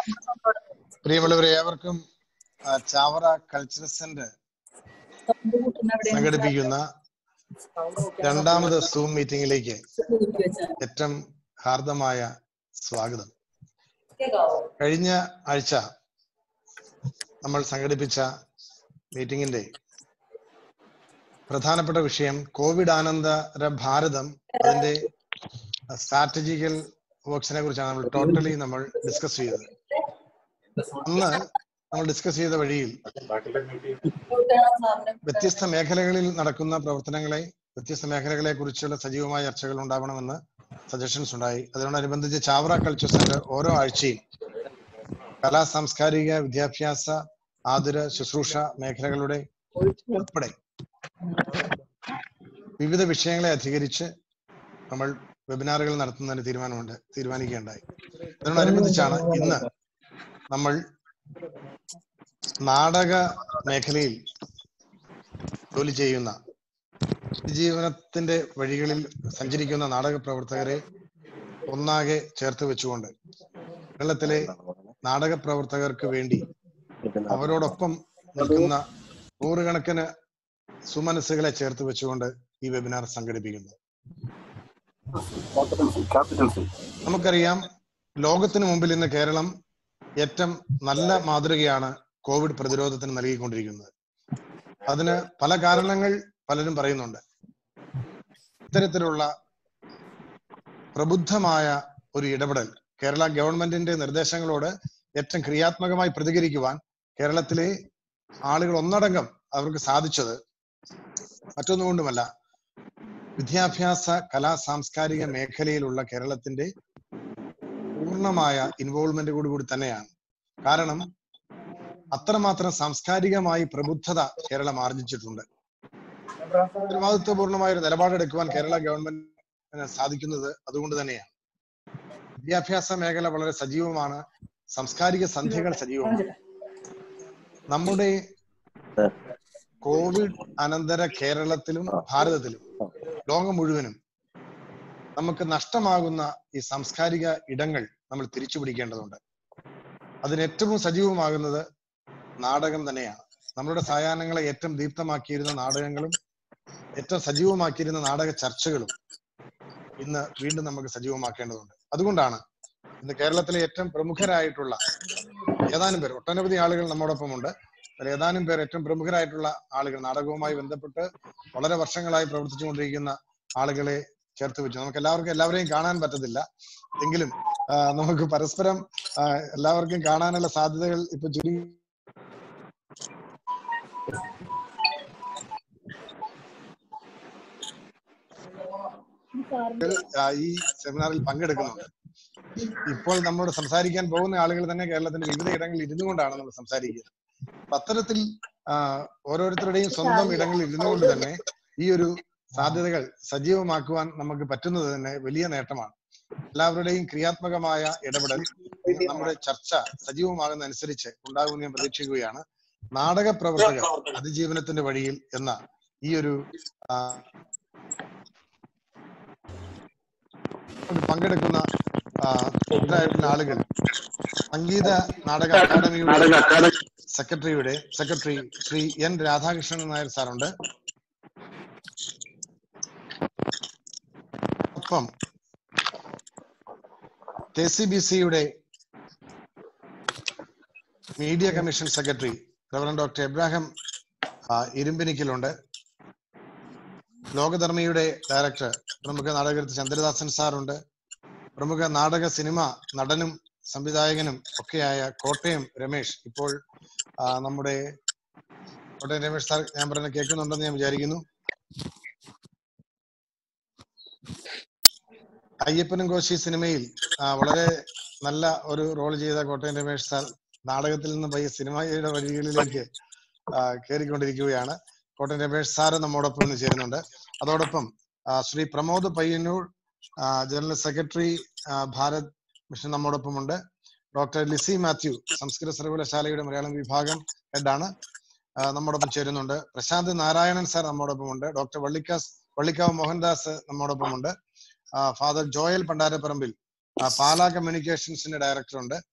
പ്രിയമുള്ളവരെ ഏവർക്കും ആ, ചാവറ കൾച്ചറൽ സെന്റർ സംഘടിപ്പിക്കുന്ന രണ്ടാമത് സൂം മീറ്റിംഗിലേക്ക് ഏറ്റവും ഹാർദമായ സ്വാഗതം കഴിഞ്ഞ ആഴ്ച നമ്മൾ സംഘടിപ്പിച്ച മീറ്റിംഗിന്റെ പ്രധാനപ്പെട്ട വിഷയം കോവിഡ് ആനന്തര ഭാരതം അതിന്റെ സ്ട്രാറ്റജിക്കൽ വർക്ക്സിനെ കുറിച്ചാണ് നമ്മൾ ടോട്ടലി നമ്മൾ ഡിസ്കസ് ചെയ്തത് അന്ന് നമ്മൾ ഡിസ്കസ് ചെയ്ത വഴിയിൽ വ്യത്യസ്ത മേഖലകളിൽ നടക്കുന്ന പ്രവർത്തനങ്ങളെ വ്യത്യസ്ത മേഖലകളെ കുറിച്ചുള്ള സജീവമായ ചർച്ചകൾ ഉണ്ടാവണമെന്ന് സജഷൻസ് ഉണ്ടായി അതിനോടനുബന്ധിച്ച് ചാവറ കൾച്ചർ സെന്റർ ഓരോ ആഴ്ചയും കലാ സാംസ്കാരിക വിദ്യാഭ്യാസ ആതുര ശുശ്രൂഷ മേഖലകളുടെ ഉൾപ്പെടെ വിവിധ വിഷയങ്ങളെ അധികരിച്ച് നമ്മൾ വെബിനാറുകൾ നടത്തുന്നതിന് തീരുമാനമുണ്ട് തീരുമാനിക്കുകയുണ്ടായി അതിനോടനുബന്ധിച്ചാണ് ഇന്ന് നമ്മൾ നാടക മേഖലയിൽ ജോലി ചെയ്യുന്ന ജീവനത്തിന്റെ വഴികളിൽ സഞ്ചരിക്കുന്ന നാടക പ്രവർത്തകരെ ഒന്നാകെ ചേർത്ത് വെച്ചുകൊണ്ട് കേരളത്തിലെ നാടക പ്രവർത്തകർക്ക് വേണ്ടി അവരോടൊപ്പം നിൽക്കുന്ന നൂറുകണക്കിന് സുമനസ്സുകളെ ചേർത്ത് വെച്ചുകൊണ്ട് ഈ വെബിനാർ സംഘടിപ്പിക്കുന്നു നമുക്കറിയാം ലോകത്തിന് മുമ്പിൽ ഇന്ന് കേരളം ഏറ്റവും നല്ല മാതൃകയാണ് കോവിഡ് പ്രതിരോധത്തിന് നൽകിക്കൊണ്ടിരിക്കുന്നത് അതിന് പല കാരണങ്ങൾ പലരും പറയുന്നുണ്ട് ഇത്തരത്തിലുള്ള പ്രബുദ്ധമായ ഒരു ഇടപെടൽ കേരള ഗവൺമെന്റിന്റെ നിർദ്ദേശങ്ങളോട് ഏറ്റവും ക്രിയാത്മകമായി പ്രതികരിക്കുവാൻ കേരളത്തിലെ ആളുകൾ ഒന്നടങ്കം അവർക്ക് സാധിച്ചത് മറ്റൊന്നുകൊണ്ടുമല്ല വിദ്യാഭ്യാസ കലാ സാംസ്കാരിക മേഖലയിലുള്ള കേരളത്തിന്റെ പൂർണ്ണമായ ഇൻവോൾവ്മെന്റ് കൂടി കൂടി തന്നെയാണ് കാരണം അത്രമാത്രം സാംസ്കാരികമായി പ്രബുദ്ധത കേരളം ആർജിച്ചിട്ടുണ്ട് ഉത്തരവാദിത്വപൂർണമായ ഒരു നിലപാടെടുക്കുവാൻ കേരള ഗവൺമെന്റിന് സാധിക്കുന്നത് അതുകൊണ്ട് തന്നെയാണ് വിദ്യാഭ്യാസ മേഖല വളരെ സജീവമാണ് സാംസ്കാരിക സന്ധ്യകൾ സജീവമാണ് നമ്മുടെ കോവിഡ് അനന്തര കേരളത്തിലും ഭാരതത്തിലും ലോകം മുഴുവനും നമുക്ക് നഷ്ടമാകുന്ന ഈ സാംസ്കാരിക ഇടങ്ങൾ നമ്മൾ തിരിച്ചു പിടിക്കേണ്ടതുണ്ട് അതിന് ഏറ്റവും സജീവമാകുന്നത് നാടകം തന്നെയാണ് നമ്മുടെ സായാഹ്നങ്ങളെ ഏറ്റവും ദീപ്തമാക്കിയിരുന്ന നാടകങ്ങളും ഏറ്റവും സജീവമാക്കിയിരുന്ന നാടക ചർച്ചകളും ഇന്ന് വീണ്ടും നമുക്ക് സജീവമാക്കേണ്ടതുണ്ട് അതുകൊണ്ടാണ് ഇന്ന് കേരളത്തിലെ ഏറ്റവും പ്രമുഖരായിട്ടുള്ള ഏതാനും പേർ ഒട്ടനവധി ആളുകൾ നമ്മോടൊപ്പം ഉണ്ട് അതിൽ ഏതാനും പേർ ഏറ്റവും പ്രമുഖരായിട്ടുള്ള ആളുകൾ നാടകവുമായി ബന്ധപ്പെട്ട് വളരെ വർഷങ്ങളായി പ്രവർത്തിച്ചുകൊണ്ടിരിക്കുന്ന ആളുകളെ ചേർത്ത് വെച്ചു നമുക്ക് എല്ലാവർക്കും എല്ലാവരെയും കാണാൻ പറ്റത്തില്ല എങ്കിലും ആ, നമുക്ക് പരസ്പരം ആ, എല്ലാവർക്കും കാണാനുള്ള സാധ്യതകൾ ഇപ്പൊ ചുരുങ്ങി ആ, ഈ സെമിനാറിൽ പങ്കെടുക്കുന്നുണ്ട് ഇപ്പോൾ നമ്മളോട് സംസാരിക്കാൻ പോകുന്ന ആളുകൾ തന്നെ കേരളത്തിന്റെ വിവിധ ഇടങ്ങളിൽ ഇരുന്നു കൊണ്ടാണ് നമ്മൾ സംസാരിക്കുന്നത് അപ്പൊ അത്തരത്തിൽ ആ, ഓരോരുത്തരുടെയും സ്വന്തം ഇടങ്ങളിൽ ഇരുന്നു കൊണ്ട് തന്നെ ഈ ഒരു സാധ്യതകൾ സജീവമാക്കുവാൻ നമുക്ക് പറ്റുന്നത് തന്നെ വലിയ നേട്ടമാണ് എല്ലാവരുടെയും ക്രിയാത്മകമായ ഇടപെടൽ നമ്മുടെ ചർച്ച സജീവമാകുന്ന അനുസരിച്ച് ഉണ്ടാകുമെന്ന് ഞാൻ പ്രതീക്ഷിക്കുകയാണ് നാടക പ്രവർത്തകർ അതിജീവനത്തിന്റെ വഴിയിൽ എന്ന ഈ ഒരു ആ, പങ്കെടുക്കുന്ന ആ, ഇതായിട്ടുള്ള ആളുകൾ സംഗീത നാടക അക്കാദമിയുടെ സെക്രട്ടറിയുടെ സെക്രട്ടറി ശ്രീ എൻ രാധാകൃഷ്ണൻ നായർ സാറുണ്ട് ഒപ്പം കെ സി ബി സിയുടെ media commission secretary reverend doctor Abraham ആ, ഇരുമ്പിനിക്കലുണ്ട് ലോകധർമ്മിയുടെ ഡയറക്ടർ പ്രമുഖ നാടകൃത്ത് ചന്ദ്രദാസൻ സാറുണ്ട് പ്രമുഖ നാടക സിനിമ നടനും സംവിധായകനും ഒക്കെയായ കോട്ടയം രമേശ് ഇപ്പോൾ ആ, നമ്മുടെ കോട്ടയം രമേശ് സാർ ഞാൻ പറഞ്ഞ കേൾക്കുന്നുണ്ടെന്ന് ഞാൻ വിചാരിക്കുന്നു അയ്യപ്പനും കോശി സിനിമയിൽ ആ, വളരെ നല്ല ഒരു റോൾ ചെയ്ത കോട്ടയം രമേശ് സാർ നാടകത്തിൽ നിന്ന് പയ്യെ സിനിമയുടെ വഴികളിലേക്ക് ആ, കയറിക്കൊണ്ടിരിക്കുകയാണ് കോട്ടയം രമേശ് സാറ് നമ്മോടൊപ്പം ഇന്ന് ചേരുന്നുണ്ട് അതോടൊപ്പം ആ, ശ്രീ പ്രമോദ് പയ്യന്നൂർ ആ, ജനറൽ സെക്രട്ടറി ആ, ഭാരത് മിഷൻ നമ്മോടൊപ്പമുണ്ട് ഡോക്ടർ ലിസി മാത്യു സംസ്കൃത സർവകലാശാലയുടെ മലയാളം വിഭാഗം ഹെഡാണ് ആ, നമ്മോടൊപ്പം ചേരുന്നുണ്ട് പ്രശാന്ത് നാരായണൻ സാർ നമ്മോടൊപ്പമുണ്ട് ഡോക്ടർ വള്ളിക്കാസ് വള്ളിക്കാവ് മോഹൻദാസ് നമ്മോടൊപ്പമുണ്ട് ആ, ഫാദർ ജോയൽ പണ്ടാരപ്പറമ്പിൽ ആ, പാലാ കമ്മ്യൂണിക്കേഷൻസിന്റെ ഡയറക്ടർ ഉണ്ട്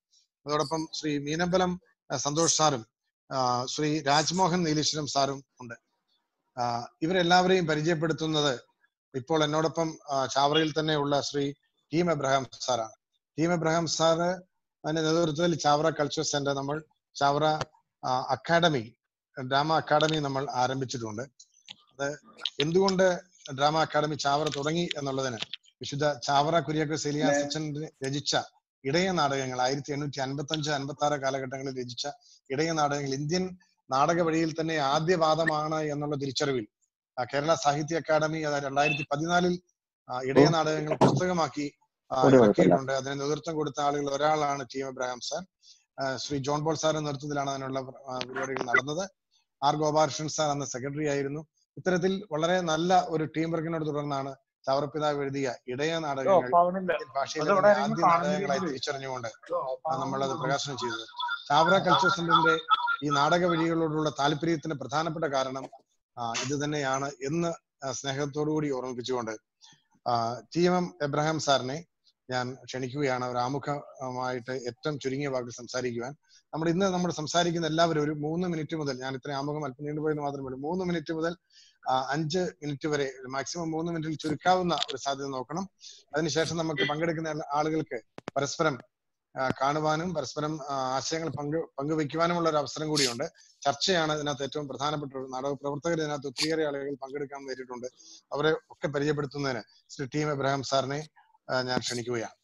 അതോടൊപ്പം ശ്രീ മീനമ്പലം ആ, സന്തോഷ് സാറും ആ, ശ്രീ രാജ്മോഹൻ നീലീശ്വരം സാറും ഉണ്ട് ആ, ഇവരെല്ലാവരെയും പരിചയപ്പെടുത്തുന്നത് ഇപ്പോൾ എന്നോടൊപ്പം ആ, ചാവറയിൽ തന്നെ ഉള്ള ശ്രീ ടീം എബ്രഹാം സാറാണ് ടീം എബ്രഹാം സാറ് അതിന്റെ നേതൃത്വത്തിൽ ചാവറ കൾച്ചർ സെന്റർ നമ്മൾ ചാവറ ആ, അക്കാഡമി ഡ്രാമ അക്കാഡമി നമ്മൾ ആരംഭിച്ചിട്ടുണ്ട് അത് എന്തുകൊണ്ട് ഡ്രാമ അക്കാദമി ചാവറ തുടങ്ങി എന്നുള്ളതിന് വിശുദ്ധ ചാവറ കുര്യാക്കോസ് എലിയാസ് അച്ഛൻ രചിച്ച ഇടയ നാടകങ്ങൾ ആയിരത്തി എണ്ണൂറ്റി അൻപത്തി അഞ്ച് അൻപത്തി ആറ് കാലഘട്ടങ്ങളിൽ രചിച്ച ഇടയ നാടകങ്ങൾ ഇന്ത്യൻ നാടക വഴിയിൽ തന്നെ ആദ്യപാദമാണ് എന്നുള്ള തിരിച്ചറിവിൽ ആ, കേരള സാഹിത്യ അക്കാദമി അത് രണ്ടായിരത്തി പതിനാലിൽ ആ, ഇടയ നാടകങ്ങൾ പുസ്തകമാക്കി ആ, ഒരു കുഴപ്പമില്ല. ഇറക്കിയിട്ടുണ്ട് അതിന് നേതൃത്വം കൊടുത്ത ആളുകൾ ഒരാളാണ് ടി എം എബ്രഹാം സാർ ആ, ശ്രീ ജോൺ പോൾ സാറിന്റെ നേതൃത്വത്തിലാണ് അതിനുള്ള ആ, പരിപാടികൾ നടന്നത് ആർ ഗോപാലകൃഷ്ണൻ സാർ അന്ന് സെക്രട്ടറി ആയിരുന്നു ഇത്തരത്തിൽ വളരെ നല്ല ഒരു ടീം വർക്കിനോട് തുടർന്നാണ് ചാവറപ്പിതാവ് എഴുതിയ ഇടയ നാടകങ്ങൾ ഇന്ത്യൻ ഭാഷയിലെ അതവിടെ തന്നെ ആരെങ്കിലും ആദ്യ നാടകങ്ങളായി കാണുന്നില്ലേ? തിരിച്ചറിഞ്ഞുകൊണ്ട് നമ്മൾ അത് പ്രകാശനം ചെയ്തത് ചാവറ കൾച്ചർ സെന്ററിന്റെ ഈ നാടക വഴികളോടുള്ള താല്പര്യത്തിന് പ്രധാനപ്പെട്ട കാരണം ആ, ഇത് തന്നെയാണ് എന്ന് ആ, സ്നേഹത്തോടുകൂടി ഓർമ്മിപ്പിച്ചുകൊണ്ട് ആ, ടി എം എം എബ്രഹാം സാറിനെ ഞാൻ ക്ഷണിക്കുകയാണ് ഒരു ആമുഖമായിട്ട് ഏറ്റവും ചുരുങ്ങിയ വാക്കിൽ സംസാരിക്കുവാൻ നമ്മൾ ഇന്ന് നമ്മൾ സംസാരിക്കുന്ന എല്ലാവരും ഒരു മൂന്ന് മിനിറ്റ് മുതൽ ഞാൻ ഇത്രയും ആമുഖം അല്പം നീണ്ടുപോയെന്ന് മാത്രമേ ഉള്ളൂ മൂന്ന് മിനിറ്റ് മുതൽ ആ, അഞ്ച് മിനിറ്റ് വരെ മാക്സിമം മൂന്ന് മിനിറ്റിൽ ചുരുക്കാവുന്ന ഒരു സാധ്യത നോക്കണം അതിനുശേഷം നമുക്ക് പങ്കെടുക്കുന്ന ആള് ആളുകൾക്ക് പരസ്പരം ആ, കാണുവാനും പരസ്പരം ആ, ആശയങ്ങൾ പങ്കു പങ്കുവെക്കുവാനുമുള്ള ഒരു അവസരം കൂടിയുണ്ട് ചർച്ചയാണ് ഇതിനകത്ത് ഏറ്റവും പ്രധാനപ്പെട്ട ഒരു നാടക പ്രവർത്തകർ ഇതിനകത്ത് ഒത്തിരിയേറെ ആളുകൾ പങ്കെടുക്കാൻ നേരിട്ടുണ്ട് അവരെ ഒക്കെ പരിചയപ്പെടുത്തുന്നതിന് ശ്രീ ടി എം എബ്രഹാം സാറിനെ ആ, ഞാൻ ക്ഷണിക്കുകയാണ്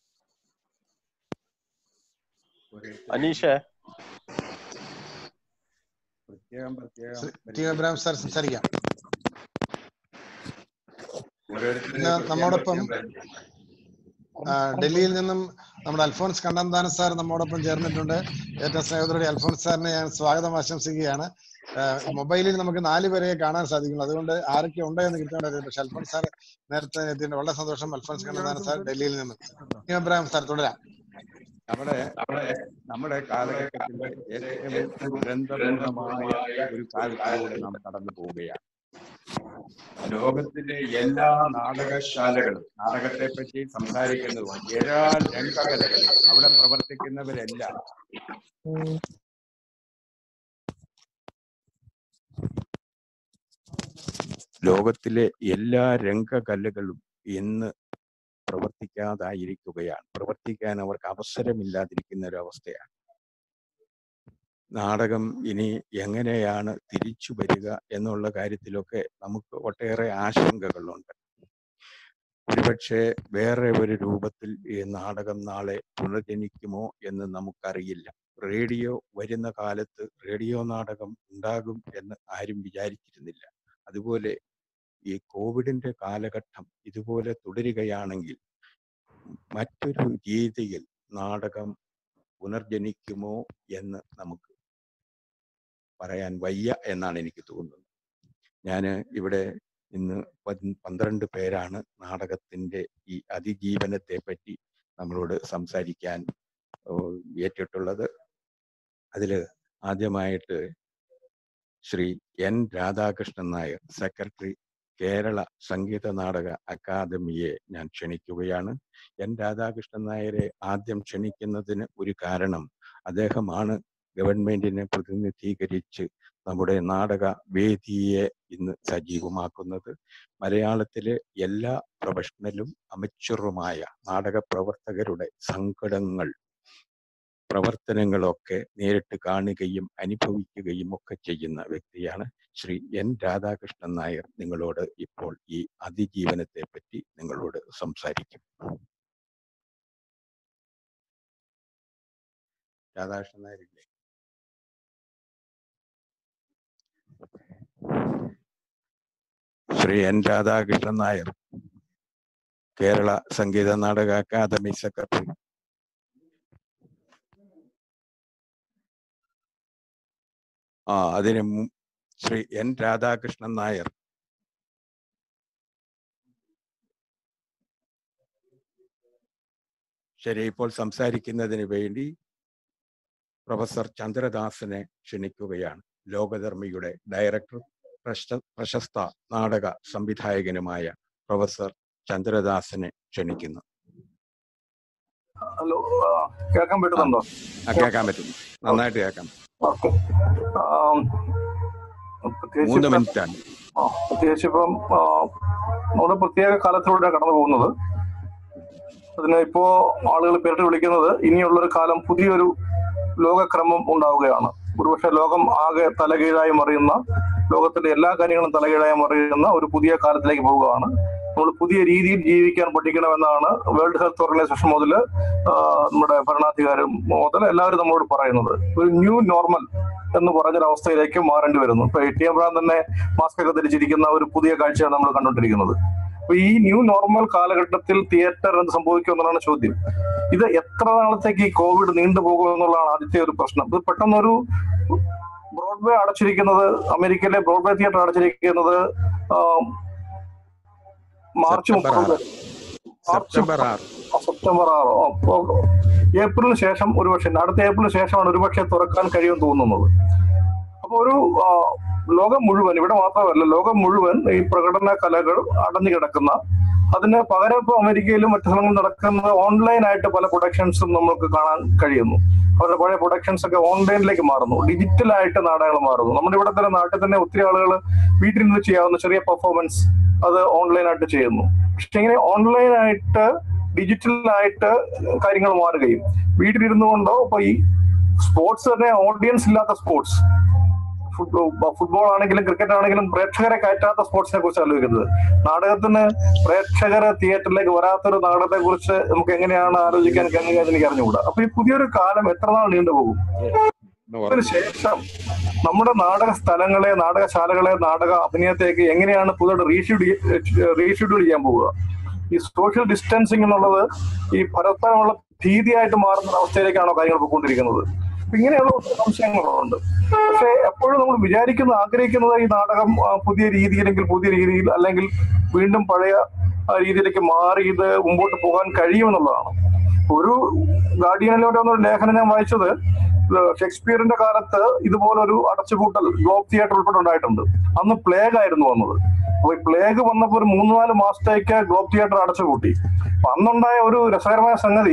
അനീഷേ പ്രത്യേകം പ്രത്യേകം Shri T M Abraham sir സംസാരിക്കാം ഇന്ന് നമ്മോടൊപ്പം ആ, ഡൽഹിയിൽ നിന്നും നമ്മുടെ അൽഫോൺസ് കണ്ണന്താനം സാർ നമ്മോടൊപ്പം ചേർന്നിട്ടുണ്ട് ഏറ്റവും സ്നേഹത്തോടെ അൽഫോൺസ് സാറിനെ ഞാൻ സ്വാഗതം ആശംസിക്കുകയാണ് ആ, മൊബൈലിൽ നമുക്ക് നാല് പേരെ കാണാൻ സാധിക്കുള്ളൂ അതുകൊണ്ട് ആരൊക്കെ ഉണ്ട് എന്ന് കൃത്യമായിട്ട് അറിയില്ല പക്ഷെ അൽഫോൺസ് സാർ നേരത്തെ എത്തിയിട്ട് വളരെ സന്തോഷം അൽഫോൺസ് കണ്ണന്താനം സാർ ഡൽഹിയിൽ നിന്നും ടി. എം എബ്രഹാം സാർ തുടരാം നമ്മുടെ നമ്മുടെ കാലഘട്ടത്തിലെ ഏറ്റവും ദുരന്തപൂർണമായ ഒരു കാലത്തിലൂടെ നാം കടന്നു പോവുകയാണ് ലോകത്തിലെ എല്ലാ നാടകശാലകളും നാടകത്തെ പറ്റി സംസാരിക്കുന്നതും എല്ലാ രംഗകലകളും അവിടെ പ്രവർത്തിക്കുന്നവരെല്ലാം ലോകത്തിലെ എല്ലാ രംഗകലകളും ഇന്ന് പ്രവർത്തിക്കാതായിരിക്കുകയാണ് പ്രവർത്തിക്കാൻ അവർക്ക് അവസരമില്ലാതിരിക്കുന്ന ഒരു അവസ്ഥയാണ് നാടകം ഇനി എങ്ങനെയാണ് തിരിച്ചു വരിക എന്നുള്ള കാര്യത്തിലൊക്കെ നമുക്ക് ഒട്ടേറെ ആശങ്കകളുണ്ട് ഒരുപക്ഷെ വേറെ ഒരു രൂപത്തിൽ ഈ നാടകം നാളെ പുനർജനിക്കുമോ എന്ന് നമുക്കറിയില്ല റേഡിയോ വരുന്ന കാലത്ത് റേഡിയോ നാടകം ഉണ്ടാകും എന്ന് ആരും വിചാരിച്ചിരുന്നില്ല അതുപോലെ ഈ കോവിഡിന്റെ കാലഘട്ടം ഇതുപോലെ തുടരുകയാണെങ്കിൽ മറ്റൊരു രീതിയിൽ നാടകം പുനർജനിക്കുമോ എന്ന് നമുക്ക് പറയാൻ വയ്യ എന്നാണ് എനിക്ക് തോന്നുന്നത് ഞാൻ ഇവിടെ ഇന്ന് പൻ- പന്ത്രണ്ട് പേരാണ് നാടകത്തിന്റെ ഈ അതിജീവനത്തെ പറ്റി നമ്മളോട് സംസാരിക്കാൻ ഓ, ഏറ്റിട്ടുള്ളത് അതിൽ ആദ്യമായിട്ട് ശ്രീ എൻ രാധാകൃഷ്ണൻ നായർ സെക്രട്ടറി കേരള സംഗീത നാടക അക്കാദമിയെ ഞാൻ ക്ഷണിക്കുകയാണ് എൻ രാധാകൃഷ്ണൻ നായരെ ആദ്യം ക്ഷണിക്കുന്നതിന് ഒരു കാരണം അദ്ദേഹമാണ് ഗവൺമെന്റിനെ പ്രതിനിധീകരിച്ച് നമ്മുടെ നാടക വേദിയെ ഇന്ന് സജീവമാക്കുന്നത് മലയാളത്തിലെ എല്ലാ പ്രൊഫഷണലും അമച്ചുറുമായ നാടക പ്രവർത്തകരുടെ സങ്കടങ്ങൾ പ്രവർത്തനങ്ങളൊക്കെ നേരിട്ട് കാണുകയും അനുഭവിക്കുകയും ഒക്കെ ചെയ്യുന്ന വ്യക്തിയാണ് ശ്രീ എൻ രാധാകൃഷ്ണൻ നായർ നിങ്ങളോട് ഇപ്പോൾ ഈ അതിജീവനത്തെ പറ്റി നിങ്ങളോട് സംസാരിക്കും രാധാകൃഷ്ണൻ നായരില്ലേ ശ്രീ എൻ രാധാകൃഷ്ണൻ നായർ കേരള സംഗീത നാടക അക്കാദമി സെക്രട്ടറി ആ അതിന് മു- ശ്രീ എൻ രാധാകൃഷ്ണൻ നായർ ശരി ഇപ്പോൾ സംസാരിക്കുന്നതിന് വേണ്ടി പ്രൊഫസർ ചന്ദ്രദാസനെ ക്ഷണിക്കുകയാണ് ലോകധർമ്മിയുടെ ഡയറക്ടർ പ്രശസ്ത പ്രശസ്ത നാടക സംവിധായകനുമായ പ്രൊഫസർ ചന്ദ്രദാസനെ ക്ഷണിക്കുന്നു ഹലോ ആ, കേൾക്കാൻ പറ്റുന്നുണ്ടോ ആ കേൾക്കാൻ പറ്റുന്നു നന്നായിട്ട് കേൾക്കാം ഓക്കെ ആം, പ്രത്യേകിച്ച് മൂന്ന് ഇപ്പം- മിനിറ്റ് ആണ് ആ, പ്രത്യേകിച്ച് ഇപ്പം ആ, നമ്മുടെ പ്രത്യേക കാലത്തിലൂടെ കടന്നു പോകുന്നത് അതിന് ഇപ്പോ ആളുകൾ പേരിട്ട് വിളിക്കുന്നത് ഇനിയുള്ളൊരു കാലം പുതിയൊരു ലോകക്രമം ഉണ്ടാവുകയാണ് ഒരുപക്ഷെ ലോകം ആകെ തലകീഴായി മറിയുന്ന ലോകത്തിന്റെ എല്ലാ കാര്യങ്ങളും തലകീഴായി മറിയുന്ന ഒരു പുതിയ കാലത്തിലേക്ക് പോവുകയാണ് നമ്മൾ പുതിയ രീതിയിൽ ജീവിക്കാൻ പഠിക്കണമെന്നാണ് വേൾഡ് ഹെൽത്ത് ഓർഗനൈസേഷൻ മുതൽ നമ്മുടെ ഭരണാധികാരം മുതൽ എല്ലാവരും നമ്മളോട് പറയുന്നത് ഒരു ന്യൂ നോർമൽ എന്ന് പറഞ്ഞൊരവസ്ഥയിലേക്ക് മാറേണ്ടി വരുന്നു ഇപ്പൊ എ ടി എം ബ്രാൻ തന്നെ മാസ്ക് ഒക്കെ ധരിച്ചിരിക്കുന്ന ഒരു പുതിയ കാഴ്ചയാണ് നമ്മൾ കണ്ടുകൊണ്ടിരിക്കുന്നത് അപ്പൊ ഈ ന്യൂ നോർമൽ കാലഘട്ടത്തിൽ തിയേറ്റർ എന്ത് സംഭവിക്കും എന്നുള്ളതാണ് ചോദ്യം ഇത് എത്ര നാളത്തേക്ക് ഈ കോവിഡ് നീണ്ടുപോകും എന്നുള്ളതാണ് ആദ്യത്തെ ഒരു പ്രശ്നം ഇത് പെട്ടെന്നൊരു ബ്രോഡ്വേ അടച്ചിരിക്കുന്നത് അമേരിക്കയിലെ ബ്രോഡ്വേ തിയേറ്റർ അടച്ചിരിക്കുന്നത് ആം, മാർച്ച് സെപ്റ്റംബർ മുപ്പത് ആറ് സെപ്റ്റംബർ ആറ് സെപ്റ്റംബർ ആറോ അപ്പോ ഏപ്രിലിന് ശേഷം ഒരുപക്ഷെ അടുത്ത ഏപ്രിലിന് ശേഷമാണ് ഒരുപക്ഷെ തുറക്കാൻ കഴിയുമെന്ന് തോന്നുന്നത് അപ്പൊ ഒരു ആ, ലോകം മുഴുവൻ ഇവിടെ മാത്രമല്ല ലോകം മുഴുവൻ ഈ പ്രകടന കലകൾ അടഞ്ഞു കിടക്കുന്ന അതിന് പകരം ഇപ്പൊ അമേരിക്കയിലും മറ്റു സ്ഥലങ്ങളിൽ നടക്കുന്ന ഓൺലൈനായിട്ട് പല പ്രൊഡക്ഷൻസും നമുക്ക് കാണാൻ കഴിയുന്നു അവരുടെ പഴയ പ്രൊഡക്ഷൻസ് ഒക്കെ ഓൺലൈനിലേക്ക് മാറുന്നു ഡിജിറ്റലായിട്ട് നാടകങ്ങൾ മാറുന്നു നമ്മുടെ ഇവിടെ തന്നെ നാട്ടിൽ തന്നെ ഒത്തിരി ആളുകൾ വീട്ടിൽ നിന്ന് ചെയ്യാവുന്ന ചെറിയ പെർഫോമൻസ് അത് ഓൺലൈനായിട്ട് ചെയ്യുന്നു പക്ഷെ ഇങ്ങനെ ഓൺലൈനായിട്ട് ഡിജിറ്റലായിട്ട് കാര്യങ്ങൾ മാറുകയും വീട്ടിലിരുന്നു കൊണ്ടോ ഇപ്പൊ ഈ സ്പോർട്സ് തന്നെ ഓഡിയൻസ് ഇല്ലാത്ത സ്പോർട്സ് ഫുട്ബോൾ ആണെങ്കിലും ക്രിക്കറ്റ് ആണെങ്കിലും പ്രേക്ഷകരെ കയറ്റാത്ത സ്പോർട്സിനെ കുറിച്ച് ആലോചിക്കുന്നത് നാടകത്തിന് പ്രേക്ഷകരെ തിയേറ്ററിലേക്ക് വരാത്തൊരു നാടകത്തെ കുറിച്ച് നമുക്ക് എങ്ങനെയാണ് ആലോചിക്കാൻ കഴിയുക എന്ന് എനിക്ക് അറിഞ്ഞുകൂടാ അപ്പൊ ഈ പുതിയൊരു കാലം എത്ര നാൾ നീണ്ടുപോകും അതിന് ശേഷം നമ്മുടെ നാടക സ്ഥലങ്ങളെ നാടകശാലകളെ നാടക അഭിനയത്തേക്ക് എങ്ങനെയാണ് പുതിയ റീഷെഡ്യൂൾ റീഷെഡ്യൂൾ ചെയ്യാൻ പോവുക ഈ സോഷ്യൽ ഡിസ്റ്റൻസിങ് എന്നുള്ളത് ഈ പരസ്പരമുള്ള ഭീതിയായിട്ട് മാറുന്ന ഒരു അവസ്ഥയിലേക്കാണോ കാര്യങ്ങൾ പോയിക്കൊണ്ടിരിക്കുന്നത് അപ്പൊ ഇങ്ങനെയുള്ള ഒത്തിരി സംശയങ്ങളുണ്ട് പക്ഷെ എപ്പോഴും നമ്മൾ വിചാരിക്കുന്ന ആഗ്രഹിക്കുന്നത് ഈ നാടകം ആ, പുതിയ രീതിയിലെങ്കിൽ പുതിയ രീതിയിൽ അല്ലെങ്കിൽ വീണ്ടും പഴയ ആ, രീതിയിലേക്ക് മാറി ഇത് മുമ്പോട്ട് പോകാൻ കഴിയുമെന്നുള്ളതാണ് ഒരു ഗാർഡിയനിലൂടെ ഒരു ലേഖനം ഞാൻ വായിച്ചത് ഇത് ഷേക്സ്പിയറിന്റെ കാലത്ത് ഇതുപോലൊരു അടച്ചുപൂട്ടൽ ഗ്ലോബ് തിയേറ്റർ ഉൾപ്പെടെ ഉണ്ടായിട്ടുണ്ട് അന്ന് പ്ലേഗ് ആയിരുന്നു വന്നത് അപ്പൊ ഈ പ്ലേഗ് വന്നപ്പോ ഒരു മൂന്ന് നാല് മാസത്തേക്ക് ഗ്ലോബ് തിയേറ്റർ അടച്ചുപൂട്ടി അപ്പൊ അന്നുണ്ടായ ഒരു രസകരമായ സംഗതി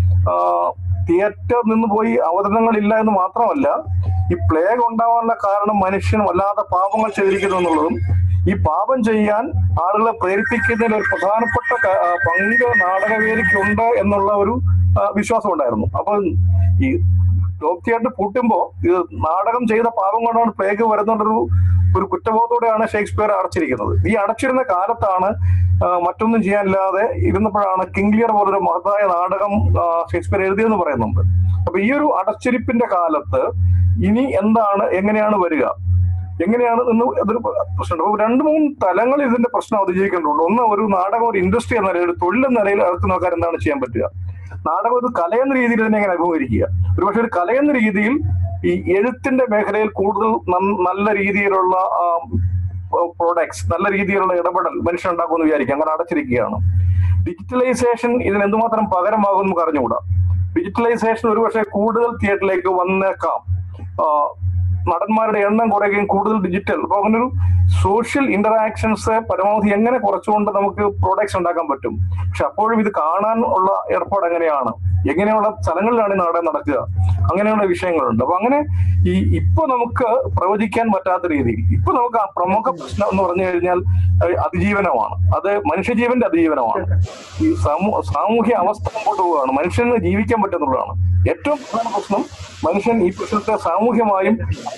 തിയേറ്റർ നിന്ന് പോയി അവതരണങ്ങൾ ഇല്ല എന്ന് മാത്രമല്ല ഈ പ്ലേഗ് ഉണ്ടാവാനുള്ള കാരണം മനുഷ്യൻ വല്ലാതെ പാപങ്ങൾ ചെയ്തിരിക്കുന്നു എന്നുള്ളതും ഈ പാപം ചെയ്യാൻ ആളുകളെ പ്രേരിപ്പിക്കുന്നതിൽ ഒരു പ്രധാനപ്പെട്ട ക- ആ, പങ്ക് നാടകവേദിക്കുണ്ട് എന്നുള്ള ഒരു ആ, വിശ്വാസം ഉണ്ടായിരുന്നു അപ്പൊ ഈ ടോപ്പ് തിയേറ്റർ പൂട്ടുമ്പോ ഇത് നാടകം ചെയ്ത പാപം കൊണ്ടാണ് പ്ലേഗ് വരുന്നുള്ളൊരു ഒരു കുറ്റബോധത്തോടെയാണ് ഷേക്സ്പിയർ അടച്ചിരിക്കുന്നത് ഈ അടച്ചിരുന്ന കാലത്താണ് ആ, മറ്റൊന്നും ചെയ്യാനില്ലാതെ ഇരുന്നപ്പോഴാണ് കിങ്ലിയർ പോലൊരു മഹത്തായ നാടകം ആ, ഷേക്സ്പിയർ എഴുതിയെന്ന് പറയുന്നുണ്ട് അപ്പൊ ഈ ഒരു അടച്ചിരിപ്പിന്റെ കാലത്ത് ഇനി എന്താണ് എങ്ങനെയാണ് വരിക എങ്ങനെയാണ് എന്ന് ഇതൊരു പ്രശ്നമുണ്ട് അപ്പൊ രണ്ട് മൂന്ന് തലങ്ങളിൽ ഇതിന്റെ പ്രശ്നം അതിജീവിക്കേണ്ടതുണ്ട് ഒന്ന് ഒരു നാടകം ഒരു ഇൻഡസ്ട്രി എന്ന നിലയിൽ ഒരു തൊഴിൽ എന്ന നിലയിൽ അവർക്ക് നോക്കാൻ എന്താണ് ചെയ്യാൻ പറ്റുക നാടകം ഒരു കലയെന്ന രീതിയിൽ തന്നെ എങ്ങനെ അഭിമുഖീകരിക്കുക ഒരുപക്ഷെ ഒരു കലയെന്ന രീതിയിൽ ഈ എഴുത്തിന്റെ മേഖലയിൽ കൂടുതൽ നന്ന- നല്ല രീതിയിലുള്ള പ്രോഡക്ട്സ് നല്ല രീതിയിലുള്ള ഇടപെടൽ മനുഷ്യൻ ഉണ്ടാക്കുമെന്ന് വിചാരിക്കുക അങ്ങനെ അടച്ചിരിക്കുകയാണ് ഡിജിറ്റലൈസേഷൻ ഇതിന് എന്തുമാത്രം പകരമാകും നമുക്ക് അറിഞ്ഞുകൂടാ ഡിജിറ്റലൈസേഷൻ ഒരുപക്ഷെ കൂടുതൽ തിയേറ്ററിലേക്ക് വന്നേക്കാം ആ, നടന്മാരുടെ എണ്ണം കുറയുകയും കൂടുതൽ ഡിജിറ്റൽ അപ്പൊ അങ്ങനെ ഒരു സോഷ്യൽ ഇന്ററാക്ഷൻസ് പരമാവധി എങ്ങനെ കുറച്ചുകൊണ്ട് നമുക്ക് പ്രോഡക്ട്സ് ഉണ്ടാക്കാൻ പറ്റും പക്ഷെ അപ്പോഴും ഇത് കാണാൻ ഉള്ള ഏർപ്പാട് എങ്ങനെയാണ് എങ്ങനെയുള്ള സ്ഥലങ്ങളിലാണ് ഈ നാടകം നടക്കുക അങ്ങനെയുള്ള വിഷയങ്ങളുണ്ട് അപ്പൊ അങ്ങനെ ഈ ഇപ്പൊ നമുക്ക് പ്രവചിക്കാൻ പറ്റാത്ത രീതിയിൽ ഇപ്പൊ നമുക്ക് ആ പ്രമുഖ പ്രശ്നം എന്ന് പറഞ്ഞു കഴിഞ്ഞാൽ ഏഹ്, അതിജീവനമാണ് അത് മനുഷ്യജീവന്റെ അതിജീവനമാണ് ഈ സമൂ- സാമൂഹ്യ അവസ്ഥ മുമ്പോട്ട് പോവുകയാണ് മനുഷ്യന് ജീവിക്കാൻ പറ്റുന്നുള്ളതാണ് ഏറ്റവും പ്രധാന പ്രശ്നം മനുഷ്യൻ ഈ പ്രശ്നത്തെ സാമൂഹ്യമായും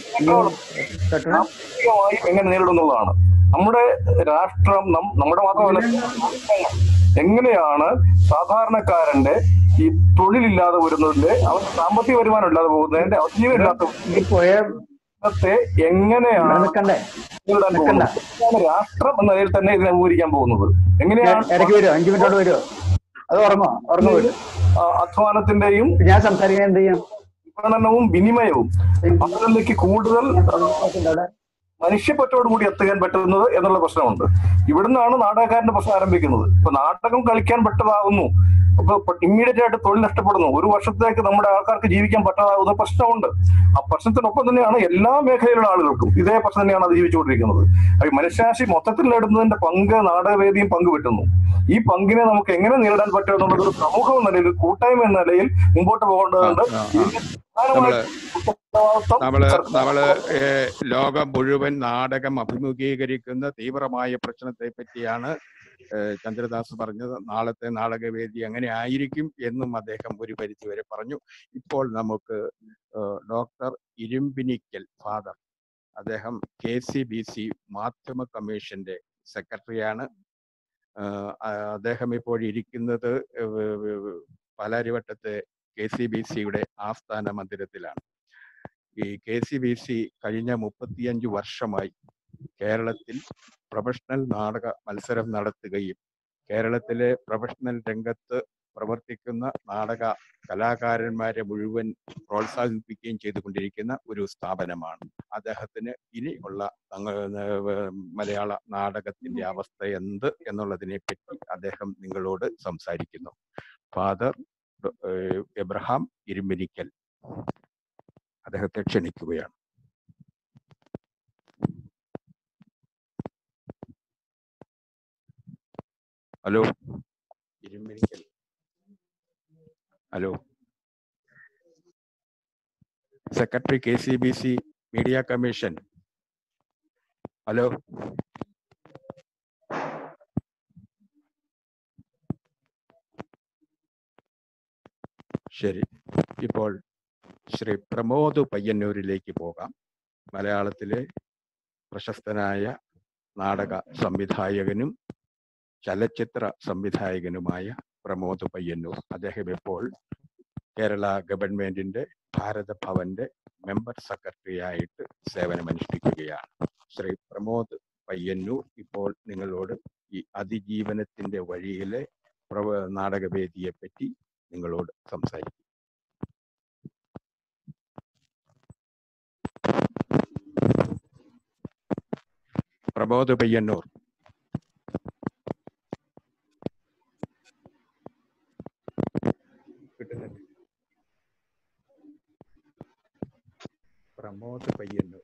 സാമ്പത്തികമായും എങ്ങനെ നേരിടുന്നുള്ളതാണ് നമ്മുടെ രാഷ്ട്രം നം- നമ്മുടെ മാത്രമല്ല രാഷ്ട്രങ്ങൾ എങ്ങനെയാണ് സാധാരണക്കാരന്റെ ഈ തൊഴിലില്ലാതെ വരുന്നതിന്റെ അവർ സാമ്പത്തിക വരുമാനം ഇല്ലാതെ പോകുന്നതിന്റെ അതിജീവനം ഇല്ലാത്ത ഈ പോയ പ്രശ്നത്തെ എങ്ങനെയാണ് നിൽക്കണ്ടേ നേരിടാൻ പോകുന്നത് എങ്ങനെയാണ് രാഷ്ട്രം എന്ന നിലയിൽ തന്നെ ഇതിനെ അഭിമുഖീകരിക്കാൻ പോകുന്നത് എങ്ങനെയാണ് ഇടയ്ക്ക് വരുമോ അഞ്ചു മിനിറ്റോട് വരുമോ അത് ഉറങ്ങോ ഉറങ്ങോ വരും ആ, അധ്വാനത്തിന്റെയും ഞാൻ സംസാരിക്കാൻ എന്ത് ചെയ്യാം വിപണനവും വിനിമയവും അതിലേക്ക് കൂടുതൽ അവിടെ മനുഷ്യപ്പറ്റോടുകൂടി എത്തുവാൻ പറ്റുന്നത് എന്നുള്ള പ്രശ്നമുണ്ട് ഇവിടുന്നാണ് നാടകക്കാരന്റെ പ്രശ്നം ആരംഭിക്കുന്നത് ഇപ്പൊ നാടകം കളിക്കാൻ പറ്റതാകുന്നു ഇമ്മീഡിയറ്റ് ആയിട്ട് തൊഴിൽ നഷ്ടപ്പെടുന്നു ഒരു വർഷത്തേക്ക് നമ്മുടെ ആൾക്കാർക്ക് ജീവിക്കാൻ പറ്റാതാകുന്ന പ്രശ്നമുണ്ട് ആ പ്രശ്നത്തിനൊപ്പം തന്നെയാണ് എല്ലാ മേഖലയിലുള്ള ആളുകൾക്കും ഇതേ പ്രശ്നം തന്നെയാണ് അതിജീവിച്ചുകൊണ്ടിരിക്കുന്നത് ഈ മനുഷ്യാശി മൊത്തത്തിൽ നേടുന്നതിന്റെ പങ്ക് നാടകവേദിയും പങ്കുവെട്ടുന്നു ഈ പങ്കിനെ നമുക്ക് എങ്ങനെ നേരിടാൻ പറ്റും എന്നുള്ളത് ഒരു സമൂഹം എന്ന നിലയിൽ കൂട്ടായ്മ എന്ന നിലയിൽ മുമ്പോട്ട് പോകേണ്ടതുണ്ട് ആ, ആ. ഇതിന്റെ നമ്മള് ഉത്തരവാദിത്വം നമ്മള് സർക്കാർ- നമ്മള് ഏഹ്, ലോകം മുഴുവൻ നാടകം അഭിമുഖീകരിക്കുന്ന തീവ്രമായ പ്രശ്നത്തെ പറ്റിയാണ് ഏഹ്, ചന്ദ്രദാസ് പറഞ്ഞത് നാളത്തെ നാടകവേദി അങ്ങനെ ആയിരിക്കും എന്നും അദ്ദേഹം ഒരു പരിധി വരെ പറഞ്ഞു ഇപ്പോൾ നമുക്ക് ഏഹ്, ഡോക്ടർ ഇരുമ്പിനിക്കൽ ഫാദർ അദ്ദേഹം കെ സി ബി സി മാധ്യമ കമ്മീഷന്റെ സെക്രട്ടറിയാണ് ഏഹ്, ആ- അദ്ദേഹം ഇപ്പോൾ ഇരിക്കുന്നത് ഏഹ്, പാലാരിവട്ടത്തെ കെ സി ബി സിയുടെ ആസ്ഥാന മന്ദിരത്തിലാണ് ഈ കെ സി ബി സി കഴിഞ്ഞ മുപ്പത്തിയഞ്ച് വർഷമായി കേരളത്തിൽ പ്രൊഫഷണൽ നാടക മത്സരം നടത്തുകയും കേരളത്തിലെ പ്രൊഫഷണൽ രംഗത്ത് പ്രവർത്തിക്കുന്ന നാടക കലാകാരന്മാരെ മുഴുവൻ പ്രോത്സാഹിപ്പിക്കുകയും ചെയ്തുകൊണ്ടിരിക്കുന്ന ഒരു സ്ഥാപനമാണ് അദ്ദേഹത്തിന് ഇനിയുള്ള തങ്ങ ഏർ മലയാള നാടകത്തിന്റെ അവസ്ഥ എന്ത് എന്നുള്ളതിനെ പറ്റി അദ്ദേഹം നിങ്ങളോട് സംസാരിക്കുന്നു ഫാദർ ഏർ എബ്രഹാം ഇരുമ്പിനിക്കൽ അദ്ദേഹത്തെ ക്ഷണിക്കുകയാണ് hello Irumbinikkal hello secretary K C B C media commission hello ശരി ഇപ്പോൾ ശ്രീ പ്രമോദ് പയ്യന്നൂരിലേക്ക് പോകാം മലയാളത്തിലെ പ്രശസ്തനായ നാടക സംവിധായകനും ചലച്ചിത്ര സംവിധായകനുമായ പ്രമോദ് പയ്യന്നൂർ അദ്ദേഹം ഇപ്പോൾ കേരള ഗവൺമെന്റിന്റെ ഭാരത ഭവന്റെ മെമ്പർ സെക്രട്ടറി ആയിട്ട് സേവനമനുഷ്ഠിക്കുകയാണ് ശ്രീ പ്രമോദ് പയ്യന്നൂർ ഇപ്പോൾ നിങ്ങളോട് ഈ അതിജീവനത്തിന്റെ വഴിയിലെ പ്രവ നാടകവേദിയെ പറ്റി നിങ്ങളോട് സംസാരിക്കും പ്രമോദ് പയ്യന്നൂർ കിട്ടുന്നുണ്ട് പ്രമോദ് പയ്യന്നൂർ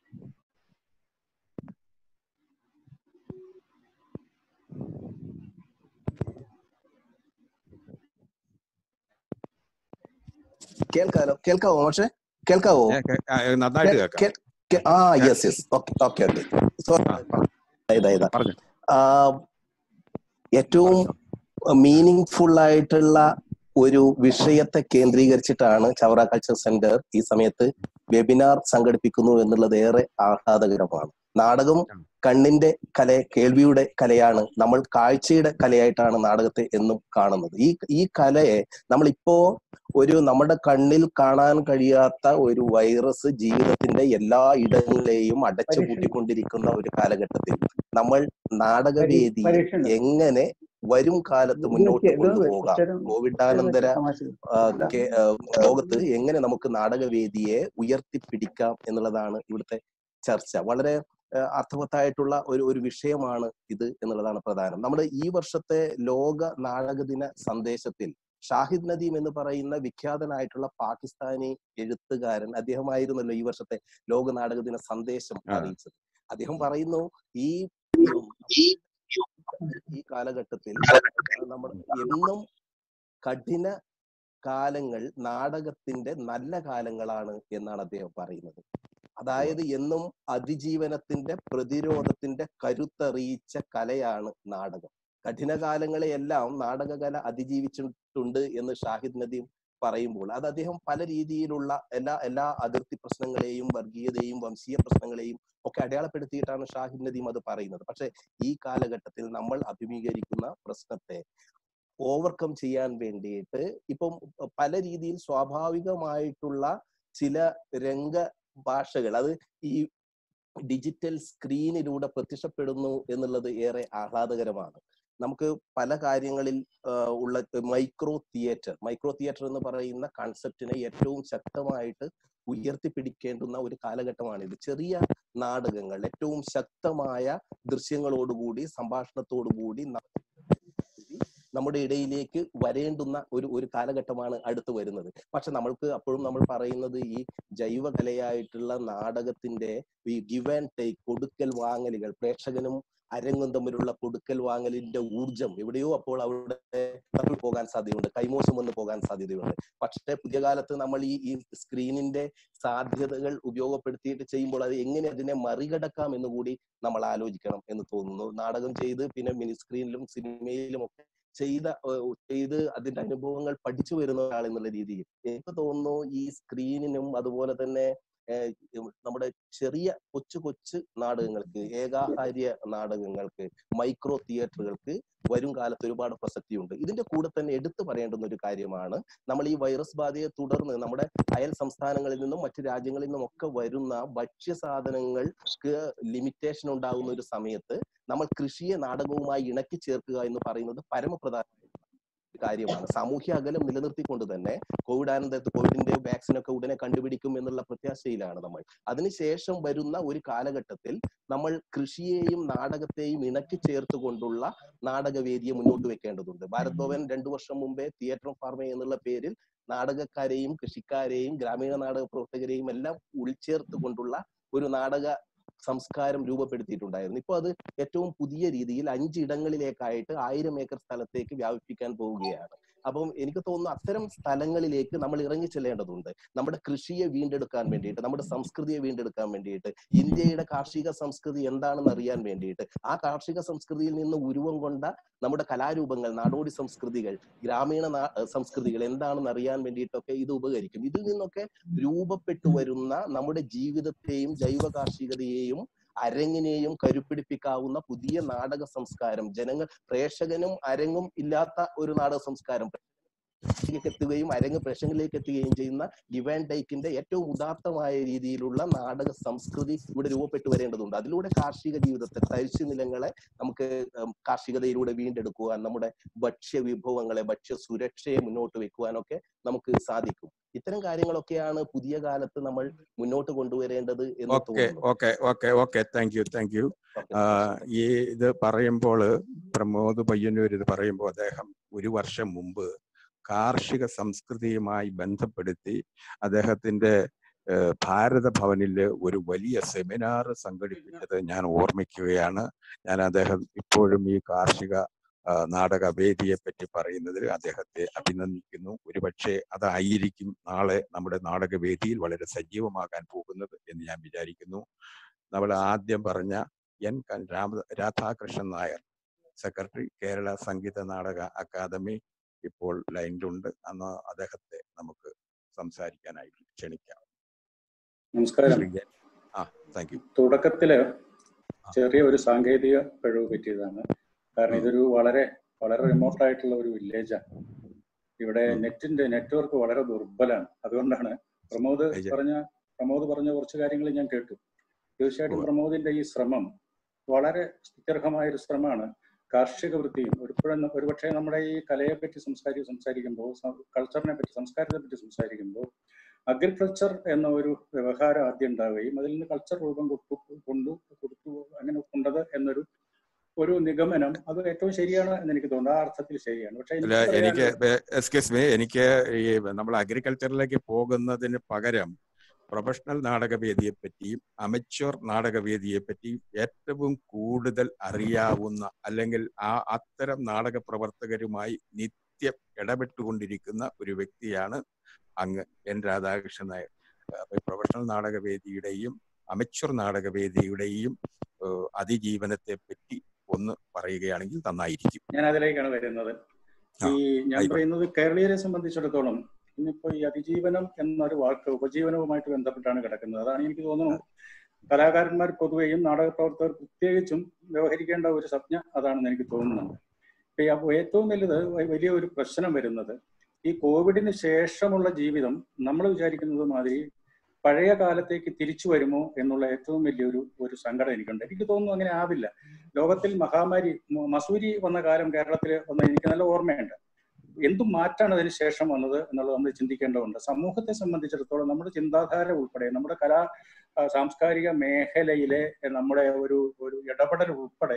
കേൾക്കാലോ കേൾക്കാവോ പക്ഷേ കേൾക്കാവോ ഏ, കേ- ആ, ഏ, നന്നായിട്ട് കേ- കേൾക്കാം കേ- കേ- ആ yes yes okay okay okay sorry ആ, പറ- ഇതാ ഇതാ പറഞ്ഞു ആ, ഏറ്റവും മീനിങ് ഫുൾ ആയിട്ടുള്ള ഒരു വിഷയത്തെ കേന്ദ്രീകരിച്ചിട്ടാണ് ചവറ കൾച്ചർ സെന്റർ ഈ സമയത്ത് വെബിനാർ സംഘടിപ്പിക്കുന്നു എന്നുള്ളത് ഏറെ ആഹ്ലാദകരമാണ് നാടകം കണ്ണിന്റെ കല കേൾവിയുടെ കലയാണ് നമ്മൾ കാഴ്ചയുടെ കലയായിട്ടാണ് നാടകത്തെ എന്നും കാണുന്നത് ഈ ഈ കലയെ നമ്മളിപ്പോ ഒരു നമ്മുടെ കണ്ണിൽ കാണാൻ കഴിയാത്ത ഒരു വൈറസ് ജീവിതത്തിന്റെ എല്ലാ ഇടങ്ങളിലെയും അടച്ചു പൂട്ടിക്കൊണ്ടിരിക്കുന്ന ഒരു കാലഘട്ടത്തിൽ നമ്മൾ നാടകവേദി പരീക്ഷ ഉണ്ട്. എങ്ങനെ വരും കാലത്ത് മുന്നോട്ട് കൊണ്ടുപോകാം കോവിഡാനന്തര ആ, കേ- ആ, ലോകത്ത് എങ്ങനെ നമുക്ക് നാടകവേദിയെ ഉയർത്തിപ്പിടിക്കാം എന്നുള്ളതാണ് ഇവിടുത്തെ ചർച്ച വളരെ ആ, അർത്ഥവത്തായിട്ടുള്ള ഒരു ഒരു വിഷയമാണ് ഇത് എന്നുള്ളതാണ് പ്രധാനം നമ്മുടെ ഈ വർഷത്തെ ലോക നാടകദിന സന്ദേശത്തിൽ ഷാഹിദ് നദീം എന്ന് പറയുന്ന വിഖ്യാതനായിട്ടുള്ള പാകിസ്ഥാനി എഴുത്തുകാരൻ അദ്ദേഹമായിരുന്നല്ലോ ഈ വർഷത്തെ ലോക നാടകദിന സന്ദേശം ആ. അറിയിച്ചത് അദ്ദേഹം പറയുന്നു ഈ ഈ കാലഘട്ടത്തിൽ നമ്മൾ എന്നും കഠിന കാലങ്ങൾ നാടകത്തിന്റെ നല്ല കാലങ്ങളാണ് എന്നാണ് അദ്ദേഹം പറയുന്നത് അതായത് എന്നും അതിജീവനത്തിന്റെ പ്രതിരോധത്തിന്റെ കരുത്തറിയിച്ച കലയാണ് നാടകം കഠിനകാലങ്ങളെയെല്ലാം നാടകകല അതിജീവിച്ചിട്ടുണ്ട് എന്ന് ഷാഹിദ് നദീം പറയുമ്പോൾ അത് അദ്ദേഹം പല രീതിയിലുള്ള എല്ലാ എല്ലാ അതിർത്തി പ്രശ്നങ്ങളെയും വർഗീയതയും വംശീയ പ്രശ്നങ്ങളെയും ഒക്കെ അടയാളപ്പെടുത്തിയിട്ടാണ് ഷാഹിദ് നദീം അത് പറയുന്നത് പക്ഷെ ഈ കാലഘട്ടത്തിൽ നമ്മൾ അഭിമുഖീകരിക്കുന്ന പ്രശ്നത്തെ ഓവർകം ചെയ്യാൻ വേണ്ടിയിട്ട് ഇപ്പം പല രീതിയിൽ സ്വാഭാവികമായിട്ടുള്ള ചില രംഗ ഭാഷകൾ അത് ഈ ഡിജിറ്റൽ സ്ക്രീനിലൂടെ പ്രത്യക്ഷപ്പെടുന്നു എന്നുള്ളത് ഏറെ ആഹ്ലാദകരമാണ് നമുക്ക് പല കാര്യങ്ങളിൽ ആ, ഉള്ള മൈക്രോ തിയേറ്റർ മൈക്രോ തിയേറ്റർ എന്ന് പറയുന്ന കൺസെപ്റ്റിനെ ഏറ്റവും ശക്തമായിട്ട് ഉയർത്തിപ്പിടിക്കേണ്ടുന്ന ഒരു കാലഘട്ടമാണിത് ചെറിയ നാടകങ്ങൾ ഏറ്റവും ശക്തമായ ദൃശ്യങ്ങളോടുകൂടി സംഭാഷണത്തോടുകൂടി ന- നമ്മുടെ ഇടയിലേക്ക് വരേണ്ടുന്ന ഒരു ഒരു കാലഘട്ടമാണ് അടുത്ത് വരുന്നത് പക്ഷെ നമ്മൾക്ക് അപ്പോഴും നമ്മൾ പറയുന്നത് ഈ ജൈവ കലയായിട്ടുള്ള നാടകത്തിന്റെ ഈ ഗിവ് ആൻഡ് ടേക്ക് കൊടുക്കൽ വാങ്ങലുകൾ പ്രേക്ഷകനും അരങ്ങും തമ്മിലുള്ള കൊടുക്കൽ വാങ്ങലിന്റെ ഊർജം എവിടെയോ അപ്പോൾ അവിടെ തമ്മിൽ പോകാൻ സാധ്യതയുണ്ട് കൈമോശം വന്ന് പോകാൻ സാധ്യതയുണ്ട് പക്ഷേ പുതിയ കാലത്ത് നമ്മൾ ഈ ഈ സ്ക്രീനിന്റെ സാധ്യതകൾ ഉപയോഗപ്പെടുത്തിയിട്ട് ചെയ്യുമ്പോൾ അത് എങ്ങനെ അതിനെ മറികടക്കാം എന്ന് കൂടി നമ്മൾ ആലോചിക്കണം എന്ന് തോന്നുന്നു നാടകം ചെയ്ത് പിന്നെ മിനി സ്ക്രീനിലും സിനിമയിലും ഒക്കെ ചെയ്ത ഏഹ് ചെയ്ത് അതിന്റെ അനുഭവങ്ങൾ പഠിച്ചു വരുന്ന ഒരാൾ എന്നുള്ള രീതിയിൽ എനിക്ക് തോന്നുന്നു ഈ സ്ക്രീനിനും അതുപോലെ തന്നെ ഏഹ് നമ്മുടെ ചെറിയ കൊച്ചു കൊച്ചു നാടകങ്ങൾക്ക് ഏകാഹാര്യ നാടകങ്ങൾക്ക് മൈക്രോ തിയേറ്ററുകൾക്ക് വരും കാലത്ത് ഒരുപാട് പ്രസക്തിയുണ്ട് ഇതിന്റെ കൂടെ തന്നെ എടുത്തു പറയേണ്ടുന്ന ഒരു കാര്യമാണ് നമ്മൾ ഈ വൈറസ് ബാധയെ തുടർന്ന് നമ്മുടെ അയൽ സംസ്ഥാനങ്ങളിൽ നിന്നും മറ്റു രാജ്യങ്ങളിൽ നിന്നും ഒക്കെ വരുന്ന ഭക്ഷ്യ സാധനങ്ങൾക്ക് ലിമിറ്റേഷൻ ഉണ്ടാകുന്ന ഒരു സമയത്ത് നമ്മൾ കൃഷിയെ നാടകവുമായി ഇണക്കി ചേർക്കുക എന്ന് പറയുന്നത് പരമപ്രധാന കാര്യമാണ് സാമൂഹ്യ അകലം നിലനിർത്തിക്കൊണ്ട് തന്നെ കോവിഡാനന്തരത്ത് കോവിഡിന്റെ വാക്സിൻ ഒക്കെ ഉടനെ കണ്ടുപിടിക്കും എന്നുള്ള പ്രത്യാശയിലാണ് നമ്മൾ അതിനുശേഷം വരുന്ന ഒരു കാലഘട്ടത്തിൽ നമ്മൾ കൃഷിയെയും നാടകത്തെയും ഇണക്കി ചേർത്തുകൊണ്ടുള്ള നാടകവേദിയെ മുന്നോട്ട് വെക്കേണ്ടതുണ്ട് ഭാരത് ഭവൻ രണ്ടു വർഷം മുമ്പേ തിയേറ്റർ ഫാർമ എന്നുള്ള പേരിൽ നാടകക്കാരെയും കൃഷിക്കാരെയും ഗ്രാമീണ നാടക പ്രവർത്തകരെയും എല്ലാം ഉൾച്ചേർത്തുകൊണ്ടുള്ള ഒരു നാടക സംസ്കാരം രൂപപ്പെടുത്തിയിട്ടുണ്ടായിരുന്നു ഇപ്പോൾ അത് ഏറ്റവും പുതിയ രീതിയിൽ അഞ്ചിടങ്ങളിലേക്കായിട്ട് ആയിരം ഏക്കർ സ്ഥലത്തേക്ക് വ്യാപിപ്പിക്കാൻ പോവുകയാണ് അപ്പം എനിക്ക് തോന്നുന്നു അത്തരം സ്ഥലങ്ങളിലേക്ക് നമ്മൾ ഇറങ്ങി ചെല്ലേണ്ടതുണ്ട് നമ്മുടെ കൃഷിയെ വീണ്ടെടുക്കാൻ വേണ്ടിയിട്ട് നമ്മുടെ സംസ്കൃതിയെ വീണ്ടെടുക്കാൻ വേണ്ടിയിട്ട് ഇന്ത്യയുടെ കാർഷിക സംസ്കൃതി എന്താണെന്ന് അറിയാൻ വേണ്ടിയിട്ട് ആ കാർഷിക സംസ്കൃതിയിൽ നിന്ന് ഉരുവം കൊണ്ട നമ്മുടെ കലാരൂപങ്ങൾ നാടോടി സംസ്കൃതികൾ ഗ്രാമീണ നാ- സംസ്കൃതികൾ എന്താണെന്ന് അറിയാൻ വേണ്ടിയിട്ടൊക്കെ ഇത് ഉപകരിക്കും ഇതിൽ നിന്നൊക്കെ രൂപപ്പെട്ടു വരുന്ന നമ്മുടെ ജീവിതത്തെയും ജൈവ കാർഷികതയെയും അരങ്ങിനെയും കരുപ്പിടിപ്പിക്കാവുന്ന പുതിയ നാടക സംസ്കാരം ജനങ്ങൾ പ്രേക്ഷകനും അരങ്ങും ഇല്ലാത്ത ഒരു നാടക സംസ്കാരം പ്രേക്ഷകരിലേക്ക് എത്തുകയും അരങ്ങ് പ്രേക്ഷകരിലേക്ക് എത്തുകയും ചെയ്യുന്ന ഗിവ് ആൻഡ് ടേക്കിന്റെ ഏറ്റവും ഉദാത്തമായ രീതിയിലുള്ള നാടക സംസ്കൃതി ഇവിടെ രൂപപ്പെട്ടു വരേണ്ടതുണ്ട് അതിലൂടെ കാർഷിക ജീവിതത്തെ തരിശു നിലങ്ങളെ നമുക്ക് ഉം, കാർഷികതയിലൂടെ വീണ്ടെടുക്കുവാൻ നമ്മുടെ ഭക്ഷ്യ വിഭവങ്ങളെ ഭക്ഷ്യ സുരക്ഷയെ മുന്നോട്ട് വെക്കുവാനൊക്കെ നമുക്ക് സാധിക്കും ഇത്തരം കാര്യങ്ങളൊക്കെയാണ് പുതിയ കാലത്ത് നമ്മൾ മുന്നോട്ട് കൊണ്ടുവരേണ്ടത് എന്ന് ഓക്കെ തോന്നുന്നു okay okay okay thank you thank you okay. ഈ ഇത് പറയുമ്പോൾ പ്രമോദ് പയ്യന്നൂർ ഇത് പറയുമ്പോൾ അദ്ദേഹം ഒരു വർഷം മുമ്പ് കാർഷിക സംസ്കൃതിയുമായി ബന്ധപ്പെടുത്തി അദ്ദേഹത്തിന്റെ ഏഹ്, ഭാരത ഭവനില് ഒരു വലിയ സെമിനാർ സംഘടിപ്പിച്ചത് ഞാൻ ഓർമ്മിക്കുകയാണ് ഞാൻ അദ്ദേഹം ഇപ്പോഴും ഈ കാർഷിക ആ, നാടകവേദിയെ പറ്റി പറയുന്നതിൽ അദ്ദേഹത്തെ അഭിനന്ദിക്കുന്നു ഒരുപക്ഷെ അതായിരിക്കും നാളെ നമ്മുടെ നാടകവേദിയിൽ വളരെ സജീവമാകാൻ പോകുന്നത് എന്ന് ഞാൻ വിചാരിക്കുന്നു നമ്മൾ ആദ്യം പറഞ്ഞ എൻ ക- രാമ രാധാകൃഷ്ണൻ നായർ സെക്രട്ടറി കേരള സംഗീത നാടക അക്കാദമി ഇപ്പോൾ ലൈനിലുണ്ട് അന്ന് അദ്ദേഹത്തെ നമുക്ക് സംസാരിക്കാനായി ക്ഷണിക്കാം നമസ്കാരം ശ്രീ എൻ. ആ താങ്ക് യു തുടക്കത്തില് ചെറിയ ഒരു സാങ്കേതിക പിഴവ് പറ്റിയതാണ് കാരണം ഇതൊരു വളരെ വളരെ റിമോട്ട് ആയിട്ടുള്ള ഒരു വില്ലേജാണ് ഇവിടെ ഉം. നെറ്റിന്റെ നെറ്റ്വർക്ക് വളരെ ദുർബലാണ് അതുകൊണ്ടാണ് പ്രമോദ് അയ്യ. പറഞ്ഞ പ്രമോദ് പറഞ്ഞ കുറച്ച് കാര്യങ്ങൾ ഞാൻ കേട്ടു തീർച്ചയായിട്ടും ഉവ്വ. പ്രമോദിന്റെ ഈ ശ്രമം വളരെ സ്തുത്യർഹമായ ഒരു ശ്രമമാണ് കാർഷിക വൃത്തിയും ഒരുപ്പോഴും ഒരുപക്ഷെ നമ്മുടെ ഈ കലയെ പറ്റി സംസാരി സംസാരിക്കുമ്പോൾ കൾച്ചറിനെ പറ്റി സംസ്കാരത്തെ പറ്റി സംസാരിക്കുമ്പോൾ അഗ്രികൾച്ചർ എന്ന ഒരു വ്യവഹാരം ആദ്യം ഉണ്ടാവുകയും അതിൽ നിന്ന് കൾച്ചർ രൂപം കൊടുത്തു കൊണ്ടു കൊടുത്തു അങ്ങനെ കൊണ്ടത് എന്നൊരു ഒരു നിഗമനം അത് ഏറ്റവും ശരിയാണ് എന്ന് എനിക്ക് തോന്നുന്നു ആ അർത്ഥത്തിൽ ശരിയാണ് പക്ഷെ അല്ല എനിക്ക് എനിക്ക് പറയാനുള്ളത് എക്സ്ക്യൂസ് മീ എനിക്ക് ഈ നമ്മൾ അഗ്രികൾച്ചറിലേക്ക് പോകുന്നതിന് പകരം പ്രൊഫഷണൽ നാടകവേദിയെ പറ്റിയും അമച്വർ നാടകവേദിയെ പറ്റിയും ഏറ്റവും കൂടുതൽ അറിയാവുന്ന അല്ലെങ്കിൽ ആ അത്തരം നാടക പ്രവർത്തകരുമായി നിത്യം ഇടപെട്ടുകൊണ്ടിരിക്കുന്ന ഒരു വ്യക്തിയാണ് അങ്ങ് എൻ രാധാകൃഷ്ണൻ നായർ അപ്പൊ ഈ പ്രൊഫഷണൽ നാടകവേദിയുടെയും അമച്വർ നാടകവേദിയുടെയും ഏഹ്, അതിജീവനത്തെ പറ്റി ഒന്ന് പറയുകയാണെങ്കിൽ നന്നായിരിക്കും ഞാൻ അതിലേക്കാണ് വരുന്നത് ആ, ഈ ഞാൻ ആയിക്കോട്ടെ. പറയുന്നത് കേരളീയരെ സംബന്ധിച്ചിടത്തോളം ഇന്നിപ്പോ ഈ അതിജീവനം എന്നൊരു വാക്ക് ഉപജീവനവുമായിട്ട് ബന്ധപ്പെട്ടാണ് കിടക്കുന്നത് അതാണ് എനിക്ക് തോന്നുന്നു കലാകാരന്മാർ പൊതുവെയും നാടക പ്രവർത്തകർ പ്രത്യേകിച്ചും വ്യവഹരിക്കേണ്ട ഒരു സംജ്ഞ അതാണെന്ന് എനിക്ക് തോന്നുന്നുണ്ട് ഇപ്പൊ ഈ അപ്പൊ ഏറ്റവും വലുത് വ- വലിയ ഒരു പ്രശ്നം വരുന്നത് ഈ കോവിഡിന് ശേഷമുള്ള ജീവിതം നമ്മൾ വിചാരിക്കുന്നത് മാതിരി പഴയ കാലത്തേക്ക് തിരിച്ചു വരുമോ എന്നുള്ള ഏറ്റവും വലിയൊരു ഒരു സങ്കടം എനിക്കുണ്ട് എനിക്ക് തോന്നുന്നു അങ്ങനെ ആവില്ല ലോകത്തിൽ മഹാമാരി മ- മസൂരി വന്ന കാലം കേരളത്തിൽ വന്ന എനിക്ക് നല്ല ഓർമ്മയുണ്ട് എന്തും മാറ്റാണ് അതിന് ശേഷം വന്നത് എന്നുള്ളത് നമ്മൾ ചിന്തിക്കേണ്ടതുണ്ട് സമൂഹത്തെ സംബന്ധിച്ചിടത്തോളം നമ്മുടെ ചിന്താധാര ഉൾപ്പെടെ നമ്മുടെ കലാ ആ, സാംസ്കാരിക മേഖലയിലെ നമ്മുടെ ഒരു ഒരു ഇടപെടൽ ഉൾപ്പെടെ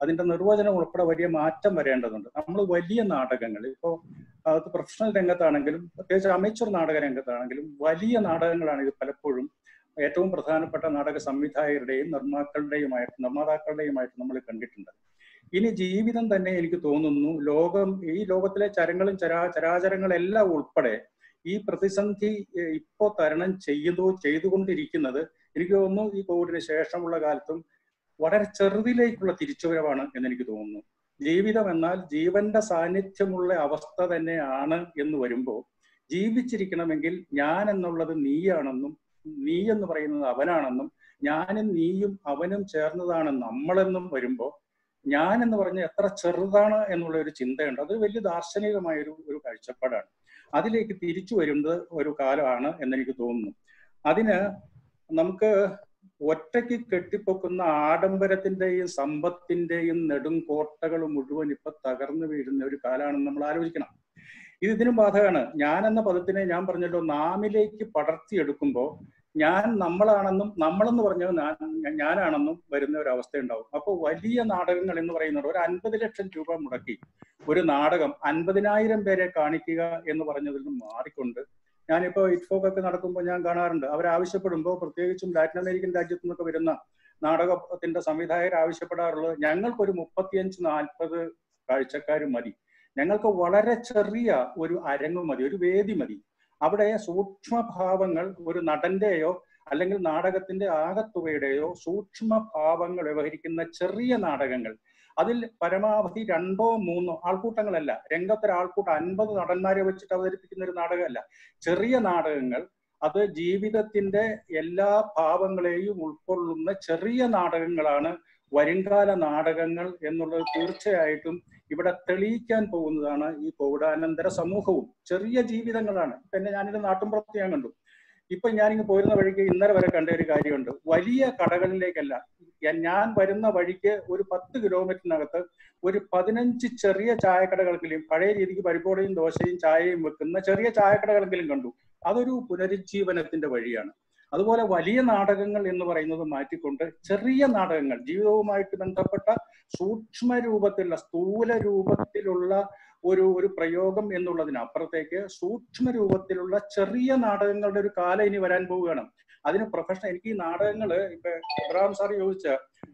അതിന്റെ നിർവചനം ഉൾപ്പെടെ വലിയ മാറ്റം വരേണ്ടതുണ്ട് നമ്മൾ വലിയ നാടകങ്ങൾ ഇപ്പോ അത് പ്രൊഫഷണൽ രംഗത്താണെങ്കിലും പ്രത്യേകിച്ച് അമേച്ചർ നാടക രംഗത്താണെങ്കിലും വലിയ നാടകങ്ങളാണ് ഇത് പലപ്പോഴും ഏറ്റവും പ്രധാനപ്പെട്ട നാടക സംവിധായകരുടെയും നിർമ്മാക്കളുടെയുമായിട്ട് നിർമ്മാതാക്കളുടെയുമായിട്ട് നമ്മൾ കണ്ടിട്ടുണ്ട് ഇനി ജീവിതം തന്നെ എനിക്ക് തോന്നുന്നു ലോകം ഈ ലോകത്തിലെ ചരങ്ങളും ചരാ ചരാചരങ്ങളെല്ലാം ഉൾപ്പെടെ ഈ പ്രതിസന്ധി ഏഹ്, ഇപ്പോ തരണം ചെയ്തു ചെയ്തുകൊണ്ടിരിക്കുന്നത് എനിക്ക് തോന്നുന്നു ഈ കോവിഡിന് ശേഷമുള്ള കാലത്തും വളരെ ചെറുതിലേക്കുള്ള തിരിച്ചുവരവാണ് എന്ന് എനിക്ക് തോന്നുന്നു ജീവിതം എന്നാൽ ജീവന്റെ സാന്നിധ്യമുള്ള അവസ്ഥ തന്നെയാണ് എന്ന് വരുമ്പോൾ ജീവിച്ചിരിക്കണമെങ്കിൽ ഞാൻ എന്നുള്ളത് നീയാണെന്നും നീ എന്ന് പറയുന്നത് അവനാണെന്നും ഞാനും നീയും അവനും ചേർന്നതാണ് നമ്മളെന്നും വരുമ്പോൾ ഞാൻ എന്ന് പറഞ്ഞ എത്ര ചെറുതാണ് എന്നുള്ള ഒരു ചിന്തയുണ്ട് അത് വലിയ ദാർശനികമായ ഒരു ഒരു കാഴ്ചപ്പാടാണ് അതിലേക്ക് തിരിച്ചു വരുന്നത് ഒരു കാലമാണ് എന്നെനിക്ക് തോന്നുന്നു അതിന് നമുക്ക് ഒറ്റയ്ക്ക് കെട്ടിപ്പൊക്കുന്ന ആഡംബരത്തിന്റെയും സമ്പത്തിന്റെയും നെടുങ്കോട്ടകൾ മുഴുവൻ ഇപ്പൊ തകർന്നു വീഴുന്ന ഒരു കാലമാണെന്ന് നമ്മൾ ആലോചിക്കണം ഇത് ഇതിനും ബാധകമാണ് ഞാൻ എന്ന പദത്തിനെ ഞാൻ പറഞ്ഞല്ലോ നാമിലേക്ക് പടർത്തിയെടുക്കുമ്പോൾ ഞാൻ നമ്മളാണെന്നും നമ്മളെന്ന് പറഞ്ഞത് ഞാൻ- ഞാനാണെന്നും വരുന്ന ഒരു അവസ്ഥ ഉണ്ടാവും അപ്പോൾ വലിയ നാടകങ്ങൾ എന്ന് പറയുന്നത് ഒരു അൻപത് ലക്ഷം രൂപ മുടക്കി ഒരു നാടകം അൻപതിനായിരം പേരെ കാണിക്കുക എന്ന് പറഞ്ഞതിൽ നിന്ന് മാറിക്കൊണ്ട് ഞാനിപ്പോ ഇറ്റ്ഫോക്ക് ഒക്കെ നടക്കുമ്പോൾ ഞാൻ കാണാറുണ്ട് അവർ ആവശ്യപ്പെടുമ്പോൾ പ്രത്യേകിച്ചും ലാറ്റിൻ അമേരിക്കൻ രാജ്യത്തു നിന്നൊക്കെ വരുന്ന നാടകത്തിന്റെ സംവിധായകർ ആവശ്യപ്പെടാറുള്ളത് ഞങ്ങൾക്കൊരു മുപ്പത്തിയഞ്ച് നാൽപ്പത് കാഴ്ചക്കാർ മതി ഞങ്ങൾക്ക് വളരെ ചെറിയ ഒരു അരങ്ങ് മതി ഒരു വേദി മതി അവിടെ സൂക്ഷ്മഭാവങ്ങൾ ഒരു നടന്റെയോ അല്ലെങ്കിൽ നാടകത്തിന്റെ ആകത്തുകയുടെയോ സൂക്ഷ്മഭാവങ്ങൾ വ്യവഹരിക്കുന്ന ചെറിയ നാടകങ്ങൾ അതിൽ പരമാവധി രണ്ടോ മൂന്നോ ആൾക്കൂട്ടങ്ങളല്ല രംഗത്തൊരു ആൾക്കൂട്ടം അൻപത് നടന്മാരെ വെച്ചിട്ട് അവതരിപ്പിക്കുന്ന ഒരു നാടകമല്ല ചെറിയ നാടകങ്ങൾ അത് ജീവിതത്തിന്റെ എല്ലാ ഭാവങ്ങളെയും ഉൾക്കൊള്ളുന്ന ചെറിയ നാടകങ്ങളാണ് വരുംകാല നാടകങ്ങൾ എന്നുള്ളത് തീർച്ചയായിട്ടും ഇവിടെ തെളിയിക്കാൻ പോകുന്നതാണ് ഈ കോവിഡാനന്തര സമൂഹവും ചെറിയ ജീവിതങ്ങളാണ് പിന്നെ ഞാനിത് നാട്ടിൻപുറത്ത് ഞാൻ കണ്ടു ഇപ്പൊ ഞാനിങ്ങ് പോരുന്ന വഴിക്ക് ഇന്നലെ വരെ കണ്ട ഒരു കാര്യമുണ്ട് വലിയ കടകളിലേക്കല്ല ഞാൻ- ഞാൻ വരുന്ന വഴിക്ക് ഒരു പത്ത് കിലോമീറ്ററിനകത്ത് ഒരു പതിനഞ്ച് ചെറിയ ചായക്കടകളെങ്കിലും പഴയ രീതിക്ക് പരിപ്പോടയും ദോശയും ചായയും വെക്കുന്ന ചെറിയ ചായക്കടകളെങ്കിലും കണ്ടു അതൊരു പുനരുജ്ജീവനത്തിന്റെ വഴിയാണ് അതുപോലെ വലിയ നാടകങ്ങൾ എന്ന് പറയുന്നത് മാറ്റിക്കൊണ്ട് ചെറിയ നാടകങ്ങൾ ജീവിതവുമായിട്ട് ബന്ധപ്പെട്ട സൂക്ഷ്മ രൂപത്തിലുള്ള സ്ഥൂല രൂപത്തിലുള്ള ഒരു ഒരു പ്രയോഗം എന്നുള്ളതിനപ്പുറത്തേക്ക് സൂക്ഷ്മ രൂപത്തിലുള്ള ചെറിയ നാടകങ്ങളുടെ ഒരു കാലം ഇനി വരാൻ പോവുകയാണ് അതിന് പ്രൊഫഷണൽ എനിക്ക് ഈ നാടകങ്ങള് ഇപ്പൊ ഇബ്രാഹിം സാർ ചോദിച്ച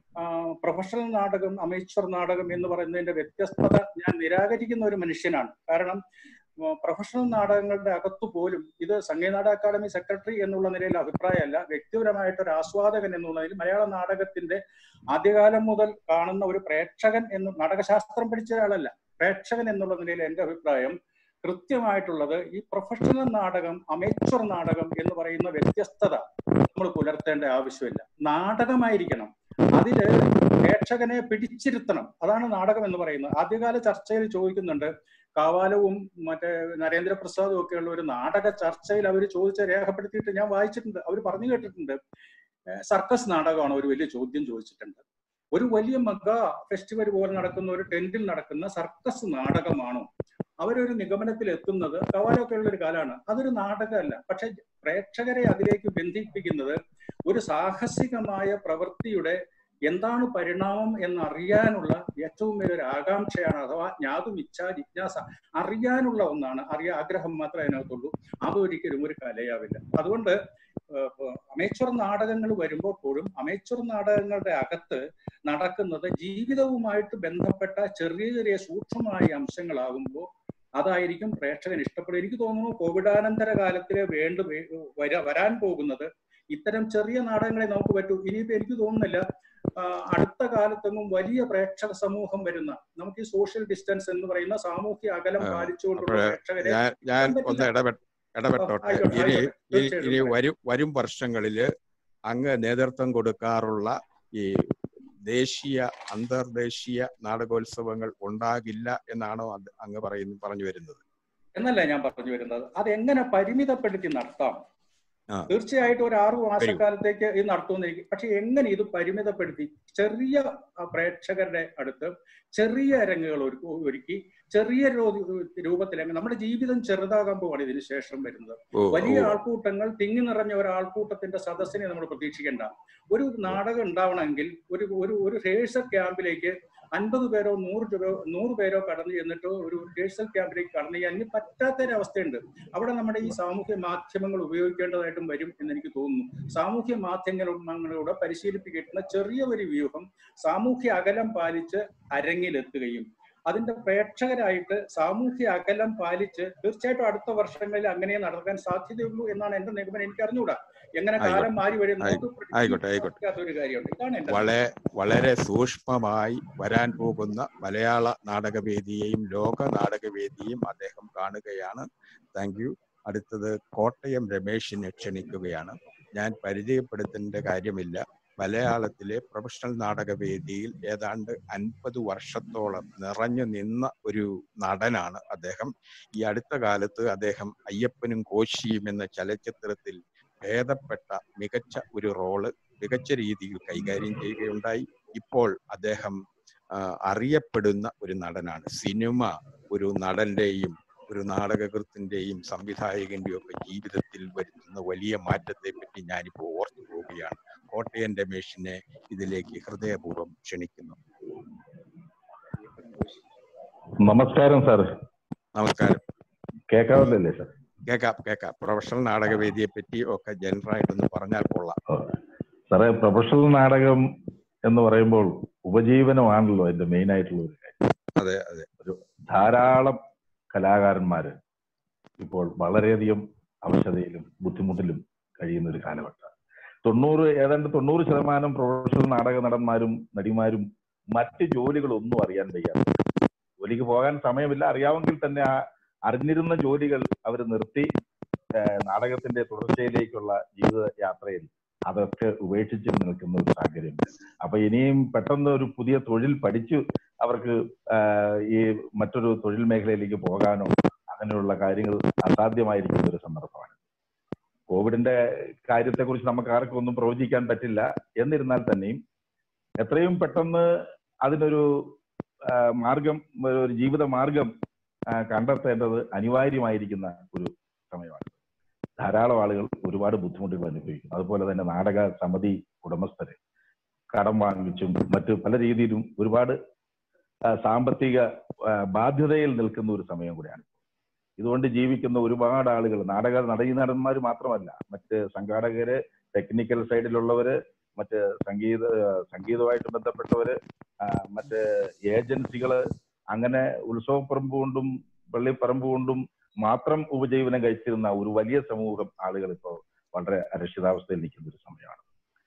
പ്രൊഫഷണൽ നാടകം അമേച്വർ നാടകം എന്ന് പറയുന്നതിന്റെ വ്യത്യസ്തത ഞാൻ നിരാകരിക്കുന്ന ഒരു മനുഷ്യനാണ് കാരണം പ്രൊഫഷണൽ നാടകങ്ങളുടെ അകത്തു പോലും ഇത് സംഗീത നാടക അക്കാദമി സെക്രട്ടറി എന്നുള്ള നിലയിൽ അഭിപ്രായമല്ല വ്യക്തിപരമായിട്ട് ഒരു ആസ്വാദകൻ എന്നുള്ളതിൽ മലയാള നാടകത്തിന്റെ ആദ്യകാലം മുതൽ കാണുന്ന ഒരു പ്രേക്ഷകൻ എന്ന് നാടകശാസ്ത്രം പഠിച്ച ഒരാളല്ല പ്രേക്ഷകൻ എന്നുള്ള നിലയിൽ എന്റെ അഭിപ്രായം കൃത്യമായിട്ടുള്ളത് ഈ പ്രൊഫഷണൽ നാടകം അമേച്വർ നാടകം എന്ന് പറയുന്ന വ്യത്യസ്തത നമ്മൾ പുലർത്തേണ്ട ആവശ്യമില്ല നാടകമായിരിക്കണം അതില് പ്രേക്ഷകനെ പിടിച്ചിരുത്തണം അതാണ് നാടകം എന്ന് പറയുന്നത് ആദ്യകാല ചർച്ചയിൽ ചോദിക്കുന്നുണ്ട് കാവാലവും മറ്റേ നരേന്ദ്രപ്രസാദും ഒക്കെയുള്ള ഒരു നാടക ചർച്ചയിൽ അവർ ചോദിച്ച രേഖപ്പെടുത്തിയിട്ട് ഞാൻ വായിച്ചിട്ടുണ്ട് അവർ പറഞ്ഞു കേട്ടിട്ടുണ്ട് സർക്കസ് നാടകമാണ് ഒരു വലിയ ചോദ്യം ചോദിച്ചിട്ടുണ്ട് ഒരു വലിയ മെഗാ ഫെസ്റ്റിവൽ പോലെ നടക്കുന്ന ഒരു ടെന്റിൽ നടക്കുന്ന സർക്കസ് നാടകമാണോ അവരൊരു നിഗമനത്തിൽ എത്തുന്നത് കവാലൊക്കെ ഉള്ള ഒരു കാലമാണ് അതൊരു നാടകമല്ല പക്ഷെ പ്രേക്ഷകരെ അതിലേക്ക് ബന്ധിപ്പിക്കുന്നത് ഒരു സാഹസികമായ പ്രവൃത്തിയുടെ എന്താണ് പരിണാമം എന്നറിയാനുള്ള ഏറ്റവും വലിയൊരു ആകാംക്ഷയാണ് അഥവാ ജ്ഞാതും ഇച്ഛ ജിജ്ഞാസ അറിയാനുള്ള ഒന്നാണ് അറിയാൻ ആഗ്രഹം മാത്രമേ അതിനകത്തുള്ളൂ അതൊരിക്കലും ഒരു കലയാവില്ല അതുകൊണ്ട് അമേച്വർ നാടകങ്ങൾ വരുമ്പോൾ പോലും അമേച്വർ നാടകങ്ങളുടെ അകത്ത് നടക്കുന്നത് ജീവിതവുമായിട്ട് ബന്ധപ്പെട്ട ചെറിയ ചെറിയ സൂക്ഷ്മമായ അംശങ്ങളാകുമ്പോൾ അതായിരിക്കും പ്രേക്ഷകൻ ഇഷ്ടപ്പെടുക എനിക്ക് തോന്നുന്നു കോവിഡാനന്തര കാലത്തിലെ വേണ്ട വരാൻ പോകുന്നത് ഇത്തരം ചെറിയ നാടകങ്ങളെ നമുക്ക് പറ്റൂ ഇനിയിപ്പോ എനിക്ക് തോന്നുന്നില്ല അടുത്ത കാലത്തൊന്നും വലിയ പ്രേക്ഷക സമൂഹം വരുന്ന നമുക്ക് ഈ സോഷ്യൽ ഡിസ്റ്റൻസ് എന്ന് പറയുന്ന സാമൂഹ്യ അകലം പാലിച്ചുകൊണ്ടുള്ള പ്രേക്ഷകരെ ഞാൻ ഒന്ന് ഇടപെട്ട് ഇടപെട്ടോട്ടെ ഇനി ഇനി വരും വരും വർഷങ്ങളില് അങ്ങ് നേതൃത്വം കൊടുക്കാറുള്ള ഈ ദേശീയ അന്തർദേശീയ നാടകോത്സവങ്ങൾ ഉണ്ടാകില്ല എന്നാണോ അങ്ങ് പറയുന്നു പറഞ്ഞു വരുന്നത് എന്നല്ല ഞാൻ പറഞ്ഞു വരുന്നത് അത് എങ്ങനെ പരിമിതപ്പെടുത്തി നടത്താം തീർച്ചയായിട്ടും ഒരു ആറു മാസക്കാലത്തേക്ക് ഇത് നടത്തുമെന്നിരിക്കും പക്ഷെ എങ്ങനെ ഇത് പരിമിതപ്പെടുത്തി ചെറിയ പ്രേക്ഷകരുടെ അടുത്ത് ചെറിയ അരങ്ങുകൾ ഒരുക്കി ചെറിയ രൂപത്തിൽ നമ്മുടെ ജീവിതം ചെറുതാകാൻ പോവാണ് ഇതിന് ശേഷം വരുന്നത് വലിയ ആൾക്കൂട്ടങ്ങൾ തിങ്ങി നിറഞ്ഞ ഒരു ആൾക്കൂട്ടത്തിന്റെ സദസ്സിനെ നമ്മൾ പ്രതീക്ഷിക്കേണ്ട ഒരു നാടകം ഉണ്ടാവണമെങ്കിൽ ഒരു ഒരു ഒരു റിഹേഴ്സൽ ക്യാമ്പിലേക്ക് അൻപത് പേരോ നൂറ് പേരോ നൂറ് പേരോ കടന്നു ചെന്നിട്ടോ ഒരു റിഹേഴ്സൽ ക്യാമ്പിലേക്ക് കടന്നു ചെയ്യാൻ ഇനി പറ്റാത്തൊരവസ്ഥയുണ്ട് അവിടെ നമ്മുടെ ഈ സാമൂഹ്യ മാധ്യമങ്ങൾ ഉപയോഗിക്കേണ്ടതായിട്ടും വരും എന്ന് എനിക്ക് തോന്നുന്നു സാമൂഹ്യ മാധ്യമങ്ങളിലൂടെ പരിശീലിപ്പിക്കുന്ന ചെറിയ ഒരു വ്യൂഹം സാമൂഹ്യ അകലം പാലിച്ച് അരങ്ങിലെത്തുകയും അതിന്റെ പ്രേക്ഷകരായിട്ട് സാമൂഹ്യ അകലം പാലിച്ച് തീർച്ചയായിട്ടും അടുത്ത വർഷങ്ങളിൽ അങ്ങനെ നടക്കാൻ സാധ്യതയുള്ളൂ എന്നാണ് എന്റെ നിഗമനം എനിക്ക് അറിഞ്ഞുകൂടാ എങ്ങനെ കാലം മാറി വരുന്നത് ആയിക്കോട്ടെ ആയിക്കോട്ടെ ഒരു കാര്യമുണ്ട് ഇതാണ് എന്റെ വളരെ വളരെ സൂക്ഷ്മമായി വരാൻ പോകുന്ന മലയാള നാടകവേദിയെയും ലോക നാടകവേദിയെയും അദ്ദേഹം കാണുകയാണ് താങ്ക് യു അടുത്തത് കോട്ടയം രമേശിനെ ക്ഷണിക്കുകയാണ് ഞാൻ പരിചയപ്പെടുത്തേണ്ട കാര്യമില്ല മലയാളത്തിലെ പ്രൊഫഷണൽ നാടകവേദിയിൽ ഏതാണ്ട് അൻപത് വർഷത്തോളം നിറഞ്ഞു നിന്ന ഒരു നടനാണ് അദ്ദേഹം ഈ അടുത്ത കാലത്ത് അദ്ദേഹം അയ്യപ്പനും കോശിയും എന്ന ചലച്ചിത്രത്തിൽ ഭേദപ്പെട്ട മികച്ച ഒരു റോള് മികച്ച രീതിയിൽ കൈകാര്യം ചെയ്യുകയുണ്ടായി ഇപ്പോൾ അദ്ദേഹം ആ, അറിയപ്പെടുന്ന ഒരു നടനാണ് സിനിമ ഒരു നടന്റെയും ഒരു നാടകകൃത്തിന്റെയും സംവിധായകന്റെയും ഒക്കെ ജീവിതത്തിൽ വരുത്തുന്ന വലിയ മാറ്റത്തെ പറ്റി ഞാനിപ്പോൾ ഓർത്തു പോവുകയാണ് കോട്ടയം രമേശിനെ ഇതിലേക്ക് ഹൃദയപൂർവ്വം ക്ഷണിക്കുന്നു നമസ്കാരം സാർ നമസ്കാരം കേൾക്കാവില്ലല്ലേ സാർ കേക്കാം കേക്കാം പ്രൊഫഷണൽ നാടകവേദിയെ പറ്റി ഒക്കെ ജനറലായിട്ടൊന്ന് പറഞ്ഞാൽ കൊള്ളാം സാറേ പ്രൊഫഷണൽ നാടകം എന്ന് പറയുമ്പോൾ ഉപജീവനമാണല്ലോ അതിന്റെ മെയിൻ ആയിട്ടുള്ള ഒരു കാര്യം അതെ അതെ ധാരാളം കലാകാരന്മാര് ഇപ്പോൾ വളരെയധികം അവശതയിലും ബുദ്ധിമുട്ടിലും കഴിയുന്ന ഒരു കാലഘട്ടം തൊണ്ണൂറ് ഏതാണ്ട് തൊണ്ണൂറ് ശതമാനം പ്രൊഫഷണൽ നാടക നടന്മാരും നടിമാരും മറ്റ് ജോലികളൊന്നും അറിയാൻ വയ്യാതെ ജോലിക്ക് പോകാൻ സമയമില്ല അറിയാമെങ്കിൽ തന്നെ ആ അറിഞ്ഞിരുന്ന ജോലികൾ അവർ നിർത്തി ഏഹ് നാടകത്തിന്റെ തുടർച്ചയിലേക്കുള്ള ജീവിത യാത്രയിൽ അതൊക്കെ ഉപേക്ഷിച്ച് നിൽക്കുന്ന ഒരു സാഹചര്യമുണ്ട് അപ്പൊ ഇനിയും പെട്ടെന്ന് ഒരു പുതിയ തൊഴിൽ പഠിച്ചു അവർക്ക് ആഹ് ഈ മറ്റൊരു തൊഴിൽ മേഖലയിലേക്ക് പോകാനോ അങ്ങനെയുള്ള കാര്യങ്ങൾ അസാധ്യമായിരിക്കുന്ന ഒരു സന്ദർഭമാണ് കോവിഡിന്റെ കാര്യത്തെക്കുറിച്ച് നമുക്ക് ആർക്കും ഒന്നും പ്രവചിക്കാൻ പറ്റില്ല എന്നിരുന്നാൽ തന്നെയും എത്രയും പെട്ടെന്ന് അതിനൊരു ആഹ് മാർഗം ഒരു ജീവിത മാർഗം ആഹ് കണ്ടെത്തേണ്ടത് അനിവാര്യമായിരിക്കുന്ന ഒരു സമയമാണ് ധാരാളം ആളുകൾ ഒരുപാട് ബുദ്ധിമുട്ടുകൾ അനുഭവിക്കുന്നു അതുപോലെ തന്നെ നാടക സമിതി ഉടമസ്ഥര് കടം വാങ്ങിച്ചും മറ്റു പല രീതിയിലും ഒരുപാട് ആ, സാമ്പത്തിക ആ, ബാധ്യതയിൽ നിൽക്കുന്ന ഒരു സമയം കൂടിയാണ് ഇതുകൊണ്ട് ജീവിക്കുന്ന ഒരുപാട് ആളുകൾ നാടക നടീ നടന്മാർ മാത്രമല്ല മറ്റ് സംഘാടകര് ടെക്നിക്കൽ സൈഡിലുള്ളവര് മറ്റ് സംഗീത സംഗീതവുമായിട്ട് ബന്ധപ്പെട്ടവര് ആ, മറ്റ് ഏജൻസികള് അങ്ങനെ ഉത്സവപ്പറമ്പ് കൊണ്ടും പള്ളിപ്പറമ്പ് കൊണ്ടും മാത്രം ഉപജീവനം കഴിച്ചിരുന്ന ഒരു വലിയ സമൂഹം ആളുകൾ ഇപ്പോൾ വളരെ അരക്ഷിതാവസ്ഥയിൽ നിൽക്കുന്ന ഒരു സമയമാണ്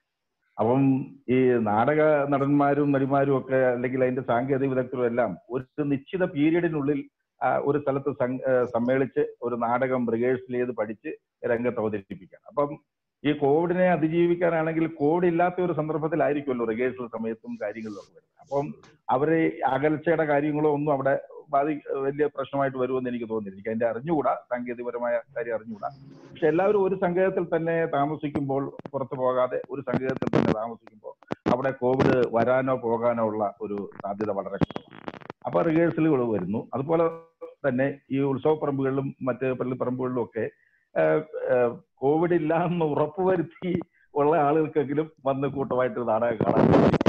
അപ്പം ഈ നാടക നടന്മാരും നടിമാരും ഒക്കെ അല്ലെങ്കിൽ അതിന്റെ സാങ്കേതിക വിദഗ്ധരും എല്ലാം ഒരു നിശ്ചിത പീരീഡിനുള്ളിൽ ആ, ഒരു സ്ഥലത്ത് സം- ആ, സമ്മേളിച്ച് ഒരു നാടകം റിഹേഴ്സൽ ചെയ്ത് പഠിച്ച് രംഗത്ത് അവതരിപ്പിക്കുകയാണ് അപ്പം ഈ കോവിഡിനെ അതിജീവിക്കാനാണെങ്കിൽ കോവിഡ് ഇല്ലാത്ത ഒരു സന്ദർഭത്തിലായിരിക്കുമല്ലോ റിഹേഴ്സൽ സമയത്തും കാര്യങ്ങളിലും ഒക്കെ വരുന്നത് അപ്പം അവര് അകൽച്ചയുടെ കാര്യങ്ങളോ ഒന്നും അവിടെ ബാധി വലിയ പ്രശ്നമായിട്ട് വരുമെന്ന് എനിക്ക് തോന്നുന്നില്ല എനിക്ക് അതിന്റെ അറിഞ്ഞുകൂടാ സാങ്കേതികപരമായ കാര്യം അറിഞ്ഞുകൂടാ പക്ഷെ എല്ലാവരും ഒരു സങ്കേതത്തിൽ തന്നെ താമസിക്കുമ്പോൾ പുറത്തു പോകാതെ ഒരു സങ്കേതത്തിൽ തന്നെ താമസിക്കുമ്പോൾ അവിടെ കോവിഡ് വരാനോ പോകാനോ ഉള്ള ഒരു സാധ്യത വളരെ കുറവാണ് അപ്പൊ റിഹേഴ്സലുകൾ വരുന്നു അതുപോലെ തന്നെ ഈ ഉത്സവപ്പറമ്പുകളിലും മറ്റ് പള്ളിപ്പറമ്പുകളിലും ഒക്കെ ആഹ് ആഹ് കോവിഡ് ഇല്ല എന്ന് ഉറപ്പുവരുത്തി ഉള്ള ആളുകൾക്കെങ്കിലും വന്ന് കൂട്ടമായിട്ട് നാടകം കാണാൻ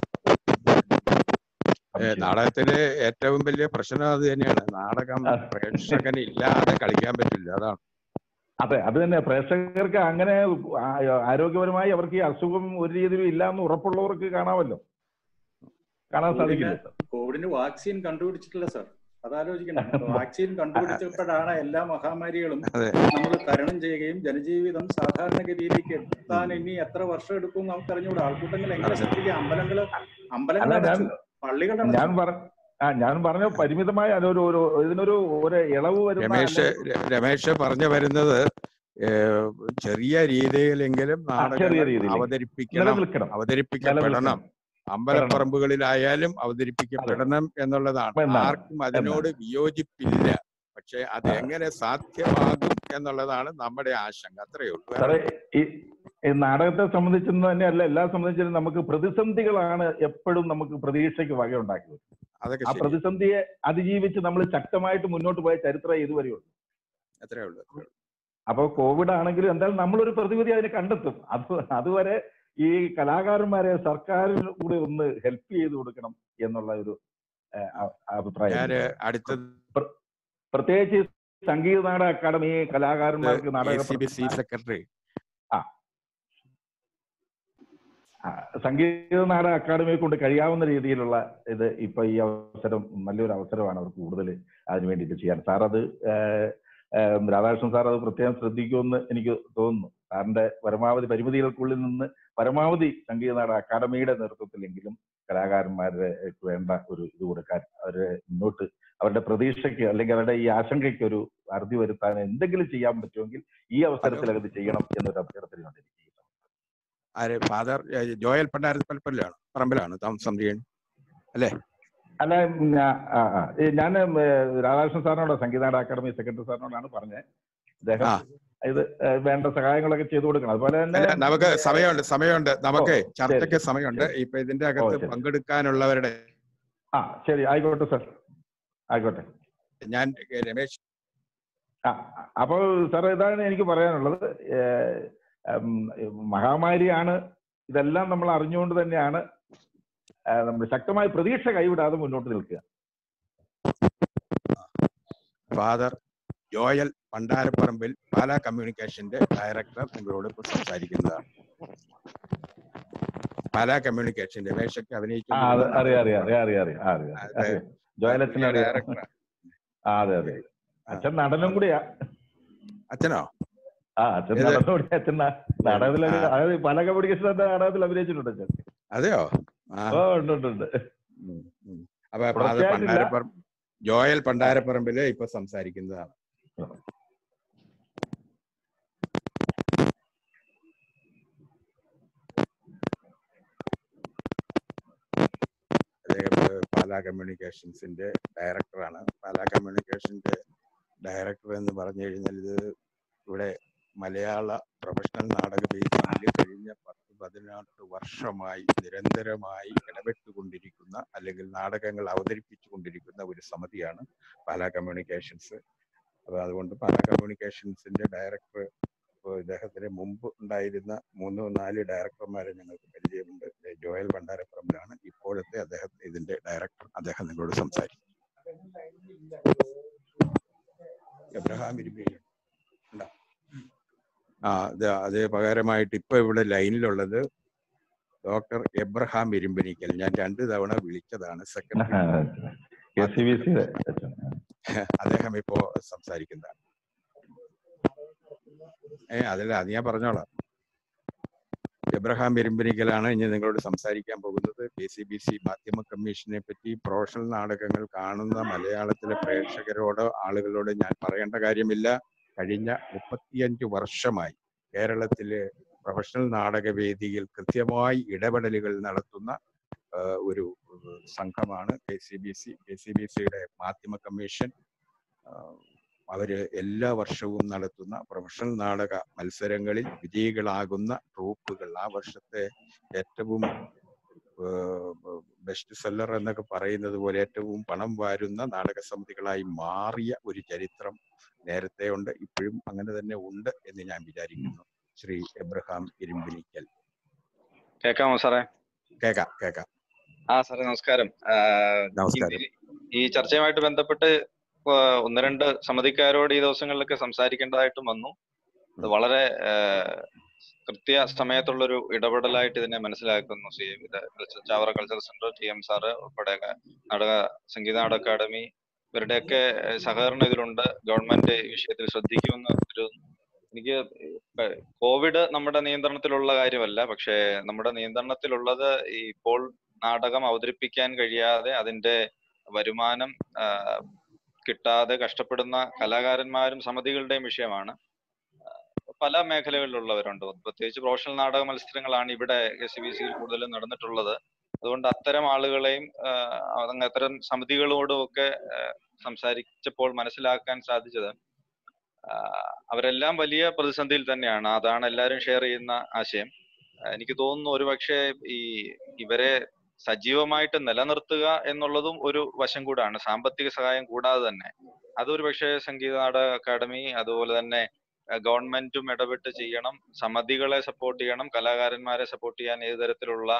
ഏ, നാടകത്തിലെ ഏറ്റവും വലിയ പ്രശ്നം അത് തന്നെയാണ് നാടകം പ്രേക്ഷകന് ഇല്ലാതെ കളിക്കാൻ പറ്റില്ല അതാണ് അതെ അത് തന്നെ പ്രേക്ഷകർക്ക് അങ്ങനെ ആ- ആരോഗ്യപരമായി അവർക്ക് ഈ അസുഖം ഒരു രീതിയിലും ഇല്ല എന്ന് ഉറപ്പുള്ളവർക്ക് കാണാമല്ലോ കാണാൻ സാധിക്കില്ല സാർ കോവിഡിന് വാക്സിൻ കണ്ടുപിടിച്ചിട്ടില്ല സാർ അതാലോചിക്കണം വാക്സിൻ കണ്ടുപിടിച്ചപ്പോഴാണ് എല്ലാ മഹാമാരികളും അതെ നമ്മൾ തരണം ചെയ്യുകയും ജനജീവിതം സാധാരണഗതിയിലേക്ക് എത്താൻ ഇനി എത്ര വർഷം എടുക്കും എന്ന് നമുക്ക് അറിഞ്ഞുകൂടാ ആൾക്കൂട്ടങ്ങൾ എങ്ങനെ സൃഷ്ടിക്കുക അമ്പലങ്ങള് അമ്പലങ്ങൾ അല്ല ഞാൻ അടച്ചു പള്ളികൾ ഞാൻ അടച്ചു പറ ആ ഞാൻ പറഞ്ഞ പരിമിതമായ ഒരു ഒരു ഇതിനൊരു ഒരു ഇളവ് വരുന്ന രമേശ് അല്ലെങ്കിൽ ര- രമേശ് പറഞ്ഞു വരുന്നത് ഏ, ചെറിയ രീതിയിലെങ്കിലും ചെറിയ നാടകങ്ങൾ രീതിയിൽ അവതരിപ്പിക്കണം നിലനിൽക്കണം അവതരിപ്പിക്കപ്പെടണം നിലനിൽക്കണം അമ്പലപ്പറമ്പുകളിലായാലും അവതരിപ്പിക്കപ്പെടണം എന്നുള്ളതാണ് എന്നാണ്. ആർക്കും അതിനോട് വിയോജിപ്പില്ല പക്ഷെ അത് എങ്ങനെ സാധ്യമാകും എന്നുള്ളതാണ് നമ്മുടെ ആശങ്ക അത്രയേ ഉള്ളൂ സാറേ ഈ ഈ നാടകത്തെ സംബന്ധിച്ചെന്ന് തന്നെയല്ല എല്ലാ സംബന്ധിച്ചും നമുക്ക് പ്രതിസന്ധികളാണ് എപ്പോഴും നമുക്ക് പ്രതീക്ഷയ്ക്ക് വകയുണ്ടാക്കിയത് അതൊക്കെ ആ ശരി പ്രതിസന്ധിയെ അതിജീവിച്ച് നമ്മൾ ശക്തമായിട്ട് മുന്നോട്ട് പോയ ചരിത്രം ഇതുവരെയുള്ളൂ അത്രയേ ഉള്ളൂ അത്രയേ ഉള്ളൂ. അപ്പോൾ കോവിഡ് ആണെങ്കിലും എന്തായാലും നമ്മളൊരു പ്രതിവിധി അതിന് കണ്ടെത്തും അത് അതുവരെ ഈ കലാകാരന്മാരെ സർക്കാരിന് കൂടി ഒന്ന് ഹെൽപ്പ് ചെയ്ത് കൊടുക്കണം എന്നുള്ള ഒരു ഏഹ്, അ- അഭിപ്രായം ഞാന് എനിക്ക്. അടുത്തത് പ്ര- പ്രത്യേകിച്ച് സംഗീത നാടക അക്കാദമി കലാകാരന്മാർക്ക് എ നാടക സി ബി സി സെക്രട്ടറി ആ, സംഗീത നാടക അക്കാദമിയെ കൊണ്ട് കഴിയാവുന്ന രീതിയിലുള്ള ഇത് ഇപ്പൊ ഈ അവസരം നല്ലൊരു അവസരമാണ് അവർക്ക് കൂടുതൽ അതിനു വേണ്ടിയിട്ട് ചെയ്യാൻ സാർ അത് ഏഹ്, ഏഹ്, രാധാകൃഷ്ണൻ സാർ അത് പ്രത്യേകം ശ്രദ്ധിക്കുമെന്ന് എനിക്ക് തോന്നുന്നു സാറിന്റെ പരമാവധി പരിമിതികൾക്കുള്ളിൽ നിന്ന് പരമാവധി സംഗീത നാടക അക്കാദമിയുടെ നേതൃത്വത്തിലെങ്കിലും കലാകാരന്മാർക്ക് വേണ്ട ഒരു ഇത് കൊടുക്കാൻ അവരെ മുന്നോട്ട് അവരുടെ പ്രതീക്ഷയ്ക്ക് അല്ലെങ്കിൽ അവരുടെ ഈ ആശങ്കയ്ക്ക് ഒരു അറുതി വരുത്താൻ എന്തെങ്കിലും ചെയ്യാൻ പറ്റുമെങ്കിൽ ഈ അവസരത്തിൽ അത് ചെയ്യണം എന്നൊരു അഭ്യർത്ഥനയുണ്ട് എനിക്ക് ആര് ഫാദർ ഏഹ്, ജോയൽ പണ്ടാരപ്പൽപ്പലാണ് പറമ്പിലാണ് താമസം ചെയ്യുന്നത് അല്ല ഞാ- ആ, ആ. ഈ ഞാൻ രാധാകൃഷ്ണൻ സാറിനോട് സംഗീതാട അക്കാദമി സെക്രട്ടറി സാറിനോടാണ് പറഞ്ഞത് അദ്ദേഹം ആ. ഇത് ഏഹ്, വേണ്ട സഹായങ്ങളൊക്കെ ചെയ്തു കൊടുക്കണം അതുപോലെ തന്നെ അല്ല, നമുക്ക് സമയമുണ്ട് സമയമുണ്ട് നമുക്ക് ഓ, ചർച്ചയ്ക്ക് ശരി, സമയമുണ്ട് ശരി. ഇപ്പൊ ഇതിന്റെ അകത്ത് ശരി. പങ്കെടുക്കാനുള്ളവരുടെ ആ ശരി ആയിക്കോട്ടെ സാർ ആയിക്കോട്ടെ ഞാൻ രമേശ് ആ അപ്പോൾ സാർ ഇതാണ് എനിക്ക് പറയാനുള്ളത് ഏഹ്, ഉം, മഹാമാരിയാണ് ഇതെല്ലാം നമ്മൾ അറിഞ്ഞുകൊണ്ട് തന്നെയാണ് ഏഹ്, നമ്മൾ ശക്തമായ പ്രതീക്ഷ കൈവിടാതെ മുന്നോട്ട് നിൽക്കുക ഫാദർ ജോയൽ പണ്ടാരപ്പറമ്പിൽ പാലാ കമ്മ്യൂണിക്കേഷന്റെ ഡയറക്ടർ നിങ്ങളോട് ഇപ്പോൾ സംസാരിക്കുന്നതാണ് പാലാ കമ്മ്യൂണിക്കേഷൻ രമേശൊക്കെ ആ അഭിനയിച്ചു അത് അറിയാം അറിയാം അറിയാം അറിയാം അറിയാം അറിയാം അതെ. അറിയാം ജോയലച്ചൻ അറിയാം ഡയറക്ടർ ആ അതെ അതെ അച്ഛൻ നടനും കൂടിയാ അച്ഛനോ ആ അച്ഛൻ ഇത് നടനും കൂടി അച്ഛൻ ന- നാടകത്തിൽ അഭി- ആ. അതായത് പല കമ്മ്യൂണിക്കേഷൻ നാടകത്തിൽ അഭിനയിച്ചിട്ടുണ്ട് അച്ഛൻ അതെയോ ആ ഓ ഉണ്ട് ഉണ്ട് ഉണ്ട് ഉം, ഉം. അപ്പൊ ഫാദർ തുടർച്ചയായിട്ടില്ല. പണ്ടാരപ്പറമ്പ് ജോയൽ പണ്ടാരപ്പറമ്പില് ഇപ്പൊ സംസാരിക്കുന്നതാണ് അദ്ദേഹം ഏഹ്, പാലാ കമ്മ്യൂണിക്കേഷൻസിന്റെ ഡയറക്ടറാണ് പാലാ കമ്മ്യൂണിക്കേഷന്റെ ഡയറക്ടർ എന്ന് പറഞ്ഞു കഴിഞ്ഞാൽ ഇത് ഇവിടെ മലയാള പ്രൊഫഷണൽ നാടക വേദിയിൽ കഴിഞ്ഞ പത്ത് പതിനെട്ട് വർഷമായി നിരന്തരമായി ഇടപെട്ടുകൊണ്ടിരിക്കുന്ന അല്ലെങ്കിൽ നാടകങ്ങൾ അവതരിപ്പിച്ചു കൊണ്ടിരിക്കുന്ന ഒരു സമിതിയാണ് പാലാ കമ്മ്യൂണിക്കേഷൻസ് അപ്പൊ അതുകൊണ്ട് പാലാ കമ്മ്യൂണിക്കേഷൻസിന്റെ ഡയറക്ടർ ഇപ്പോൾ ഇദ്ദേഹത്തിന് മുമ്പ് ഉണ്ടായിരുന്ന മൂന്നോ നാല് ഡയറക്ടർമാരെ ഞങ്ങൾക്ക് പരിചയമുണ്ട് ഏ, ജോയൽ ഭണ്ഡാരപ്പുറമിലാണ് ഇപ്പോഴത്തെ അദ്ദേഹം ഇതിന്റെ ഡയറക്ടർ അദ്ദേഹം നിങ്ങളോട് സംസാരിക്കും എബ്രഹാം ഇരുമ്പേരി ഉണ്ടോ? ആ അത് അത് പകരമായിട്ട് ഇപ്പൊ ഇവിടെ ലൈനിലുള്ളത് ഡോക്ടർ എബ്രഹാം ഇരുമ്പനിക്കൽ ഞാൻ രണ്ടു തവണ വിളിച്ചതാണ് secretary K C B C അച്ഛൻ അദ്ദേഹം ഇപ്പോ സംസാരിക്കുന്നതാണ് ഏ അതല്ല അത് ഞാൻ പറഞ്ഞോളാം എബ്രഹാം ഇരുമ്പനിക്കലാണ് ഇനി നിങ്ങളോട് സംസാരിക്കാൻ പോകുന്നത് കെ സി ബി സി മാധ്യമ കമ്മീഷനെ പറ്റി പ്രൊഫഷണൽ നാടകങ്ങൾ കാണുന്ന മലയാളത്തിലെ പ്രേക്ഷകരോട് ആളുകളോട് ഞാൻ പറയേണ്ട കാര്യമില്ല കഴിഞ്ഞ മുപ്പത്തിയഞ്ച് വർഷമായി കേരളത്തിലെ പ്രൊഫഷണൽ നാടകവേദിയിൽ കൃത്യമായി ഇടപെടലുകൾ നടത്തുന്ന ആ, ഒരു ഉം, സംഘമാണ് K C B C K C B സിയുടെ മാധ്യമ കമ്മീഷൻ ആ, അവര് എല്ലാ വർഷവും നടത്തുന്ന പ്രൊഫഷണൽ നാടക മത്സരങ്ങളിൽ വിജയികളാകുന്ന ട്രൂപ്പുകൾ ആ വർഷത്തെ ഏറ്റവും ബെസ്റ്റ് സെല്ലർ എന്നൊക്കെ പറയുന്നത് പോലെ ഏറ്റവും പണം വാരുന്ന നാടക സമിതികളായി മാറിയ ഒരു ചരിത്രം നേരത്തെ ഉണ്ട് ഇപ്പോഴും അങ്ങനെ തന്നെ ഉണ്ട് എന്ന് ഞാൻ വിചാരിക്കുന്നു ശ്രീ എബ്രഹാം ഇരുമ്പിനിക്കൽ കേൾക്കാമോ സാറേ കേക്കാം കേക്കാം ആ സാറേ നമസ്കാരം ആ, നമസ്കാരം ഈ- ഈ ചർച്ചയുമായിട്ട് ബന്ധപ്പെട്ട് ആ, ഒന്ന് രണ്ട് സമിതിക്കാരോട് ഈ ദിവസങ്ങളിലൊക്കെ സംസാരിക്കേണ്ടതായിട്ടും വന്നു അത് വളരെ ആ, കൃത്യ സമയത്തുള്ളൊരു ഇടപെടലായിട്ട് ഇതിനെ മനസ്സിലാക്കുന്നു സി ഇത് culture- Chavara cultural centre T M sir ഉൾപ്പെടെ നാടക സംഗീത നാടക അക്കാദമി ഇവരുടെയൊക്കെ ഏഹ്, സഹകരണം ഇതിലുണ്ട് ഗവൺമെന്റ് ഈ വിഷയത്തിൽ ശ്രദ്ധിക്കുമെന്ന് കരുതുന്നു എനിക്ക് ഇപ്പ കോവിഡ് നമ്മുടെ നിയന്ത്രണത്തിലുള്ള കാര്യമല്ല പക്ഷേ നമ്മുടെ നിയന്ത്രണത്തിലുള്ളത് ഈ ഇപ്പോൾ നാടകം അവതരിപ്പിക്കാൻ കഴിയാതെ അതിന്റെ വരുമാനം ആ, കിട്ടാതെ കഷ്ടപ്പെടുന്ന കലാകാരന്മാരും സമിതികളുടെയും വിഷയമാണ് പല മേഖലകളിലുള്ളവരുണ്ട് പ്രത്യേകിച്ച് പ്രൊഫഷണൽ നാടക മത്സരങ്ങളാണ് ഇവിടെ എസ് ബി സിയിൽ കൂടുതലും നടന്നിട്ടുള്ളത് അതുകൊണ്ട് അത്തരം ആളുകളെയും ആ, അതങ്ങ് അത്തരം സമിതികളോടും ഒക്കെ ആ, സംസാരിച്ചപ്പോൾ മനസ്സിലാക്കാൻ സാധിച്ചത് ആ, അവരെല്ലാം വലിയ പ്രതിസന്ധിയിൽ തന്നെയാണ് അതാണ് എല്ലാവരും ഷെയർ ചെയ്യുന്ന ആശയം ആ, എനിക്ക് തോന്നുന്നു ഒരുപക്ഷെ ഈ ഇവരെ സജീവമായിട്ട് നിലനിർത്തുക എന്നുള്ളതും ഒരു വശം കൂടാണ് സാമ്പത്തിക സഹായം കൂടാതെ തന്നെ അതൊരു പക്ഷേ സംഗീത നാടക അക്കാദമി അതുപോലെ തന്നെ അഹ് ഗവൺമെന്റും ഇടപെട്ട് ചെയ്യണം സമിതികളെ സപ്പോർട്ട് ചെയ്യണം കലാകാരന്മാരെ സപ്പോർട്ട് ചെയ്യാൻ ഏത് തരത്തിലുള്ള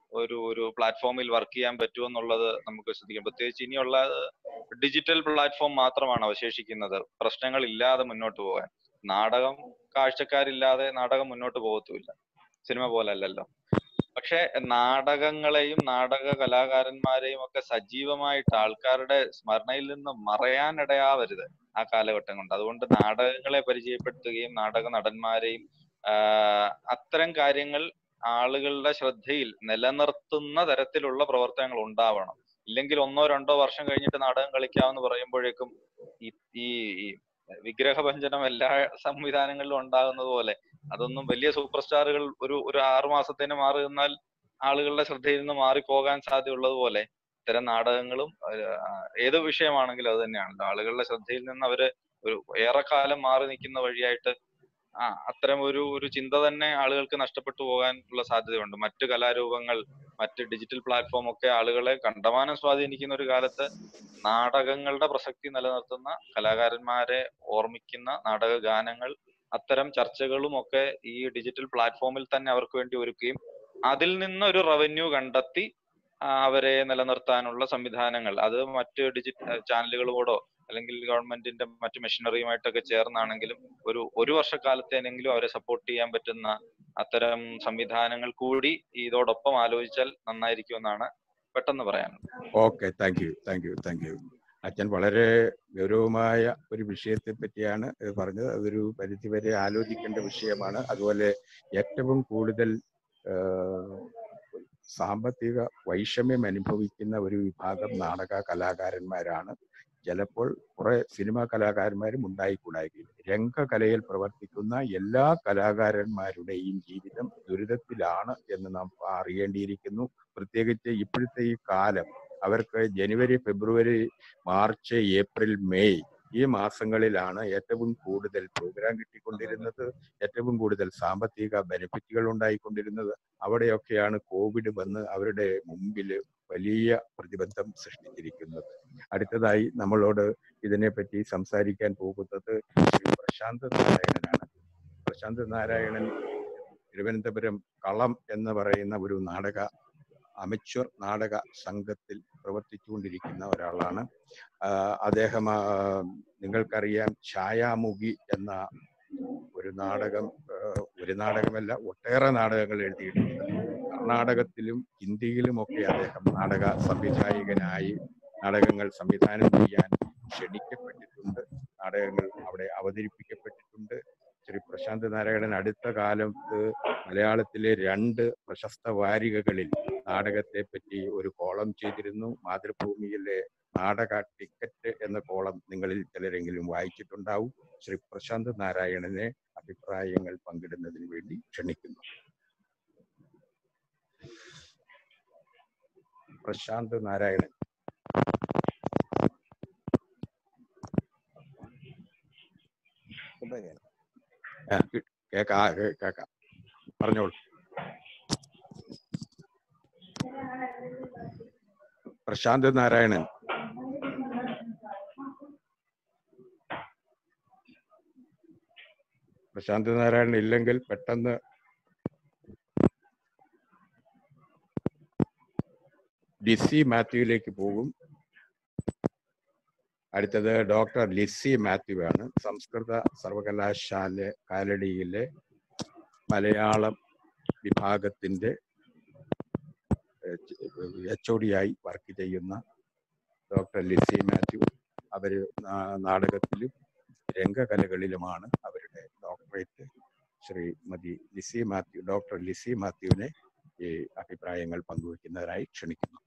ഒരു ഒരു പ്ലാറ്റ്ഫോമിൽ വർക്ക് ചെയ്യാൻ പറ്റുമെന്നുള്ളത് നമുക്ക് ശ്രദ്ധിക്കാം പ്രത്യേകിച്ച് ഇനിയുള്ള ഡിജിറ്റൽ പ്ലാറ്റ്ഫോം മാത്രമാണ് അവശേഷിക്കുന്നത് പ്രശ്നങ്ങൾ ഇല്ലാതെ മുന്നോട്ട് പോകാൻ നാടകം കാഴ്ചക്കാരില്ലാതെ നാടകം മുന്നോട്ട് പോകത്തുമില്ല സിനിമ പോലെ അല്ലല്ലോ പക്ഷെ നാടകങ്ങളെയും നാടക കലാകാരന്മാരെയും ഒക്കെ സജീവമായിട്ട് ആൾക്കാരുടെ സ്മരണയിൽ നിന്ന് മറയാനിടയാവരുത് ആ കാലഘട്ടം കൊണ്ട് അതുകൊണ്ട് നാടകങ്ങളെ പരിചയപ്പെടുത്തുകയും നാടക നടന്മാരെയും ആഹ് അത്തരം കാര്യങ്ങൾ ആളുകളുടെ ശ്രദ്ധയിൽ നിലനിർത്തുന്ന തരത്തിലുള്ള പ്രവർത്തനങ്ങൾ ഉണ്ടാവണം ഇല്ലെങ്കിൽ ഒന്നോ രണ്ടോ വർഷം കഴിഞ്ഞിട്ട് നാടകം കളിക്കാമെന്ന് പറയുമ്പോഴേക്കും ഈ ഈ ഈ വിഗ്രഹഭഞ്ജനം എല്ലാ സംവിധാനങ്ങളിലും ഉണ്ടാകുന്നത് പോലെ അതൊന്നും വലിയ സൂപ്പർ സ്റ്റാറുകൾ ഒരു ഒരു ആറു മാസത്തേന് മാറി നിന്നാൽ ആളുകളുടെ ശ്രദ്ധയിൽ നിന്ന് മാറിപ്പോകാൻ സാധ്യതയുള്ളത് പോലെ ഇത്തരം നാടകങ്ങളും ആഹ് ഏത് വിഷയമാണെങ്കിലും അത് തന്നെയാണല്ലോ ആളുകളുടെ ശ്രദ്ധയിൽ നിന്ന് അവര് ഒരു ഏറെക്കാലം മാറി നിൽക്കുന്ന വഴിയായിട്ട് ആ അത്തരം ഒരു ഒരു ചിന്ത തന്നെ ആളുകൾക്ക് നഷ്ടപ്പെട്ടു പോകാനുള്ള സാധ്യതയുണ്ട് മറ്റു കലാരൂപങ്ങൾ മറ്റ് ഡിജിറ്റൽ പ്ലാറ്റ്ഫോം ഒക്കെ ആളുകളെ കണ്ടമാനം സ്വാധീനിക്കുന്ന ഒരു കാലത്ത് നാടകങ്ങളുടെ പ്രസക്തി നിലനിർത്തുന്ന കലാകാരന്മാരെ ഓർമ്മിക്കുന്ന നാടക ഗാനങ്ങൾ അത്തരം ചർച്ചകളും ഒക്കെ ഈ ഡിജിറ്റൽ പ്ലാറ്റ്ഫോമിൽ തന്നെ അവർക്ക് വേണ്ടി ഒരുക്കുകയും അതിൽ നിന്ന് ഒരു റവന്യൂ കണ്ടെത്തി ആ, അവരെ നിലനിർത്താനുള്ള സംവിധാനങ്ങൾ അത് മറ്റ് ഡിജിറ്റൽ ചാനലുകളോടോ അല്ലെങ്കിൽ ഗവൺമെന്റിന്റെ മറ്റു മെഷീനറിയുമായിട്ടൊക്കെ ചേർന്നാണെങ്കിലും ഒരു ഒരു വർഷക്കാലത്തേനെങ്കിലും അവരെ സപ്പോർട്ട് ചെയ്യാൻ പറ്റുന്ന അത്തരം സംവിധാനങ്ങൾ കൂടി ഇതോടൊപ്പം ആലോചിച്ചാൽ നന്നായിരിക്കുമെന്നാണ് പെട്ടെന്ന് പറയാനുള്ളത് okay thank you thank you thank you അച്ഛൻ വളരെ ഗൗരവമായ ഒരു വിഷയത്തെ പറ്റിയാണ് ഇത് പറഞ്ഞത് അതൊരു പരിധിവരെ ആലോചിക്കേണ്ട വിഷയമാണ് അതുപോലെ ഏറ്റവും കൂടുതൽ ആ, സാമ്പത്തിക വൈഷമ്യം അനുഭവിക്കുന്ന ഒരു വിഭാഗം നാടക കലാകാരന്മാരാണ് ചിലപ്പോൾ കുറെ സിനിമാ കലാകാരന്മാരും ഉണ്ടായിക്കൂടായില്ല രംഗകലയിൽ പ്രവർത്തിക്കുന്ന എല്ലാ കലാകാരന്മാരുടെയും ജീവിതം ദുരിതത്തിലാണ് എന്ന് നാം അറിയേണ്ടിയിരിക്കുന്നു പ്രത്യേകിച്ച് ഇപ്പോഴത്തെ ഈ കാലം അവർക്ക് ജനുവരി ഫെബ്രുവരി മാർച്ച് ഏപ്രിൽ മെയ് ഈ മാസങ്ങളിലാണ് ഏറ്റവും കൂടുതൽ പ്രോഗ്രാം കിട്ടിക്കൊണ്ടിരുന്നത് ഏറ്റവും കൂടുതൽ സാമ്പത്തിക ബെനിഫിറ്റുകൾ ഉണ്ടായിക്കൊണ്ടിരുന്നത് അവിടെയൊക്കെയാണ് കോവിഡ് വന്ന് അവരുടെ മുമ്പിൽ വലിയ പ്രതിബന്ധം സൃഷ്ടിച്ചിരിക്കുന്നത് അടുത്തതായി നമ്മളോട് ഇതിനെപ്പറ്റി സംസാരിക്കാൻ പോകുന്നത് ശ്രീ പ്രശാന്ത് നാരായണനാണ് പ്രശാന്ത് നാരായണൻ തിരുവനന്തപുരം കളം എന്ന് പറയുന്ന ഒരു നാടക അമച്വർ നാടക സംഘത്തിൽ പ്രവർത്തിച്ചുകൊണ്ടിരിക്കുന്ന ഒരാളാണ് ആഹ് അദ്ദേഹം ആഹ് നിങ്ങൾക്കറിയാം ഛായാമുഖി എന്ന ഒരു നാടകം ആഹ് ഒരു നാടകമല്ല ഒട്ടേറെ നാടകങ്ങൾ എഴുതിയിട്ടുണ്ട് കർണാടകത്തിലും ഹിന്ദിയിലും ഒക്കെ അദ്ദേഹം നാടക സംവിധായകനായി നാടകങ്ങൾ സംവിധാനം ചെയ്യാൻ ക്ഷണിക്കപ്പെട്ടിട്ടുണ്ട് നാടകങ്ങൾ അവിടെ അവതരിപ്പിക്കപ്പെട്ടിട്ടുണ്ട് ശ്രീ പ്രശാന്ത് നാരായണൻ അടുത്ത കാലത്ത് മലയാളത്തിലെ രണ്ട് പ്രശസ്ത വാരികകളിൽ നാടകത്തെ പറ്റി ഒരു കോളം ചെയ്തിരുന്നു മാതൃഭൂമിയിലെ നാടക ടിക്കറ്റ് എന്ന കോളം നിങ്ങളിൽ ചിലരെങ്കിലും വായിച്ചിട്ടുണ്ടാവും ശ്രീ പ്രശാന്ത് നാരായണനെ അഭിപ്രായങ്ങൾ പങ്കിടുന്നതിന് വേണ്ടി ക്ഷണിക്കുന്നു പ്രശാന്ത് നാരായണൻ ആ, കേ- കേക്കാ ആ, കേ- കേക്കാം പറഞ്ഞോളൂ പ്രശാന്ത് നാരായണൻ പ്രശാന്ത് നാരായണൻ ഇല്ലെങ്കിൽ പെട്ടെന്ന് ഡിസി മാത്യുവിലേക്ക് പോകും അടുത്തത് ഡോക്ടർ ലിസി മാത്യു ആണ് സംസ്കൃത സർവകലാശാല കാലടിയിലെ മലയാളം വിഭാഗത്തിന്റെ എച്ച് ഒ ഡി ആയി വർക്ക് ചെയ്യുന്ന ഡോക്ടർ ലിസി മാത്യു അവര് നാ- നാടകത്തിലും രംഗകലകളിലുമാണ് അവരുടെ ഡോക്ടറേറ്റ് ശ്രീമതി ലിസി മാത്യു ഡോക്ടർ ലിസി മാത്യുവിനെ ഈ അഭിപ്രായങ്ങൾ പങ്കുവയ്ക്കുന്നതിനായി ക്ഷണിക്കുന്നു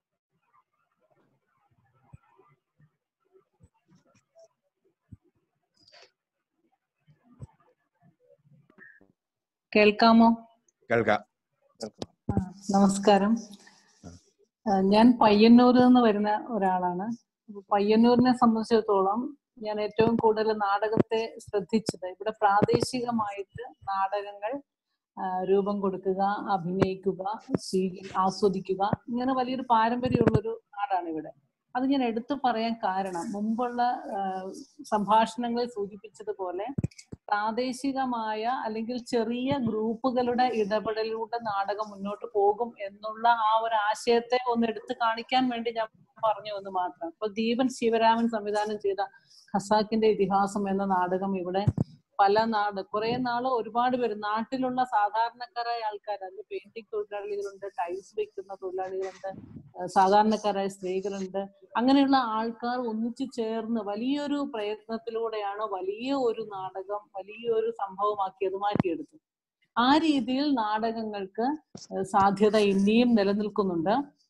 കേൾക്കാമോ കേൾക്കാം ആ, നമസ്കാരം ആ, ഞാൻ പയ്യന്നൂരിൽ നിന്ന് വരുന്ന ഒരാളാണ് അപ്പൊ പയ്യന്നൂരിനെ സംബന്ധിച്ചിടത്തോളം ഞാൻ ഏറ്റവും കൂടുതൽ നാടകത്തെ ശ്രദ്ധിച്ചത് ഇവിടെ പ്രാദേശികമായിട്ട് നാടകങ്ങൾ ആ, രൂപം കൊടുക്കുക അഭിനയിക്കുക സ്വീകരി ആസ്വദിക്കുക ഇങ്ങനെ വലിയൊരു പാരമ്പര്യമുള്ളൊരു നാടാണ് ഇവിടെ അത് ഞാൻ എടുത്തു പറയാൻ കാരണം മുമ്പുള്ള ആ, സംഭാഷണങ്ങളിൽ സൂചിപ്പിച്ചതുപോലെ പ്രാദേശികമായ അല്ലെങ്കിൽ ചെറിയ ഗ്രൂപ്പുകളുടെ ഇടപെടലിലൂടെ നാടകം മുന്നോട്ട് പോകും എന്നുള്ള ആ ഒരു ആശയത്തെ ഒന്ന് എടുത്തു കാണിക്കാൻ വേണ്ടി ഞാൻ പറഞ്ഞു എന്ന് മാത്രം ഇപ്പൊ ദീപൻ ശിവരാമൻ സംവിധാനം ചെയ്ത ഖസാക്കിന്റെ ഇതിഹാസം എന്ന നാടകം ഇവിടെ പല നാട് കുറെ നാള് ഒരുപാട് പേര് നാട്ടിലുള്ള സാധാരണക്കാരായ ആൾക്കാർ അതിൽ പെയിന്റിംഗ് തൊഴിലാളികളുണ്ട് ടൈൽസ് വെക്കുന്ന തൊഴിലാളികളുണ്ട് ഏഹ് സാധാരണക്കാരായ സ്ത്രീകളുണ്ട് അങ്ങനെയുള്ള ആൾക്കാർ ഒന്നിച്ചു ചേർന്ന് വലിയൊരു പ്രയത്നത്തിലൂടെയാണ് വലിയ ഒരു നാടകം വലിയൊരു സംഭവമാക്കിയത് മാറ്റിയെടുത്തത് ആ രീതിയിൽ നാടകങ്ങൾക്ക് ഏഹ് സാധ്യത ഇനിയും നിലനിൽക്കുന്നുണ്ട്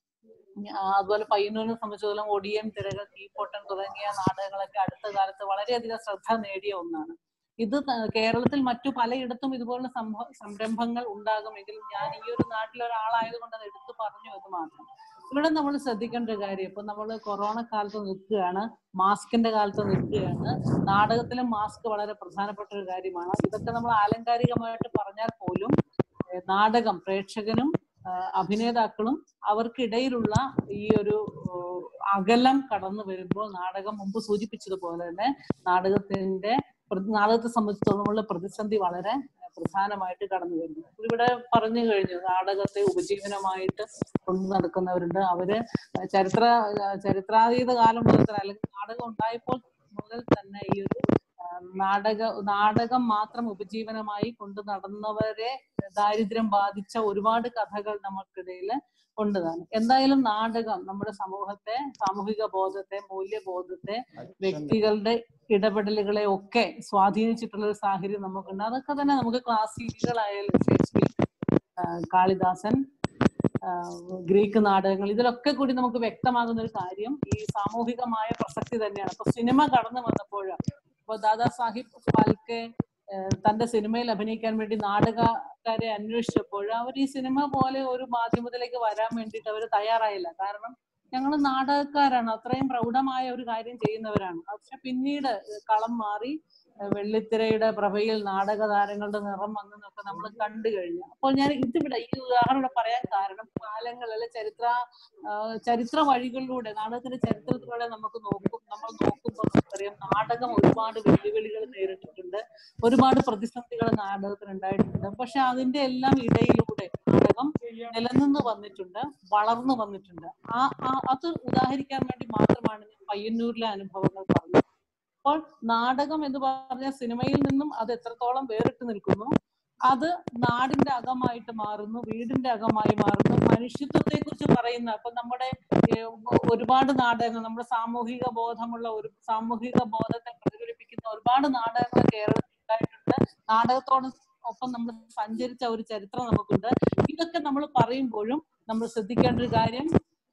ആ, അതുപോലെ പയ്യന്നൂരിനെ സംബന്ധിച്ചിടത്തോളം ഒടിയൻ തിരകൾ തീപ്പൊട്ടൻ തുടങ്ങിയ നാടകങ്ങളൊക്കെ അടുത്ത കാലത്ത് വളരെയധികം ശ്രദ്ധ നേടിയ ഒന്നാണ് ഇത് ത- കേരളത്തിൽ മറ്റു പലയിടത്തും ഇതുപോലുള്ള സംഭവ സംരംഭങ്ങൾ ഉണ്ടാകുമെങ്കിലും ഞാൻ ഈ ഒരു നാട്ടിലെ ഒരാളായതുകൊണ്ട് അത് എടുത്തു പറഞ്ഞു എന്ന് മാത്രം ഇവിടെ നമ്മൾ ശ്രദ്ധിക്കേണ്ട ഒരു കാര്യം ഇപ്പൊ നമ്മൾ കൊറോണ കാലത്ത് നിൽക്കുകയാണ് മാസ്കിന്റെ കാലത്ത് നിൽക്കുകയാണ് നാടകത്തിലും മാസ്ക് വളരെ പ്രധാനപ്പെട്ട ഒരു കാര്യമാണ് ഇതൊക്കെ നമ്മൾ ആലങ്കാരികമായിട്ട് പറഞ്ഞാൽ പോലും ഏഹ് നാടകം പ്രേക്ഷകനും ആഹ് അഭിനേതാക്കളും അവർക്കിടയിലുള്ള ഈ ഒരു ഏഹ് അകലം കടന്നു വരുമ്പോൾ നാടകം മുമ്പ് സൂചിപ്പിച്ചതുപോലെ തന്നെ നാടകത്തിന്റെ പ്ര- നാടകത്തെ സംബന്ധിച്ചിടത്തോളമുള്ള പ്രതിസന്ധി വളരെ പ്രധാനമായിട്ട് കടന്നു വരുന്നു ഇവിടെ പറഞ്ഞു കഴിഞ്ഞു നാടകത്തെ ഉപജീവനമായിട്ട് കൊണ്ടു നടക്കുന്നവരുണ്ട് അവര് ചരിത്ര ചരിത്രാതീത കാലം മുതൽ തന്നെ അല്ലെങ്കിൽ നാടകം ഉണ്ടായപ്പോൾ മുതൽ തന്നെ ഈ ഒരു ആ, നാടക നാടകം മാത്രം ഉപജീവനമായി കൊണ്ടു നടന്നവരെ ദാരിദ്ര്യം ബാധിച്ച ഒരുപാട് കഥകൾ നമുക്കിടയിൽ ഉണ്ടതാണ് എന്തായാലും നാടകം നമ്മുടെ സമൂഹത്തെ സാമൂഹിക ബോധത്തെ മൂല്യബോധത്തെ വ്യക്തികളുടെ ഇടപെടലുകളെ ഒക്കെ സ്വാധീനിച്ചിട്ടുള്ള ഒരു സാഹചര്യം നമുക്കുണ്ട് അതൊക്കെ തന്നെ നമുക്ക് ക്ലാസിക്കുകളായാലും ഷേക്സ്പിയർ ആ, കാളിദാസൻ ആ, ഗ്രീക്ക് നാടകങ്ങൾ ഇതിലൊക്കെ കൂടി നമുക്ക് വ്യക്തമാകുന്ന ഒരു കാര്യം ഈ സാമൂഹികമായ പ്രസക്തി തന്നെയാണ് ഇപ്പൊ സിനിമ കടന്നു വന്നപ്പോൾ ഇപ്പൊ ദാദാ സാഹിബ് ഫാൽക്കെ ഏഹ് തന്റെ സിനിമയിൽ അഭിനയിക്കാൻ വേണ്ടി നാടകക്കാരെ അന്വേഷിച്ചപ്പോൾ അവർ ഈ സിനിമ പോലെ ഒരു മാധ്യമത്തിലേക്ക് വരാൻ വേണ്ടിയിട്ട് അവർ തയ്യാറായില്ല കാരണം ഞങ്ങൾ നാടകക്കാരാണ് അത്രയും പ്രൗഢമായ ഒരു കാര്യം ചെയ്യുന്നവരാണ് പക്ഷെ പിന്നീട് കളം മാറി ഏഹ് വെള്ളിത്തിരയുടെ പ്രഭയിൽ നാടക താരങ്ങളുടെ നിറം വന്നതൊക്കെ നമ്മൾ കണ്ടു കഴിഞ്ഞു അപ്പോൾ ഞാൻ ഇതിവിടെ ഈ ഉദാഹരണം ഇവിടെ പറയാൻ കാരണം കാലങ്ങളിൽ ചരിത്ര ആഹ് ചരിത്ര വഴികളിലൂടെ നാടകത്തിന്റെ ചരിത്രത്തിലൂടെ നമുക്ക് നോക്കും നമ്മൾ നോക്കുമ്പോൾ നമുക്കറിയാം നാടകം ഒരുപാട് വെല്ലുവിളികൾ നേരിട്ടിട്ടുണ്ട് ഒരുപാട് പ്രതിസന്ധികൾ നാടകത്തിന് ഉണ്ടായിട്ടുണ്ട് പക്ഷെ അതിന്റെ എല്ലാം ഇടയിലൂടെ നാടകം നിലനിന്ന് വന്നിട്ടുണ്ട് വളർന്നു വന്നിട്ടുണ്ട് ആ ആ- അത് ഉദാഹരിക്കാൻ വേണ്ടി മാത്രമാണ് ഞാൻ പയ്യന്നൂരിലെ അനുഭവങ്ങൾ പറഞ്ഞത് അപ്പോൾ നാടകം എന്ന് പറഞ്ഞ സിനിമയിൽ നിന്നും അത് എത്രത്തോളം വേറിട്ട് നിൽക്കുന്നു അത് നാടിന്റെ അകമായിട്ട് മാറുന്നു വീടിന്റെ അകമായി മാറുന്നു മനുഷ്യത്വത്തെ കുറിച്ച് പറയുന്ന ഇപ്പൊ നമ്മുടെ ഏഹ്, ഒരുപാട് നാടകങ്ങൾ നമ്മുടെ സാമൂഹിക ബോധമുള്ള ഒരു സാമൂഹിക ബോധത്തെ പ്രതിഫലിപ്പിക്കുന്ന ഒരുപാട് നാടകങ്ങൾ കേരളത്തിൽ ഉണ്ടായിട്ടുണ്ട് നാടകത്തോട് ഒപ്പം നമ്മൾ സഞ്ചരിച്ച ഒരു ചരിത്രം നമുക്കുണ്ട് ഇതൊക്കെ നമ്മൾ പറയുമ്പോഴും നമ്മൾ ശ്രദ്ധിക്കേണ്ട ഒരു കാര്യം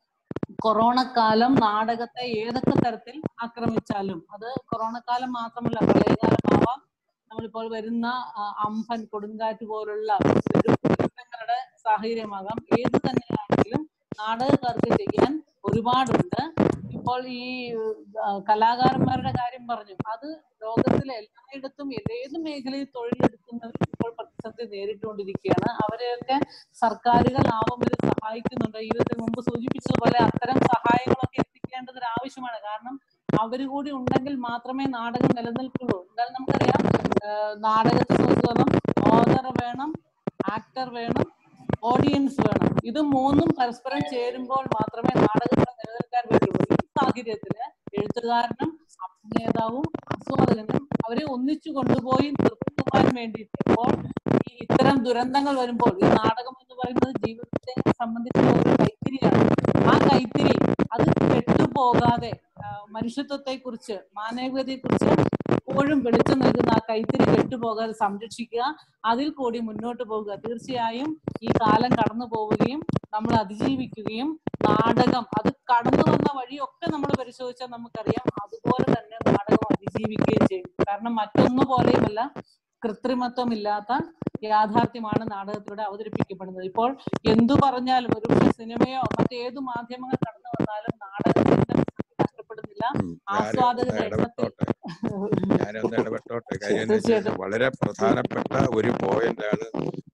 കൊറോണ കാലം നാടകത്തെ ഏതൊക്കെ തരത്തിൽ ആക്രമിച്ചാലും അത് കൊറോണ കാലം മാത്രമല്ല പ്രളയകാലമാവാം നമ്മളിപ്പോൾ വരുന്ന ആ, അമ്പൻ കൊടുങ്കാറ്റ് പോലുള്ള ദുരന്തങ്ങളുടെ സാഹചര്യമാകാം ഏത് തന്നെയാണെങ്കിലും നാടകക്കാർക്ക് ചെയ്യാൻ ഒരുപാടുണ്ട് ഇപ്പോൾ ഈ ആ, കലാകാരന്മാരുടെ കാര്യം പറഞ്ഞു അത് ലോകത്തിലെ എല്ലായിടത്തും ഏത് മേഖലയിൽ തൊഴിലെടുക്കുന്നവർ ഇപ്പോൾ പ്രതിസന്ധി നേരിട്ടുകൊണ്ടിരിക്കുകയാണ് അവരെയൊക്കെ സർക്കാരുകൾ ആവും വരെ സഹായിക്കുന്നുണ്ട് ജീവിതത്തിൽ മുമ്പ് സൂചിപ്പിച്ചതുപോലെ അത്തരം സഹായങ്ങളൊക്കെ എത്തിക്കേണ്ടത് ഒരു ആവശ്യമാണ് കാരണം അവര് കൂടി ഉണ്ടെങ്കിൽ മാത്രമേ നാടകം നിലനിൽക്കുള്ളൂ എന്തായാലും നമുക്കറിയാം ആഹ് നാടകത്തെ സംബന്ധിച്ചിടത്തോളം ഓതർ വേണം ആക്ടർ വേണം ഓഡിയൻസ് വേണം ഇത് മൂന്നും പരസ്പരം ചേരുമ്പോൾ മാത്രമേ നാടകത്തിന് നിലനിൽക്കാൻ പറ്റുള്ളൂ ഈ സാഹചര്യത്തില് എഴുത്തുകാരനും അഭിനേതാവും ആസ്വാദകനും അവരെ ഒന്നിച്ചു കൊണ്ടുപോയി നിർത്തുവാൻ വേണ്ടിയിട്ട് ഇപ്പോൾ ഈ ഇത്തരം ദുരന്തങ്ങൾ വരുമ്പോൾ ഈ നാടകം എന്ന് പറയുന്നത് ജീവിതത്തെ സംബന്ധിച്ചുള്ള ഒരു കൈത്തിരിയാണ് ആ കൈത്തിരി അത് കെട്ടുപോകാതെ മനുഷ്യത്വത്തെ കുറിച്ച് മാനവികതയെ കുറിച്ച് എപ്പോഴും വെളിച്ചം നൽകുന്ന ആ കൈത്തിരി കെട്ടുപോകാതെ സംരക്ഷിക്കുക അതിൽ കൂടി മുന്നോട്ട് പോകുക തീർച്ചയായും ഈ കാലം കടന്നു പോവുകയും നമ്മൾ അതിജീവിക്കുകയും നാടകം അത് കടന്നു വന്ന വഴിയൊക്കെ നമ്മൾ പരിശോധിച്ചാൽ നമുക്കറിയാം അതുപോലെ തന്നെ നാടകം അതിജീവിക്കുകയും ചെയ്യും കാരണം മറ്റൊന്നു പോലെയുമല്ല കൃത്രിമത്വമില്ലാത്ത യാഥാർത്ഥ്യമാണ് നാടകത്തിലൂടെ അവതരിപ്പിക്കപ്പെടുന്നത് ഇപ്പോൾ എന്തു പറഞ്ഞാലും ഒരു സിനിമയോ മറ്റേതു മാധ്യമങ്ങൾ കടന്നു വന്നാലും നാടകത്തിന്റെ പ്രസക്തി നഷ്ടപ്പെടുന്നില്ല ആസ്വാദകരുടെ എണ്ണത്തിൽ ഞാനൊന്ന് ഇടപെട്ടോട്ടെ കാര്യം എന്താ വെച്ചാൽ തീർച്ചയായിട്ടും വളരെ പ്രധാനപ്പെട്ട ഒരു പോയിന്റ് ആണ്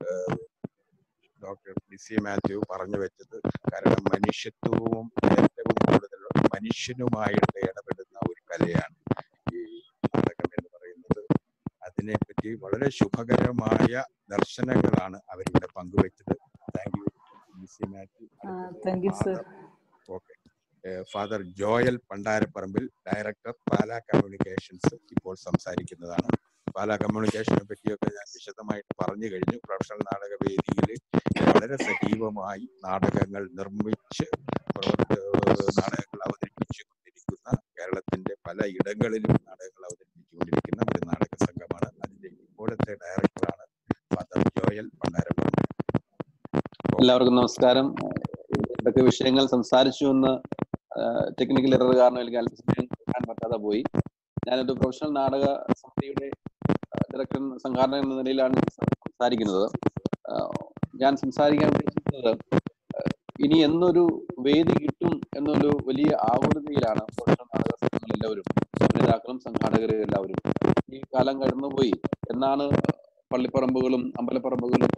ഡോക്ടർ ലിസി മാത്യു പറഞ്ഞു വെച്ചത് കാരണം മനുഷ്യത്വവും ഏറ്റവും കൂടുതൽ മനുഷ്യനുമായിട്ട് ഇടപെടുന്ന ഒരു കലയാണ് ഈ നാടകം എന്ന് പറയുന്നത് അതിനെപ്പറ്റി വളരെ ശുഭകരമായ ദർശനങ്ങളാണ് അവരിവിടെ പങ്കുവച്ചത് താങ്ക് യു മിസ്സി Mathew thank you sir okay father Joel Pandarapparambil director Pala communications ഇപ്പോൾ സംസാരിക്കുന്നതാണ് പാലാ കമ്മ്യൂണിക്കേഷനെ പറ്റിയൊക്കെ ഞാൻ വിശദമായിട്ട് പറഞ്ഞു കഴിഞ്ഞു പ്രൊഫഷണൽ നാടക വേദിയിൽ വളരെ സജീവമായി നാടകങ്ങൾ നിർമ്മിച്ച് പ്രവർത്ത നാടകങ്ങൾ അവതരിപ്പിച്ചു കൊണ്ടിരിക്കുന്ന കേരളത്തിന്റെ പല ഇടങ്ങളിലും നാടകങ്ങൾ അവതരിപ്പിച്ചുകൊണ്ടിരിക്കുന്ന ഒരു നാടക സംഘമാണ് അതിന്റെ ഇപ്പോഴത്തെ ഡയറക്ടറാണ് ഫാദർ ജോയൽ പണ്ടാരപ്പറമ്പിൽ എല്ലാവർക്കും നമസ്കാരം എന്തൊക്കെ വിഷയങ്ങൾ സംസാരിച്ചു എന്ന് ടെക്നിക്കൽ എറർ കാരണം എനിക്ക് അല്പസമയം കേൾക്കാൻ പറ്റാതെ പോയി ഞാനൊരു പ്രൊഫഷണൽ നാടക സമിതിയുടെ ഡയറക്ടർ സംഘാടന എന്ന നിലയിലാണ് സംസാരിക്കുന്നത് ഞാൻ സംസാരിക്കാൻ ഉദ്ദേശിക്കുന്നത് ഇനി എന്നൊരു വേദി കിട്ടും എന്നൊരു വലിയ ആകുലതയിലാണ് പ്രൊഫഷണൽ നാടക സംഘങ്ങൾ എല്ലാവരും നേതാക്കളും സംഘാടകരും എല്ലാവരും ഈ കാലം കടന്നുപോയി എന്നാണ് പള്ളിപ്പറമ്പുകളും അമ്പലപ്പറമ്പുകളും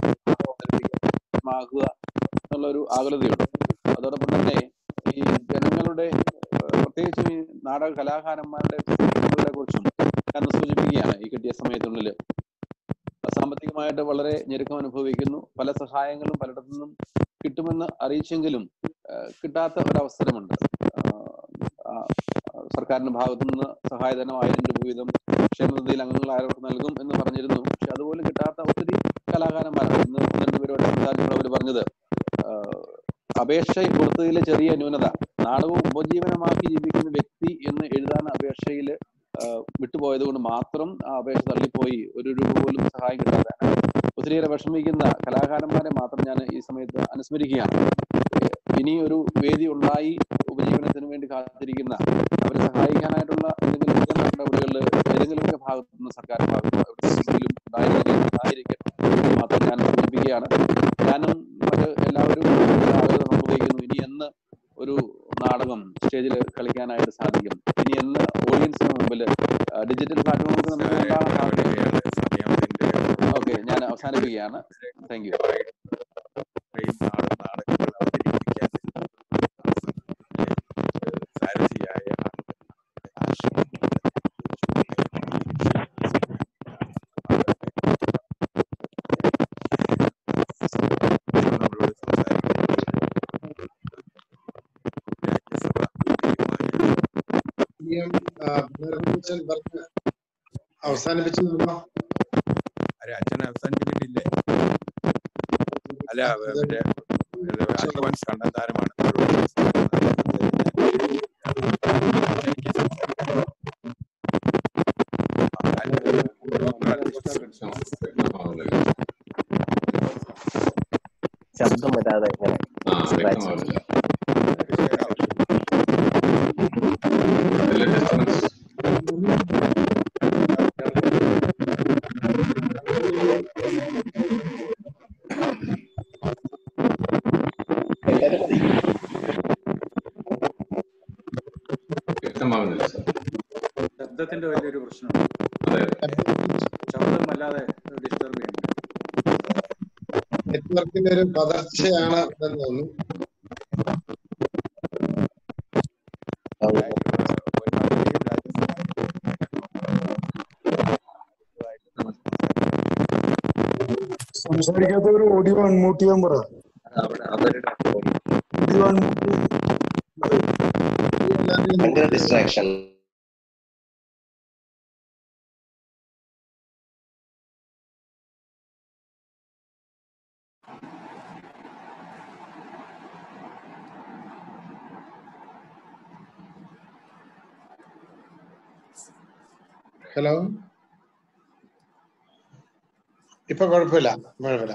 ആകുക എന്നുള്ള ഒരു ആകുലതയുണ്ട് അതോടൊപ്പം തന്നെ ഈ ജനങ്ങളുടെ പ്രത്യേകിച്ചും ഈ നാടക കലാകാരന്മാരുടെ കുറിച്ചും ഞാൻ സൂചിപ്പിക്കുകയാണ് ഈ കിട്ടിയ സമയത്തുള്ളിൽ സാമ്പത്തികമായിട്ട് വളരെ ഞെരുക്കം അനുഭവിക്കുന്നു പല സഹായങ്ങളും പലയിടത്തു നിന്നും കിട്ടുമെന്ന് അറിയിച്ചെങ്കിലും കിട്ടാത്ത ഒരവസരമുണ്ട് സർക്കാരിന്റെ ഭാഗത്തു നിന്ന് സഹായധനം ആയിരം രൂപ വീതം ക്ഷേമനിധിയിൽ അംഗങ്ങൾ ആയവർക്ക് നൽകും എന്ന് പറഞ്ഞിരുന്നു പക്ഷെ അതുപോലും കിട്ടാത്ത ഒത്തിരി കലാകാരന്മാരാണ് ഇന്ന് രണ്ടുപേരോട് സംസാരിച്ചപ്പോൾ അവർ പറഞ്ഞത് അപേക്ഷ കൊടുത്തതിൽ ചെറിയ ന്യൂനത നാടകവും ഉപജീവനമാക്കി ജീവിക്കുന്ന വ്യക്തി എന്ന് എഴുതാൻ അപേക്ഷയിൽ വിട്ടുപോയത് കൊണ്ട് മാത്രം ആ അപേക്ഷ തള്ളിപ്പോയി ഒരു രൂപ പോലും സഹായം കിട്ടാതെ ഒത്തിരിയേറെ വിഷമിക്കുന്ന കലാകാരന്മാരെ മാത്രം ഞാൻ ഈ സമയത്ത് അനുസ്മരിക്കുകയാണ് ഇനി ഒരു വേദി ഉണ്ടായി ഉപജീവനത്തിന് വേണ്ടി കാത്തിരിക്കുന്ന അവരെ സഹായിക്കാനായിട്ടുള്ള എന്തെങ്കിലുമൊക്കെ നടപടികളിൽ ഏതെങ്കിലുമൊക്കെ ഭാഗത്തു നിന്ന് സർക്കാർ ഭാഗത്ത് എവിടെയെങ്കിലും ഉണ്ടായിരിക്കട്ടെ മാത്രം ഞാൻ സൂചിപ്പിക്കുകയാണ് ഞാനും മറ്റ് എല്ലാവരും ആളുകൾ സംഭവിക്കുന്നു ഇനി എന്ന് ഒരു നാടകം സ്റ്റേജിൽ കളിക്കാനായിട്ട് സാധിക്കും ഇനി എന്ന് ഓഡിയൻസിന് മുമ്പിൽ ഡിജിറ്റൽ പ്ലാറ്റ്ഫോമിൽ നമുക്ക് ഉണ്ടാകാൻ സാധിക്കും ഓക്കെ ഞാൻ അവസാനിപ്പിക്കുകയാണ് താങ്ക് യു നാടകങ്ങൾ അവതരിപ്പിക്കാൻ സാരഥിയായ നമ്മളോട് പറഞ്ഞ് അവസാനിപ്പിച്ചു അരെ അച്ഛനെ അവസാനിപ്പിച്ചിട്ടില്ലേ അല്ല മറ്റേ അഡ്വാൻസ് കണ്ടെത്താരമാണ് ശബ്ദം വരാതെ ഇങ്ങനെ വ്യക്തമാകുന്നില്ല സാർ ശബ്ദത്തിന്റെ വലിയൊരു പ്രശ്നമുണ്ട് ശബ്ദം വല്ലാതെ ഡിസ്റ്റർബ് ചെയ്യുന്നു നെറ്റ്വർക്കിന്റെ ഒരു പതർച്ചയാണ് എന്ന് തോന്നുന്നു സംസാരിക്കാത്തവർ ഓഡിയോ അൺമ്യൂട്ട് ചെയ്യാൻ പറ ഓഡിയോ അൺമ്യൂട്ട് ഭയങ്കര ഡിസ്ട്രാക്ഷൻ ഹലോ ഇപ്പൊ കുഴപ്പമില്ല കുഴപ്പമില്ല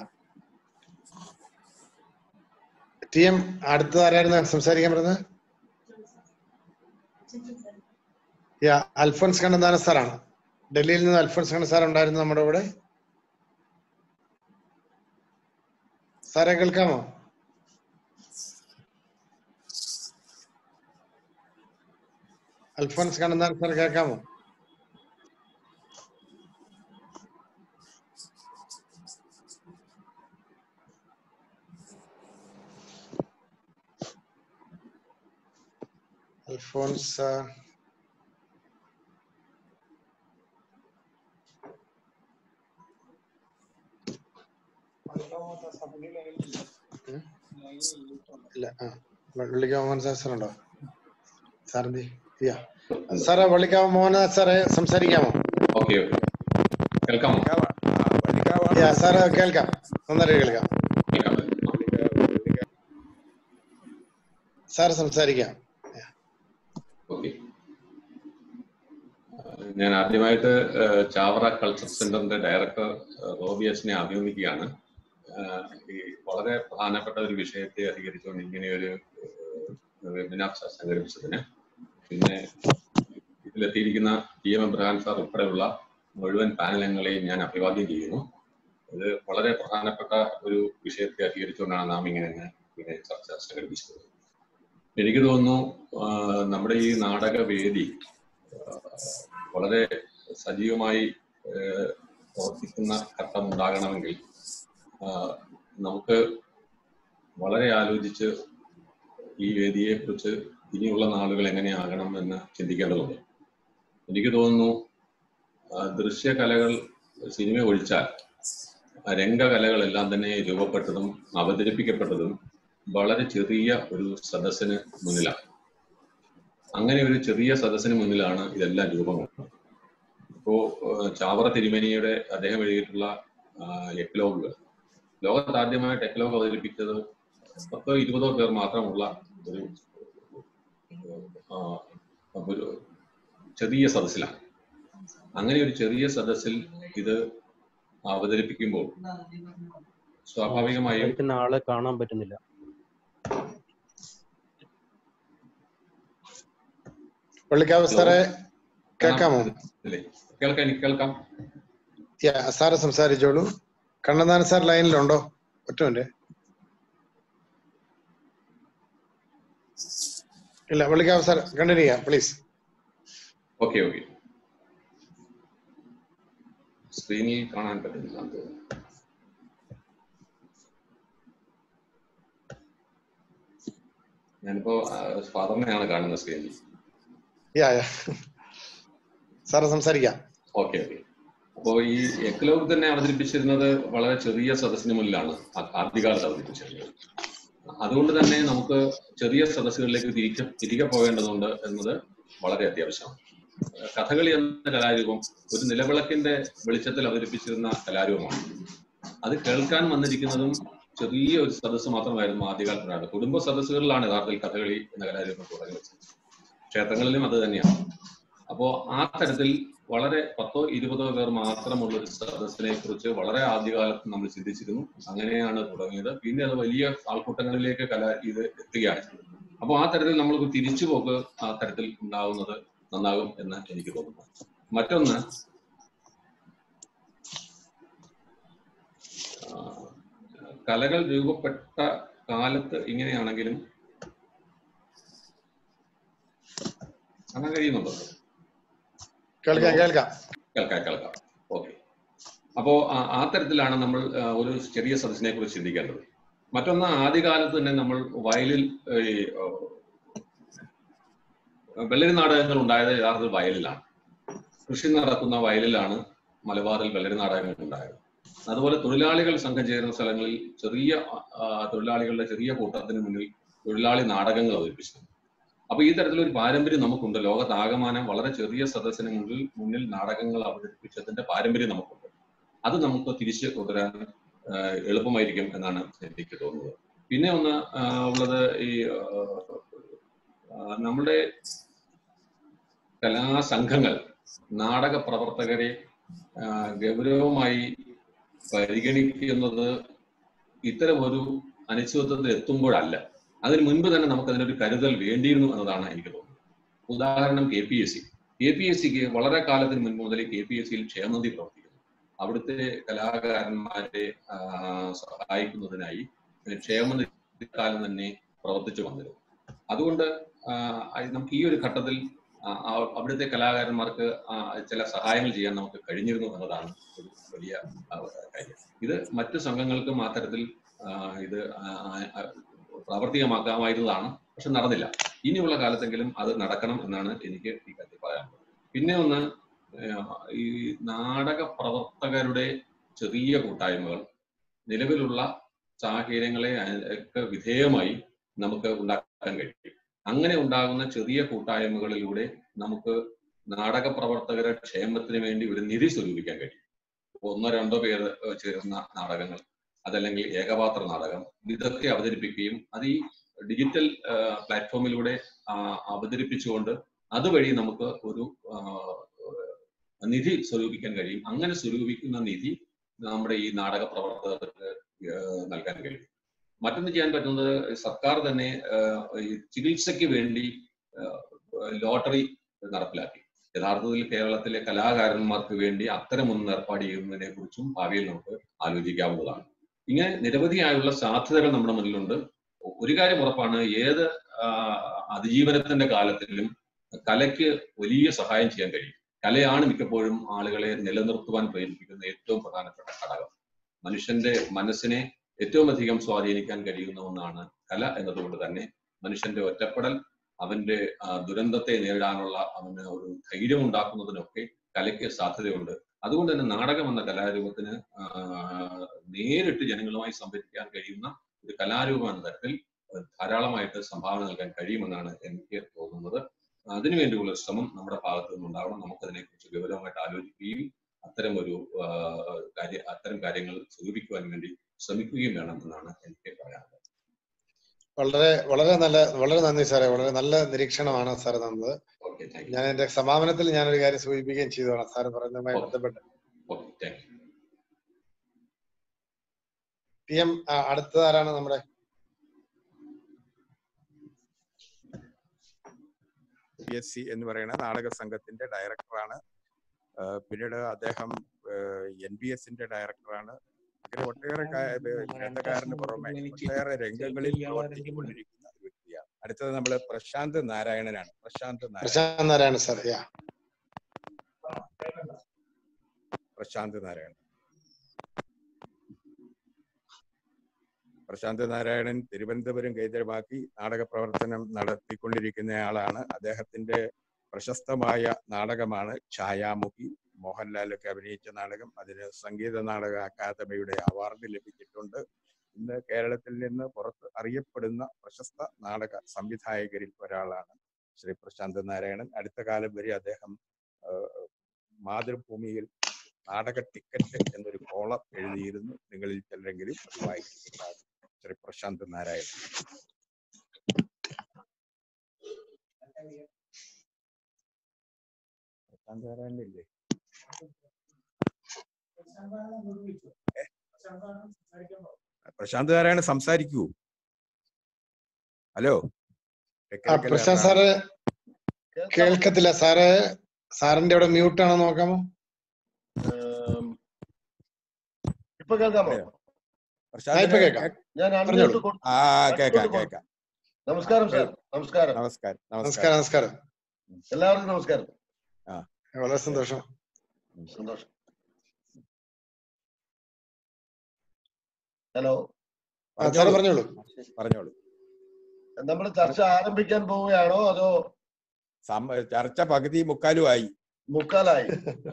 ടി എം അടുത്തത് ആരായിരുന്നു സംസാരിക്കാൻ പറഞ്ഞത് യാ അൽഫോൻസ് കണ്ണന്താന സാറാണ് ഡൽഹിയിൽ നിന്ന് അൽഫോൻസ് കണ്ണൻ സാർ ഉണ്ടായിരുന്നു നമ്മുടെ കൂടെ സാറെ കേൾക്കാമോ അൽഫോൻസ് കണ്ണന്താന സാർ കേൾക്കാമോ അൽഫോൻസ് ഉം? ഇല്ല ആ വള്ളിക്കാവ് മോഹൻദാസ് സാറുണ്ടോ സാറിന്റെ ഇല്ല സാറേ വള്ളിക്കാവ് മോഹൻദാസ് സാറേ സംസാരിക്കാമോ ഓക്കെ ഓക്കെ കേൾക്കാമോ യാ സാറ് കേൾക്കാം നന്നായിട്ട് കേൾക്കാം സാർ സംസാരിക്കാം ഓക്കെ ഞാൻ ആദ്യമായിട്ട് ഏഹ്, ചാവറ കൾച്ചർ സെന്ററിന്റെ ഡയറക്ടർ ഏഹ്, റോബിയസിനെ അഭിമുഖിക്കുകയാണ് ഏഹ്, ഈ വളരെ പ്രധാനപ്പെട്ട ഒരു വിഷയത്തെ അധികരിച്ചുകൊണ്ട് ഇങ്ങനെയൊരു വെബിനാർ സംഘടിപ്പിച്ചതിന് പിന്നെ ഇതിലെത്തിയിരിക്കുന്ന ടി എം എബ്രഹാം സാർ ഉൾപ്പെടെയുള്ള മുഴുവൻ പാനലങ്ങളെയും ഞാൻ അഭിവാദ്യം ചെയ്യുന്നു ഇത് വളരെ പ്രധാനപ്പെട്ട ഒരു വിഷയത്തെ അധികരിച്ചുകൊണ്ടാണ് നാം ഇങ്ങനെ ഇങ്ങനെ ചർച്ച സംഘടിപ്പിച്ചത് എനിക്ക് തോന്നുന്നു ആ, നമ്മുടെ ഈ നാടകവേദി ആ, വളരെ സജീവമായി ആ, പ്രവർത്തിക്കുന്ന ഘട്ടം ഉണ്ടാകണമെങ്കിൽ ആ, നമുക്ക് വളരെ ആലോചിച്ച് ഈ വേദിയെ കുറിച്ച് ഇനിയുള്ള നാളുകൾ എങ്ങനെയാകണം എന്ന് ചിന്തിക്കേണ്ടതുണ്ട് എനിക്ക് തോന്നുന്നു ആ, ദൃശ്യകലകൾ സിനിമ ഒഴിച്ചാൽ ആ, രംഗകലകളെല്ലാം തന്നെ രൂപപ്പെട്ടതും അവതരിപ്പിക്കപ്പെട്ടതും വളരെ ചെറിയ ഒരു സദസ്സിന് മുന്നിലാണ് അങ്ങനെ ഒരു ചെറിയ സദസ്സിന് മുന്നിലാണ് ഇതെല്ലാം രൂപം കൊണ്ടത് ഇപ്പോ ഏഹ്, ചാവറ തിരുമേനിയുടെ അദ്ദേഹം എഴുതിയിട്ടുള്ള എക്ലോഗുകൾ ലോകത്ത് ആദ്യമായിട്ട് എക്ലോഗ് അവതരിപ്പിച്ചത് പത്തോ ഇരുപതോ പേർ മാത്രമുള്ള ഒരു ആ, ഒരു ചെറിയ സദസ്സിലാണ് അങ്ങനെ ഒരു ചെറിയ സദസ്സിൽ ഇത് അവതരിപ്പിക്കുമ്പോൾ സ്വാഭാവികമായും സംസാരിക്കുന്ന ആളെ കാണാൻ പറ്റുന്നില്ല വള്ളിക്കാവ് സാറേ കേൾക്കാമോ അല്ലേ കേൾക്കാം എനിക്ക് കേൾക്കാം യാ സാറ് സംസാരിച്ചോളൂ കണ്ണന്താന സാർ ലൈനിലുണ്ടോ ഒറ്റ മിനിറ്റ് ഇല്ല വള്ളിക്കാവ് സാർ കണ്ടിന്യൂ ചെയ്യാം പ്ലീസ് ഓക്കെ ഓക്കെ സ്ക്രീനിൽ കാണാൻ പറ്റുന്നില്ല എന്ന് തോന്നുന്നു ഞാനിപ്പോ ഫാദറിനെയാണ് കാണുന്നത് സ്ക്രീനിൽ യാ യാ സാറ് സംസാരിക്കാം ഓക്കെ ഓക്കെ അപ്പോ ഈ എക്ലോഗ് തന്നെ അവതരിപ്പിച്ചിരുന്നത് വളരെ ചെറിയ സദസ്സിന് മുന്നിലാണ് ആ- ആദ്യകാലത്ത് അവതരിപ്പിച്ചിരുന്നത് അതുകൊണ്ട് തന്നെ നമുക്ക് ചെറിയ സദസ്സുകളിലേക്ക് തിരികെ തിരികെ പോകേണ്ടതുണ്ട് എന്നത് വളരെ അത്യാവശ്യമാണ് കഥകളി എന്ന കലാരൂപം ഒരു നിലവിളക്കിന്റെ വെളിച്ചത്തിൽ അവതരിപ്പിച്ചിരുന്ന കലാരൂപമാണ് അത് കേൾക്കാൻ വന്നിരിക്കുന്നതും ചെറിയ ഒരു സദസ്സ് മാത്രമായിരുന്നു ആദ്യകാലത്തിലാണ് കുടുംബ സദസ്സുകളിലാണ് യഥാർത്ഥത്തിൽ കഥകളി എന്ന കലാരൂപം തുടങ്ങി വെച്ചത് ക്ഷേത്രങ്ങളിലും അത് തന്നെയാണ് അപ്പോ ആ തരത്തിൽ വളരെ പത്തോ ഇരുപതോ പേർ മാത്രമുള്ള ഒരു സദസ്സിനെ കുറിച്ച് വളരെ ആദ്യകാലത്ത് നമ്മൾ ചിന്തിച്ചിരുന്നു അങ്ങനെയാണ് തുടങ്ങിയത് പിന്നെ അത് വലിയ ആൾക്കൂട്ടങ്ങളിലേക്ക് കല ഇത് എത്തുകയാണ് അപ്പോൾ ആ തരത്തിൽ നമ്മൾക്ക് തിരിച്ചുപോക്ക് ആ തരത്തിൽ ഉണ്ടാവുന്നത് നന്നാകും എന്ന് എനിക്ക് തോന്നുന്നു മറ്റൊന്ന് ആ, കലകൾ രൂപപ്പെട്ട കാലത്ത് ഇങ്ങനെയാണെങ്കിലും കാണാൻ കഴിയുന്നുണ്ടോ കേൾക്കാം കേൾക്കാം കേൾക്കാം കേൾക്കാം ഓക്കെ അപ്പോ ആ- ആ തരത്തിലാണ് നമ്മൾ ആ, ഒരു ചെറിയ സദസ്സിനെ കുറിച്ച് ചിന്തിക്കേണ്ടത് മറ്റൊന്ന് ആദ്യകാലത്ത് തന്നെ നമ്മൾ വയലിൽ ഈ ആ, വെള്ളരി നാടകങ്ങൾ ഉണ്ടായത് യഥാർത്ഥത്തിൽ വയലിലാണ് കൃഷി നടക്കുന്ന വയലിലാണ് മലബാറിൽ വെള്ളരി നാടകങ്ങൾ ഉണ്ടായത് അതുപോലെ തൊഴിലാളികൾ സംഘം ചേരുന്ന സ്ഥലങ്ങളിൽ ചെറിയ ആ, തൊഴിലാളികളുടെ ചെറിയ കൂട്ടത്തിന് മുന്നിൽ തൊഴിലാളി നാടകങ്ങൾ അവതരിപ്പിച്ചു അപ്പൊ ഈ തരത്തിലൊരു പാരമ്പര്യം നമുക്കുണ്ട് ലോകത്താകമാനം വളരെ ചെറിയ സദസ്സിന് മുന്നിൽ മുന്നിൽ നാടകങ്ങൾ അവതരിപ്പിച്ചതിന്റെ പാരമ്പര്യം നമുക്കുണ്ട് അത് നമുക്ക് തിരിച്ച് കൊണ്ടുവരാൻ ആ, എളുപ്പമായിരിക്കും എന്നാണ് എനിക്ക് തോന്നുന്നത് പിന്നെ ഒന്ന് ആ, ഉള്ളത് ഈ ആ, ആ, നമ്മുടെ കലാസംഘങ്ങൾ നാടക പ്രവർത്തകരെ ആ, ഗൗരവമായി പരിഗണിക്കുന്നത് ഇത്തരം ഒരു അനിശ്ചിതത്വത്തിൽ എത്തുമ്പോഴല്ല അതിന് മുൻപ് തന്നെ നമുക്ക് അതിനൊരു കരുതൽ വേണ്ടിയിരുന്നു എന്നതാണ് എനിക്ക് തോന്നുന്നത് ഉദാഹരണം K P S C K P S സിക്ക് വളരെ കാലത്തിന് മുൻപ് മുതൽ കെ പി എസ് സിയിൽ ക്ഷേമനിധി പ്രവർത്തിക്കുന്നു അവിടുത്തെ കലാകാരന്മാരെ ആ, സഹായിക്കുന്നതിനായി ക്ഷേമനിധി കാലം തന്നെ പ്രവർത്തിച്ചു വന്നിരുന്നു അതുകൊണ്ട് ആ, അത് നമുക്ക് ഈ ഒരു ഘട്ടത്തിൽ ആ, ആ, അവിടുത്തെ കലാകാരന്മാർക്ക് ആ, ചില സഹായങ്ങൾ ചെയ്യാൻ നമുക്ക് കഴിഞ്ഞിരുന്നു എന്നതാണ് ഒരു വലിയ ആ, കാര്യം ഇത് മറ്റു സംഘങ്ങൾക്കും ആ തരത്തിൽ ആ, ഇത് ആ, ആ, പ്രാവർത്തികമാക്കാമായിരുന്നതാണ് പക്ഷെ നടന്നില്ല ഇനിയുള്ള കാലത്തെങ്കിലും അത് നടക്കണം എന്നാണ് എനിക്ക് ഈ കാര്യത്തിൽ പറയാനുള്ളത് പിന്നെ ഒന്ന് ഏഹ്, ഈ നാടക പ്രവർത്തകരുടെ ചെറിയ കൂട്ടായ്മകൾ നിലവിലുള്ള സാഹചര്യങ്ങളെ അ- ഒക്കെ വിധേയമായി നമുക്ക് ഉണ്ടാക്കാൻ കഴിയും അങ്ങനെ ഉണ്ടാകുന്ന ചെറിയ കൂട്ടായ്മകളിലൂടെ നമുക്ക് നാടക പ്രവർത്തകരുടെ ക്ഷേമത്തിന് വേണ്ടി ഒരു നിധി സ്വരൂപിക്കാൻ കഴിയും ഇപ്പൊ ഒന്നോ രണ്ടോ പേര് ഏഹ് ചേരുന്ന നാടകങ്ങൾ അതല്ലെങ്കിൽ ഏകപാത്ര നാടകം ഇതൊക്കെ അവതരിപ്പിക്കുകയും അത് ഈ ഡിജിറ്റൽ പ്ലാറ്റ്ഫോമിലൂടെ ആ, അവതരിപ്പിച്ചുകൊണ്ട് അതുവഴി നമുക്ക് ഒരു ആ, നിധി സ്വരൂപിക്കാൻ കഴിയും അങ്ങനെ സ്വരൂപിക്കുന്ന നിധി നമ്മുടെ ഈ നാടക പ്രവർത്തകർക്ക് ഏഹ് നൽകാൻ കഴിയും മറ്റൊന്ന് ചെയ്യാൻ പറ്റുന്നത് സർക്കാർ തന്നെ ഏഹ് ഈ ചികിത്സയ്ക്ക് വേണ്ടി ഏഹ് ലോട്ടറി നടപ്പിലാക്കി യഥാർത്ഥത്തിൽ കേരളത്തിലെ കലാകാരന്മാർക്ക് വേണ്ടി അത്തരമൊന്ന് ഏർപ്പാട് ചെയ്യുന്നതിനെ കുറിച്ചും ഭാവിയിൽ നമുക്ക് ആലോചിക്കാവുന്നതാണ് ഇങ്ങനെ നിരവധിയായുള്ള സാധ്യതകൾ നമ്മുടെ മുന്നിലുണ്ട് ഒരു കാര്യം ഉറപ്പാണ് ഏത് ആ, അതിജീവനത്തിന്റെ കാലത്തിലും കലയ്ക്ക് വലിയ സഹായം ചെയ്യാൻ കഴിയും കലയാണ് മിക്കപ്പോഴും ആളുകളെ നിലനിർത്തുവാൻ പ്രേരിപ്പിക്കുന്ന ഏറ്റവും പ്രധാനപ്പെട്ട ഘടകം മനുഷ്യന്റെ മനസ്സിനെ ഏറ്റവും അധികം സ്വാധീനിക്കാൻ കഴിയുന്ന ഒന്നാണ് കല എന്നതുകൊണ്ട് തന്നെ മനുഷ്യന്റെ ഒറ്റപ്പെടൽ അവന്റെ ആ, ദുരന്തത്തെ നേരിടാനുള്ള അവന് ഒരു ധൈര്യം ഉണ്ടാക്കുന്നതിനൊക്കെ കലയ്ക്ക് സാധ്യതയുണ്ട് അതുകൊണ്ട് തന്നെ നാടകം എന്ന കലാരൂപത്തിന് ആ, നേരിട്ട് ജനങ്ങളുമായി സംവദിക്കാൻ കഴിയുന്ന ഒരു കലാരൂപം എന്ന തരത്തിൽ ധാരാളമായിട്ട് സംഭാവന നൽകാൻ കഴിയുമെന്നാണ് എനിക്ക് തോന്നുന്നത് അതിനുവേണ്ടിയുള്ള ഒരു ശ്രമം നമ്മുടെ ഭാഗത്തു നിന്നുണ്ടാവണം നമുക്കതിനെക്കുറിച്ച് ഗൗരവമായിട്ട് ആലോചിക്കുകയും അത്തരം ഒരു ആ, കാര്യ അത്തരം കാര്യങ്ങൾ സ്വരൂപിക്കുവാൻ വേണ്ടി ശ്രമിക്കുകയും വേണം എന്നാണ് എനിക്ക് പറയാനുള്ളത് വളരെ വളരെ നല്ല വളരെ നന്ദി സാറേ വളരെ നല്ല നിരീക്ഷണമാണ് സാറ് തന്നത് ഓക്കെ താങ്ക് ഞാൻ എന്റെ സമാപനത്തിൽ ഞാനൊരു കാര്യം സൂചിപ്പിക്കുകയും ചെയ്തോളാം സാറ് പറയുന്നതുമായി ബന്ധപ്പെട്ട് okay thank you P M അടുത്തത് ആരാണ് നമ്മുടെ പി എസ് സി എന്ന് പറയുന്ന നാടക സംഘത്തിന്റെ ഡയറക്ടറാണ് ആ, പിന്നീട് അദ്ദേഹം എൻ ബി എസിന്റെ ഡയറക്ടറാണ് അങ്ങനെ ഒട്ടേറെ കാ- ഏ, ഗ്രന്ഥകാരന് പുറമെ ഒട്ടേറെ രംഗങ്ങളിൽ പ്രവർത്തിച്ചുകൊണ്ടിരിക്കുന്ന ഒരു വ്യക്തിയാണ് അടുത്തത് നമ്മൾ പ്രശാന്ത് നാരായണനാണ് പ്രശാന്ത് നാരായണൻ പ്രശാന്ത് നാരായണ സാർ യാ പ്രശാന്ത് നാരായണൻ പ്രശാന്ത് നാരായണൻ തിരുവനന്തപുരം കേന്ദ്രമാക്കി നാടക പ്രവർത്തനം നടത്തിക്കൊണ്ടിരിക്കുന്നയാളാണ് അദ്ദേഹത്തിന്റെ പ്രശസ്തമായ നാടകമാണ് ഛായാമുഖി മോഹൻലാലൊക്കെ അഭിനയിച്ച നാടകം അതിന് സംഗീത നാടക അക്കാദമിയുടെ അവാർഡ് ലഭിച്ചിട്ടുണ്ട് ഇന്ന് കേരളത്തിൽ നിന്ന് പുറത്ത് അറിയപ്പെടുന്ന പ്രശസ്ത നാടക സംവിധായകരിൽ ഒരാളാണ് ശ്രീ പ്രശാന്ത് നാരായണൻ അടുത്ത കാലം വരെ അദ്ദേഹം ആ, മാതൃഭൂമിയിൽ നാടക ടിക്കറ്റ് എന്നൊരു കോളം എഴുതിയിരുന്നു നിങ്ങളിൽ ചിലരെങ്കിലും അത് വായിച്ചിട്ടുണ്ടാകും ശ്രീ പ്രശാന്ത് നാരായണൻ പ്രശാന്ത് നാരായണൻ ഇല്ലേ പ്രശാന്ത് നാരായണൻ സംസാരിക്കൂ ഹലോ ആ പ്രശാന്ത് സാറ് കേൾക്കത്തില്ല സാറ് സാറിന്റെ അവിടെ മ്യൂട്ട് ആണോ നോക്കാമോ ഇപ്പൊ കേൾക്കാമോ ആ, ഇപ്പൊ കേൾക്കാം ഞാൻ പറഞ്ഞോളൂ. അൺമ്യൂട്ട് കൊടു- ആ കേക്കാം unmute കൊടു- കേക്കാം നമസ്കാരം സാർ നമസ്കാരം നമസ്കാരം നമസ്കാരം നമസ്കാരം എല്ലാവർക്കും നമസ്കാരം വളരെ സന്തോഷം സന്തോഷം ഹലോ ആ സാറ് പറഞ്ഞോളൂ പറഞ്ഞോളൂ നമ്മൾ ചർച്ച ആരംഭിക്കാൻ പോവുകയാണോ അതോ സം- ചർച്ച പകുതി മുക്കാലുമായി മുക്കാലായി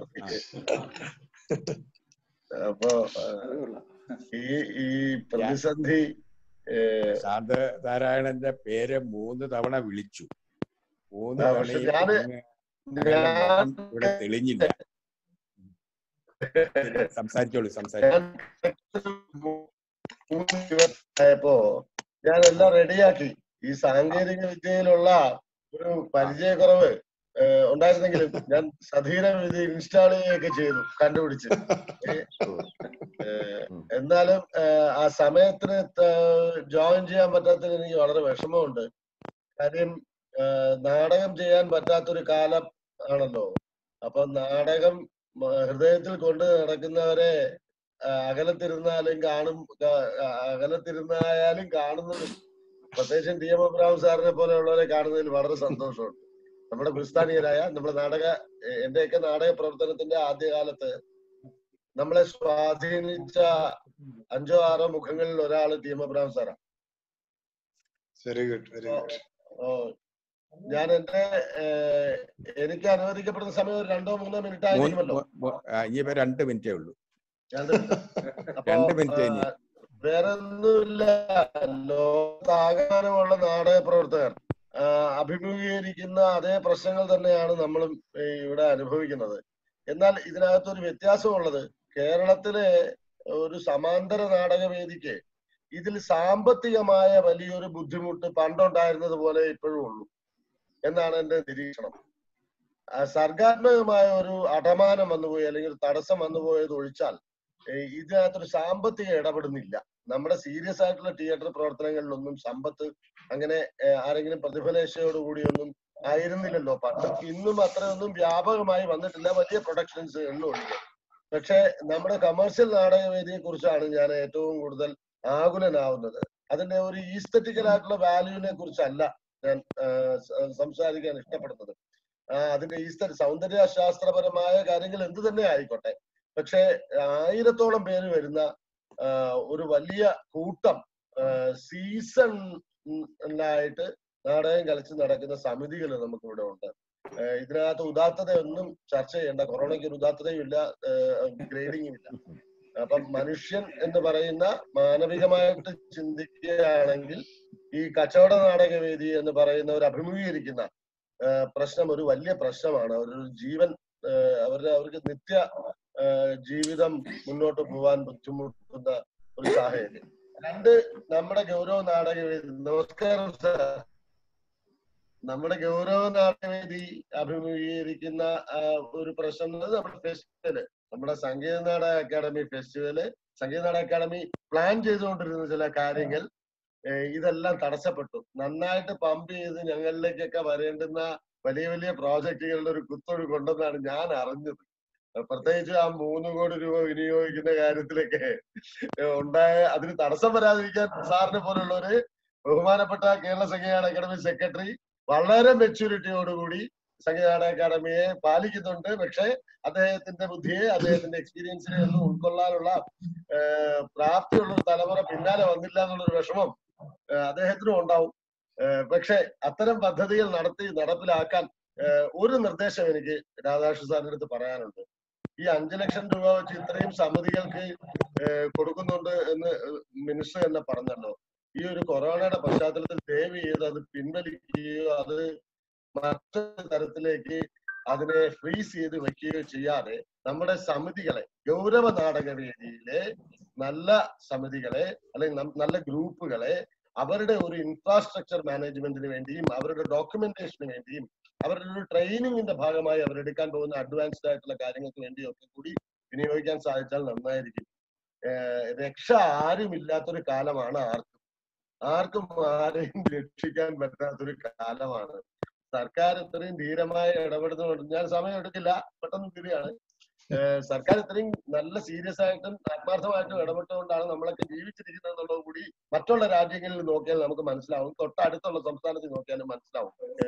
അപ്പോ ആ, ഈ ഈ പ്രതിസന്ധി ഏ, ശാന്ത നാരായണന്റെ പേര് മൂന്ന് തവണ വിളിച്ചു മൂന്ന് ആ, പക്ഷെ തവണയും ഞാന് അങ്ങ് അങ്ങയുടെ മുഖം ഇവിടെ തെളിഞ്ഞില്ല ശരി, സംസാരിച്ചോളൂ സംസാരിച്ചോളൂ ആയപ്പോ ഞാൻ എല്ലാം റെഡിയാക്കി ഈ സാങ്കേതിക വിദ്യയിലുള്ള ഒരു പരിചയക്കുറവ് ഏഹ്, ഉണ്ടായിരുന്നെങ്കിലും ഞാൻ സധീരം ഇത് ഇൻസ്റ്റാൾ ചെയ്യുകയൊക്കെ ചെയ്തു കണ്ടുപിടിച്ച് ഏഹ്, എന്നാലും ഏഹ്, ആ സമയത്തിന് ജോയിൻ ചെയ്യാൻ പറ്റാത്തതിൽ എനിക്ക് വളരെ വിഷമമുണ്ട് കാര്യം ഏഹ്, നാടകം ചെയ്യാൻ പറ്റാത്തൊരു കാലം ആണല്ലോ അപ്പൊ നാടകം മ- ഹൃദയത്തിൽ കൊണ്ട് നടക്കുന്നവരെ ആ, അകലത്തിരുന്നാലും കാണും ക- ആ, അകലത്തിരുന്നായാലും കാണുന്നത് പ്രത്യേകിച്ചും ടി എം അബ്രാം സാറിനെ പോലെയുള്ളവരെ കാണുന്നതിൽ വളരെ സന്തോഷമുണ്ട് നമ്മുടെ ക്രിസ്താനിയരായ നമ്മുടെ നാടക എ- എന്റെയൊക്കെ നാടക പ്രവർത്തനത്തിന്റെ ആദ്യകാലത്ത് നമ്മളെ സ്വാധീനിച്ച അഞ്ചോ ആറോ മുഖങ്ങളിൽ ഒരാള് ടി എം അബ്രാം സാറാണ് വെരി ഗുഡ് വെരി ഗുഡ് ഓ, ഞാൻ എന്റെ ഏഹ്, എനിക്ക് അനുവദിക്കപ്പെടുന്ന സമയം ഒരു രണ്ടോ മൂന്നോ മിനിറ്റ് മൂന്ന് ആയിരിക്കുമല്ലോ മൂ- മൂ- ആ, ഇനിയിപ്പോ രണ്ട് മിനിറ്റേ ഉള്ളൂ രണ്ട് മിനിറ്റ് അപ്പൊ രണ്ട് മിനിറ്റ് ഇനി ആ, വേറെ ഒന്നുമില്ല ലോകത്താകമാനമുള്ള നാടക പ്രവർത്തകർ ആ, അഭിമുഖീകരിക്കുന്ന അതേ പ്രശ്നങ്ങൾ തന്നെയാണ് നമ്മളും ഈ ഇവിടെ അനുഭവിക്കുന്നത് എന്നാൽ ഇതിനകത്ത് ഒരു വ്യത്യാസമുള്ളത് കേരളത്തിലെ ഒരു സമാന്തര നാടകവേദിക്ക് ഇതിൽ സാമ്പത്തികമായ വലിയൊരു ബുദ്ധിമുട്ട് പണ്ടുണ്ടായിരുന്നത് പോലെ ഇപ്പോഴും ഉള്ളൂ എന്നാണ് എന്റെ നിരീക്ഷണം ആ, സർഗാത്മകമായ ഒരു അടമാനം വന്നുപോയി അല്ലെങ്കിൽ ഒരു തടസ്സം വന്നുപോയത് ഒഴിച്ചാൽ ഏ, ഇതിനകത്തൊരു സാമ്പത്തിക ഇടപെടുന്നില്ല നമ്മുടെ സീരിയസ് ആയിട്ടുള്ള തിയേറ്റർ പ്രവർത്തനങ്ങളിലൊന്നും സമ്പത്ത് അങ്ങനെ ഏ, ആരെങ്കിലും പ്രതിഫലേശയോടുകൂടിയൊന്നും ആയിരുന്നില്ലല്ലോ പണ്ട് ഇന്നും അത്രയൊന്നും വ്യാപകമായി വന്നിട്ടില്ല വലിയ പ്രൊഡക്ഷൻസുകളിലും ഉണ്ട് പക്ഷെ നമ്മുടെ കമേഴ്ഷ്യൽ നാടകവേദിയെ കുറിച്ചാണ് ഞാൻ ഏറ്റവും കൂടുതൽ ആകുലനാവുന്നത് അതിന്റെ ഒരു ഈസ്തറ്റിക്കൽ ആയിട്ടുള്ള വാല്യൂവിനെ കുറിച്ചല്ല ഞാൻ ആ, സ- സംസാരിക്കാൻ ഇഷ്ടപ്പെടുന്നത് ആ, അതിന്റെ ഈസ്ത സൗന്ദര്യ ശാസ്ത്രപരമായ കാര്യങ്ങൾ എന്ത് തന്നെ ആയിക്കോട്ടെ പക്ഷെ ആയിരത്തോളം പേര് വരുന്ന ആ, ഒരു വലിയ കൂട്ടം സീസണിലായിട്ട് നാടകം കളിച്ച് നടക്കുന്ന സമിതികൾ നമുക്ക് ഇവിടെ ഉണ്ട് ആ, ഇതിനകത്ത് ഉദാത്തതയൊന്നും ചർച്ച ചെയ്യേണ്ട കൊറോണയ്ക്ക് ഒരു ഉദാത്തതയും ഇല്ല ഗ്രേഡിങ്ങും ഇല്ല അപ്പം മനുഷ്യൻ എന്ന് പറയുന്ന മാനവികമായിട്ട് ചിന്തിക്കുകയാണെങ്കിൽ ഈ കച്ചവട നാടകവേദി എന്ന് പറയുന്നവർ അഭിമുഖീകരിക്കുന്ന ആ, പ്രശ്നം ഒരു വലിയ പ്രശ്നമാണ് ഒരു ജീവൻ ആ, അവരുടെ അവർക്ക് നിത്യ ആ, ജീവിതം മുന്നോട്ട് പോവാൻ ബുദ്ധിമുട്ടുന്ന ഒരു സാഹചര്യം രണ്ട് നമ്മുടെ ഗൗരവ നാടകവേദി നമസ്കാരം സാർ നമ്മുടെ ഗൗരവ നാടകവേദി അഭിമുഖീകരിക്കുന്ന ആ, ഒരു പ്രശ്നം എന്ന് പറയുന്നത് നമ്മുടെ ഫെസ്റ്റിവല് നമ്മുടെ സംഗീത നാടക അക്കാദമി ഫെസ്റ്റിവല് സംഗീത നാടക അക്കാദമി പ്ലാൻ ചെയ്തുകൊണ്ടിരുന്ന ചില കാര്യങ്ങൾ ഏഹ് ഇതെല്ലാം തടസ്സപ്പെട്ടു നന്നായിട്ട് പമ്പ് ചെയ്ത് ഞങ്ങളിലേക്കൊക്കെ വരേണ്ടുന്ന വലിയ വലിയ പ്രോജക്റ്റുകളുടെ ഒരു കുത്തൊഴു കൊണ്ടെന്നാണ് ഞാൻ അറിഞ്ഞത് ഏഹ് പ്രത്യേകിച്ച് ആ മൂന്ന് കോടി രൂപ വിനിയോഗിക്കുന്ന കാര്യത്തിലൊക്കെ ഏഹ് ഉണ്ടായ അതിന് തടസ്സം വരാതിരിക്കാൻ സാറിനെ പോലുള്ളവര് ബഹുമാനപ്പെട്ട കേരള സംഗീത അക്കാദമി സെക്രട്ടറി വളരെ മെച്യൂരിറ്റിയോടുകൂടി സംഗീത അക്കാദമിയെ പാലിക്കുന്നുണ്ട് പക്ഷെ അദ്ദേഹത്തിന്റെ ബുദ്ധിയെ അദ്ദേഹത്തിന്റെ എക്സ്പീരിയൻസിനെ ഒന്നും ഉൾക്കൊള്ളാനുള്ള ഏഹ് പ്രാപ്തിയുള്ള ഒരു തലമുറ പിന്നാലെ വന്നില്ല എന്നുള്ളൊരു വിഷമം ഏഹ് അദ്ദേഹത്തിനും ഉണ്ടാവും ഏഹ് പക്ഷെ അത്തരം പദ്ധതികൾ നടത്തി നടപ്പിലാക്കാൻ ഏഹ് ഒരു നിർദ്ദേശം എനിക്ക് രാധാകൃഷ്ണ സാറിന്റെ അടുത്ത് പറയാനുണ്ട് ഈ അഞ്ചു ലക്ഷം രൂപ വെച്ച് ഇത്രയും സമിതികൾക്ക് ഏഹ് കൊടുക്കുന്നുണ്ട് എന്ന് മിനിസ്റ്റർ തന്നെ പറഞ്ഞല്ലോ ഈ ഒരു കൊറോണയുടെ പശ്ചാത്തലത്തിൽ ദയവ് ചെയ്ത് അത് പിൻവലിക്കുകയോ അത് മറ്റൊരു തരത്തിലേക്ക് അതിനെ ഫ്രീസ് ചെയ്ത് വെക്കുകയോ ചെയ്യാതെ നമ്മുടെ സമിതികളെ ഗൗരവ നാടകവേദിയിലെ നല്ല സമിതികളെ അല്ലെങ്കിൽ നം- നല്ല ഗ്രൂപ്പുകളെ അവരുടെ ഒരു ഇൻഫ്രാസ്ട്രക്ചർ മാനേജ്മെന്റിന് വേണ്ടിയും അവരുടെ ഡോക്യുമെന്റേഷന് വേണ്ടിയും അവരുടെ ഒരു ട്രെയിനിങ്ങിന്റെ ഭാഗമായി അവരെടുക്കാൻ പോകുന്ന അഡ്വാൻസ്ഡ് ആയിട്ടുള്ള കാര്യങ്ങൾക്ക് വേണ്ടിയും ഒക്കെ കൂടി വിനിയോഗിക്കാൻ സാധിച്ചാൽ നന്നായിരിക്കും ഏഹ് രക്ഷ ആരുമില്ലാത്തൊരു കാലമാണ് ആർക്കും ആർക്കും ആരെയും രക്ഷിക്കാൻ പറ്റാത്തൊരു കാലമാണ് സർക്കാർ ഇത്രയും ധീരമായി ഇടപെടുന്നുണ്ട് ഞാൻ സമയം എടുക്കില്ല പെട്ടെന്ന് തിരിയാണ് ഏഹ് സർക്കാർ ഇത്രയും നല്ല സീരിയസ് ആയിട്ടും ആത്മാർത്ഥമായിട്ടും ഇടപെട്ടുകൊണ്ടാണ് നമ്മളൊക്കെ ജീവിച്ചിരിക്കുന്നത് എന്നുള്ളത് കൂടി മറ്റുള്ള രാജ്യങ്ങളിൽ നോക്കിയാൽ നമുക്ക് മനസ്സിലാവും തൊട്ടടുത്തുള്ള സംസ്ഥാനത്തിൽ നോക്കിയാലും മനസ്സിലാവും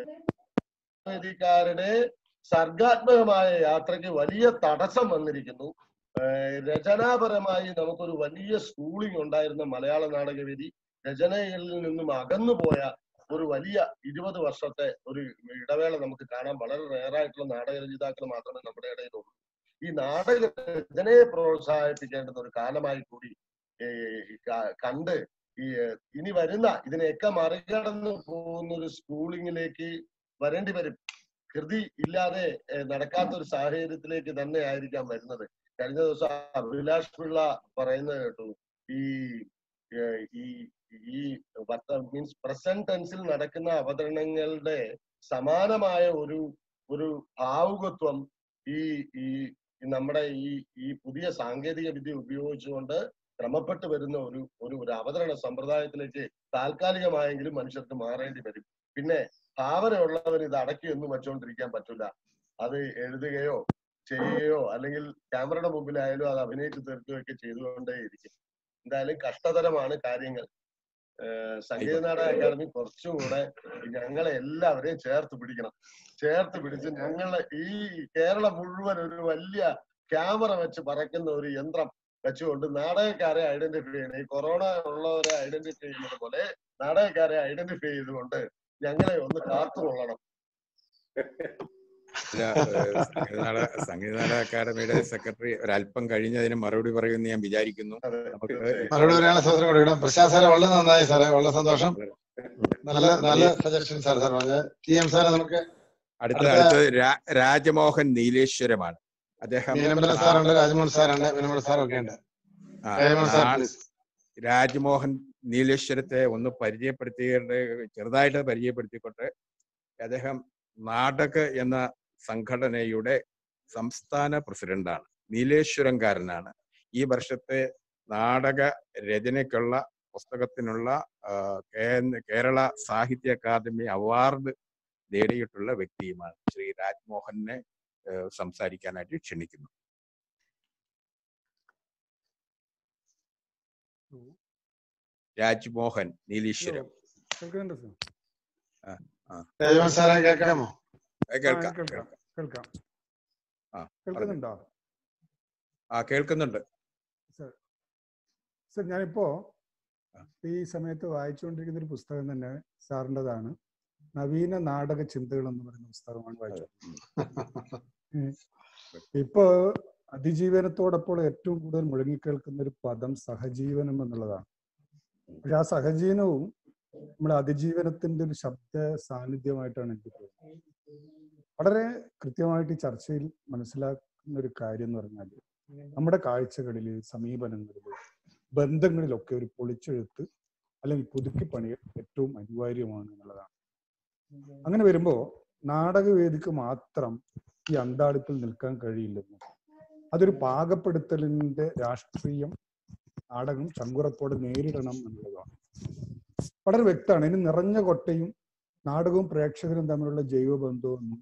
വേദിക്കാരുടെ സർഗാത്മകമായ യാത്രയ്ക്ക് വലിയ തടസ്സം വന്നിരിക്കുന്നു ഏഹ് രചനാപരമായി നമുക്കൊരു വലിയ സ്കൂളിംഗ് ഉണ്ടായിരുന്ന മലയാള നാടകവേദി രചനയിൽ നിന്നും അകന്നുപോയ ഒരു വലിയ ഇരുപത് വർഷത്തെ ഒരു ഇടവേള നമുക്ക് കാണാൻ വളരെ റേറായിട്ടുള്ള നാടക രചയിതാക്കൾ മാത്രമേ നമ്മുടെ ഇടയിലുള്ളൂ ഈ നാടക രചനയെ പ്രോത്സാഹിപ്പിക്കേണ്ടുന്ന ഒരു കാലമായി കൂടി ഏഹ് ക- കണ്ട് ഈ ഏഹ് ഇനി വരുന്ന ഇതിനെയൊക്കെ മറികടന്ന് പോകുന്ന ഒരു സ്കൂളിങ്ങിലേക്ക് വരേണ്ടി വരും കൃതി ഇല്ലാതെ ഏഹ് നടക്കാത്ത ഒരു സാഹചര്യത്തിലേക്ക് തന്നെ ആയിരിക്കാം വരുന്നത് കഴിഞ്ഞ ദിവസം അഭിലാഷ് പിള്ള പറയുന്നത് കേട്ടു ഈ ഏഹ് ഈ ഈ മീൻസ് പ്രസന്റ് ടെൻസിൽ നടക്കുന്ന അവതരണങ്ങളുടെ സമാനമായ ഒരു ഒരു ഭാവുകത്വം ഈ ഈ ഈ നമ്മുടെ ഈ ഈ പുതിയ സാങ്കേതിക വിദ്യ ഉപയോഗിച്ചുകൊണ്ട് ക്രമപ്പെട്ടു വരുന്ന ഒരു ഒരു ഒരു അവതരണ സമ്പ്രദായത്തിലേക്ക് താൽക്കാലികമായെങ്കിലും മനുഷ്യർക്ക് മാറേണ്ടി വരും പിന്നെ ഭാവനയുള്ളവന് ഇത് അടക്കിയൊന്നും വെച്ചുകൊണ്ടിരിക്കാൻ പറ്റില്ല അത് എഴുതുകയോ ചെയ്യുകയോ അല്ലെങ്കിൽ ക്യാമറയുടെ മുമ്പിലായാലും അത് അഭിനയിച്ച് തീർക്കുകയൊക്കെ ചെയ്തുകൊണ്ടേയിരിക്കും എന്തായാലും കഷ്ടതരമാണ് കാര്യങ്ങൾ ഏഹ് സംഗീത നാടക അക്കാദമി കുറച്ചുകൂടെ ഞങ്ങളെ എല്ലാവരെയും ചേർത്ത് പിടിക്കണം ചേർത്ത് പിടിച്ച് ഞങ്ങളെ ഈ കേരളം മുഴുവൻ ഒരു വലിയ ക്യാമറ വെച്ച് പറക്കുന്ന ഒരു യന്ത്രം വെച്ചുകൊണ്ട് നാടകക്കാരെ ഐഡന്റിഫൈ ചെയ്യണം ഈ കൊറോണ ഉള്ളവരെ ഐഡന്റിഫൈ ചെയ്യുന്നത് പോലെ നാടകക്കാരെ ഐഡന്റിഫൈ ചെയ്തുകൊണ്ട് ഞങ്ങളെ ഒന്ന് കാത്തുകൊള്ളണം അല്ല ഏഹ്, സംഗീതനാട സംഗീതനാട അക്കാദമിയുടെ സെക്രട്ടറി ഒരല്പം കഴിഞ്ഞതിന് മറുപടി പറയുമെന്ന് ഞാൻ വിചാരിക്കുന്നു നമുക്ക് മറുപടി പറയാനുള്ള സൗകര്യം കൊടുക്കണം പ്രശാന്ത് സാറെ വളരെ നന്നായി സാറേ വളരെ സന്തോഷം നല്ല നല്ല സജഷൻ സാർ സാർ പറഞ്ഞത് ടി എം സാറെ നമുക്ക് അടുത്ത അടുത്ത അടുത്തത് രാ- രാജമോഹൻ നീലേശ്വരമാണ് അദ്ദേഹം മീനമ്പലം സാറുണ്ട് രാജമോഹൻ സാറുണ്ട് മീനമ്പലം സാറൊക്കെ ഉണ്ട് ആ, രാജമോഹൻ സാർ നാ- പ്ലീസ് രാജ്മോഹൻ നീലേശ്വരത്തെ ഒന്ന് പരിചയപ്പെടുത്തിയിട്ട് ചെറുതായിട്ട് പരിചയപ്പെടുത്തിക്കൊണ്ട് അദ്ദേഹം നാടക എന്ന സംഘടനയുടെ സംസ്ഥാന പ്രസിഡന്റാണ് നീലേശ്വരംകാരനാണ് ഈ വർഷത്തെ നാടക രചനയ്ക്കുള്ള പുസ്തകത്തിനുള്ള ആ, കേ- കേരള സാഹിത്യ അക്കാദമി അവാർഡ് നേടിയിട്ടുള്ള വ്യക്തിയുമാണ് ശ്രീ രാജ്മോഹനെ ഏഹ്, സംസാരിക്കാനായിട്ട് ക്ഷണിക്കുന്നു രാജ്മോഹൻ നീലീശ്വരം കേൾക്കുന്നുണ്ടോ സർ ആ, ആ. രാജമോഹൻ സാറെ കേൾക്കാമോ ഏ, കേൾക്കാം ആ, കേൾക്കാം കേൾക്കാം കേൾക്കാം ആ പറഞ്ഞു കേൾക്കുന്നുണ്ടോ ആ കേൾക്കുന്നുണ്ട് സർ സർ ഞാനിപ്പോ ഈ സമയത്ത് വായിച്ചുകൊണ്ടിരിക്കുന്ന ഒരു പുസ്തകം തന്നെ സാറിൻ്റെതാണ് നവീന നാടക ചിന്തകൾ എന്ന് പറയുന്ന പുസ്തകമാണ് വായിച്ചത് ഉം. ഇപ്പോ അതിജീവനത്തോടൊപ്പം ഏറ്റവും കൂടുതൽ മുഴങ്ങിക്കേൾക്കുന്ന ഒരു പദം സഹജീവനം എന്നുള്ളതാണ് പക്ഷെ ആ സഹജീവനവും നമ്മുടെ അതിജീവനത്തിന്റെ ഒരു ശബ്ദ സാന്നിധ്യമായിട്ടാണ് എനിക്ക് തോന്നുന്നത് വളരെ കൃത്യമായിട്ട് ഈ ചർച്ചയിൽ മനസ്സിലാക്കുന്ന ഒരു കാര്യം എന്ന് പറഞ്ഞാൽ നമ്മുടെ കാഴ്ചകളിൽ സമീപനങ്ങളിൽ ബന്ധങ്ങളിലൊക്കെ ഒരു പൊളിച്ചെഴുത്ത് അല്ലെങ്കിൽ പുതുക്കി പണിയൽ ഏറ്റവും അനിവാര്യമാണ് എന്നുള്ളതാണ് അങ്ങനെ വരുമ്പോൾ നാടകവേദിക്ക് മാത്രം ഈ അന്താളിപ്പിൽ നിൽക്കാൻ കഴിയില്ലെന്നും അതൊരു പാകപ്പെടുത്തലിന്റെ രാഷ്ട്രീയം നാടകം ചങ്കുറപ്പോടെ നേരിടണം എന്നുള്ളതാണ് വളരെ വ്യക്തമാണ് ഇനി നിറഞ്ഞ കൊട്ടയും നാടകവും പ്രേക്ഷകരും തമ്മിലുള്ള ജൈവബന്ധമൊന്നും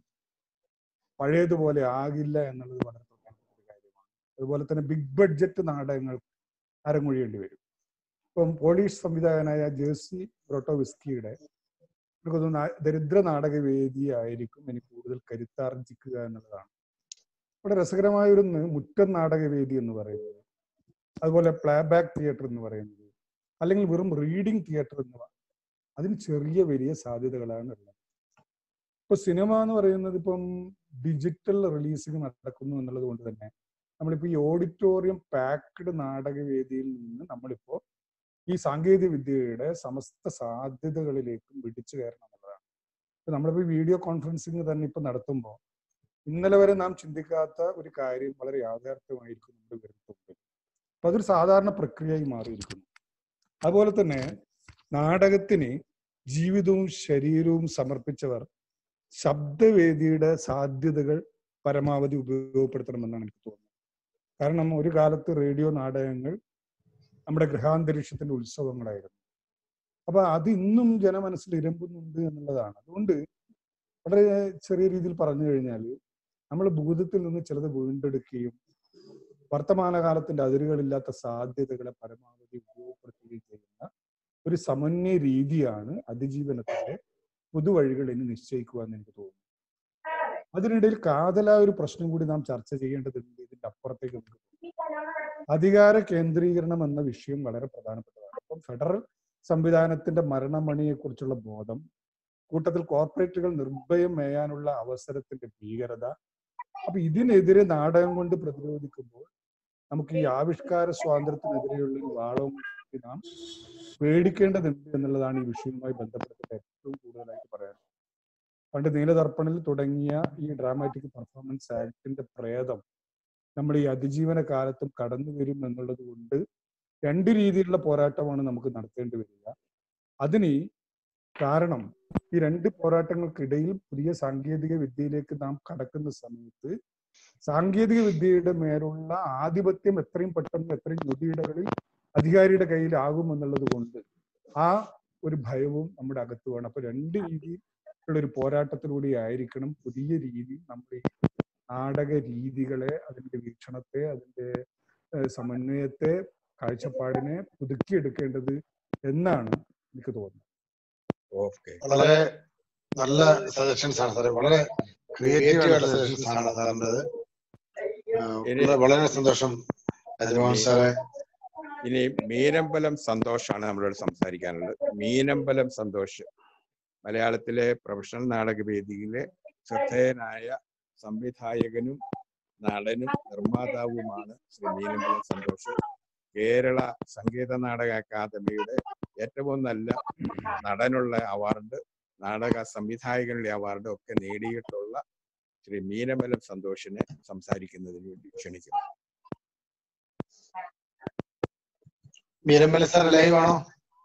പഴയതുപോലെ ആകില്ല എന്നുള്ളത് വളരെ പ്രധാനപ്പെട്ട ഒരു കാര്യമാണ് അതുപോലെ തന്നെ ബിഗ് ബഡ്ജറ്റ് നാടകങ്ങൾ അരങ്ങൊഴിയേണ്ടി വരും ഇപ്പം പോളിഷ് സംവിധായകനായ ജേഴ്സി ബ്രോട്ടോവിസ്കിയുടെ എനിക്ക് തോന്നുന്നു ആ ദരിദ്ര നാടകവേദി ആയിരിക്കും എനിക്ക് കൂടുതൽ കരുത്താർജിക്കുക എന്നുള്ളതാണ് ഇവിടെ രസകരമായ ഒരു ന് മുറ്റം നാടകവേദി എന്ന് പറയുന്നത് അതുപോലെ പ്ലേബാക്ക് തിയേറ്റർ എന്ന് പറയുന്നത് അല്ലെങ്കിൽ വെറും റീഡിംഗ് തിയേറ്റർ എന്ന് പറ- അതിന് ചെറിയ വലിയ സാധ്യതകളാണ് ഉള്ളത് ഇപ്പൊ സിനിമ എന്ന് പറയുന്നത് ഇപ്പം ഡിജിറ്റൽ റിലീസിങ് നടക്കുന്നു എന്നുള്ളത് കൊണ്ട് തന്നെ നമ്മളിപ്പോ ഈ ഓഡിറ്റോറിയം പാക്ഡ് നാടകവേദിയിൽ നിന്ന് നമ്മളിപ്പോ ഈ സാങ്കേതിക വിദ്യയുടെ സമസ്ത സാധ്യതകളിലേക്കും പിടിച്ചു കയറണം എന്നുള്ളതാണ് ഇപ്പൊ നമ്മളിപ്പോ വീഡിയോ കോൺഫറൻസിങ് തന്നെ ഇപ്പൊ നടത്തുമ്പോൾ ഇന്നലെ വരെ നാം ചിന്തിക്കാത്ത ഒരു കാര്യം വളരെ യാഥാർത്ഥ്യമായിരിക്കും നമ്മുടെ വിരൽത്തുമ്പിൽ അപ്പൊ അതൊരു സാധാരണ പ്രക്രിയയായി മാറിയിരിക്കുന്നു അതുപോലെ തന്നെ നാടകത്തിന് ജീവിതവും ശരീരവും സമർപ്പിച്ചവർ ശബ്ദവേദിയുടെ സാധ്യതകൾ പരമാവധി ഉപയോഗപ്പെടുത്തണമെന്നാണ് എനിക്ക് തോന്നുന്നത് കാരണം ഒരു കാലത്ത് റേഡിയോ നാടകങ്ങൾ നമ്മുടെ ഗൃഹാന്തരീക്ഷത്തിന്റെ ഉത്സവങ്ങളായിരുന്നു അപ്പൊ അത് ഇന്നും ജനമനസ്സിൽ ഇരമ്പുന്നുണ്ട് എന്നുള്ളതാണ് അതുകൊണ്ട് വളരെ ചെറിയ രീതിയിൽ പറഞ്ഞു കഴിഞ്ഞാൽ നമ്മൾ ഭൂതത്തിൽ നിന്ന് ചിലത് വീണ്ടെടുക്കുകയും വർത്തമാനകാലത്തിന്റെ അതിരുകളില്ലാത്ത സാധ്യതകളെ പരമാവധി ഉപയോഗപ്പെടുത്തുകയും ചെയ്യുന്ന ഒരു സമന്വയ രീതിയാണ് അതിജീവനത്തിന്റെ പുതുവഴികൾ ഇനി നിശ്ചയിക്കുക എന്ന് എനിക്ക് തോന്നുന്നു അതിനിടയിൽ കാതലായ ഒരു പ്രശ്നം കൂടി നാം ചർച്ച ചെയ്യേണ്ടതുണ്ട് ഇതിന്റെ അപ്പുറത്തേക്ക് നമുക്ക് അധികാര കേന്ദ്രീകരണം എന്ന വിഷയം വളരെ പ്രധാനപ്പെട്ടതാണ് ഇപ്പം ഫെഡറൽ സംവിധാനത്തിന്റെ മരണമണിയെ കുറിച്ചുള്ള ബോധം കൂട്ടത്തിൽ കോർപ്പറേറ്റുകൾ നിർഭയം മേയാനുള്ള അവസരത്തിന്റെ ഭീകരത അപ്പൊ ഇതിനെതിരെ നാടകം കൊണ്ട് പ്രതിരോധിക്കുമ്പോൾ നമുക്ക് ഈ ആവിഷ്കാര സ്വാതന്ത്ര്യത്തിനെതിരെയുള്ള ഒരു വാളവും കൂടി നാം പേടിക്കേണ്ടതുണ്ട് എന്നുള്ളതാണ് ഈ വിഷയവുമായി ബന്ധപ്പെട്ടിട്ട് ഏറ്റവും കൂടുതലായിട്ട് പറയാൻ പണ്ട് നീലദർപ്പണിൽ തുടങ്ങിയ ഈ ഡ്രാമാറ്റിക് പെർഫോമൻസ് ആക്ടിന്റെ പ്രേതം നമ്മൾ ഈ അതിജീവന കാലത്തും കടന്നു വരും എന്നുള്ളത് കൊണ്ട് രണ്ട് രീതിയിലുള്ള പോരാട്ടമാണ് നമുക്ക് നടത്തേണ്ടി വരിക അതിന് കാരണം ഈ രണ്ട് പോരാട്ടങ്ങൾക്കിടയിൽ പുതിയ സാങ്കേതിക വിദ്യയിലേക്ക് നാം കടക്കുന്ന സമയത്ത് സാങ്കേതിക വിദ്യയുടെ മേലുള്ള ആധിപത്യം എത്രയും പെട്ടെന്ന് എത്രയും ഞൊടിയിടകളിൽ അധികാരിയുടെ കയ്യിലാകും എന്നുള്ളത് കൊണ്ട് ആ ഒരു ഭയവും നമ്മുടെ അകത്ത് വേണം അപ്പൊ രണ്ട് രീതിയിൽ ഉള്ള ഒരു പോരാട്ടത്തിലൂടെ ആയിരിക്കണം പുതിയ രീതിയിൽ നമ്മുടെ ഈ നാടക രീതികളെ അതിന്റെ വീക്ഷണത്തെ അതിന്റെ ഏഹ്, സമന്വയത്തെ കാഴ്ചപ്പാടിനെ പുതുക്കിയെടുക്കേണ്ടത് എന്നാണ് എനിക്ക് തോന്നുന്നത് ഓക്കെ വളരെ നല്ല സജഷൻസ് ആണ് സാറേ വളരെ ക്രിയേറ്റീവ് ആയിട്ടുള്ള സജഷൻസ് ആണ് സാറിൻ്റെത് ഇനി വളരെ സന്തോഷം രാജമോഹൻ സാറേ ഇനി മീനമ്പലം സന്തോഷാണ് നമ്മളോട് സംസാരിക്കാനുള്ളത് മീനമ്പലം സന്തോഷ് മലയാളത്തിലെ പ്രൊഫഷണൽ നാടകവേദിയിലെ ശ്രദ്ധേയനായ സംവിധായകനും നടനും നിർമ്മാതാവുമാണ് ശ്രീ മീനമ്പലം സന്തോഷ് കേരള സംഗീത നാടക അക്കാദമിയുടെ ഏറ്റവും നല്ല നടനുള്ള അവാർഡ് നാടക സംവിധായകനുള്ള അവാർഡ് ഒക്കെ നേടിയിട്ടുള്ള ശ്രീ മീനമലം സന്തോഷിനെ സംസാരിക്കുന്നതിന് വേണ്ടി ക്ഷണിക്കുന്നു മീരമ്പല സാർ ലൈവ് ആണോ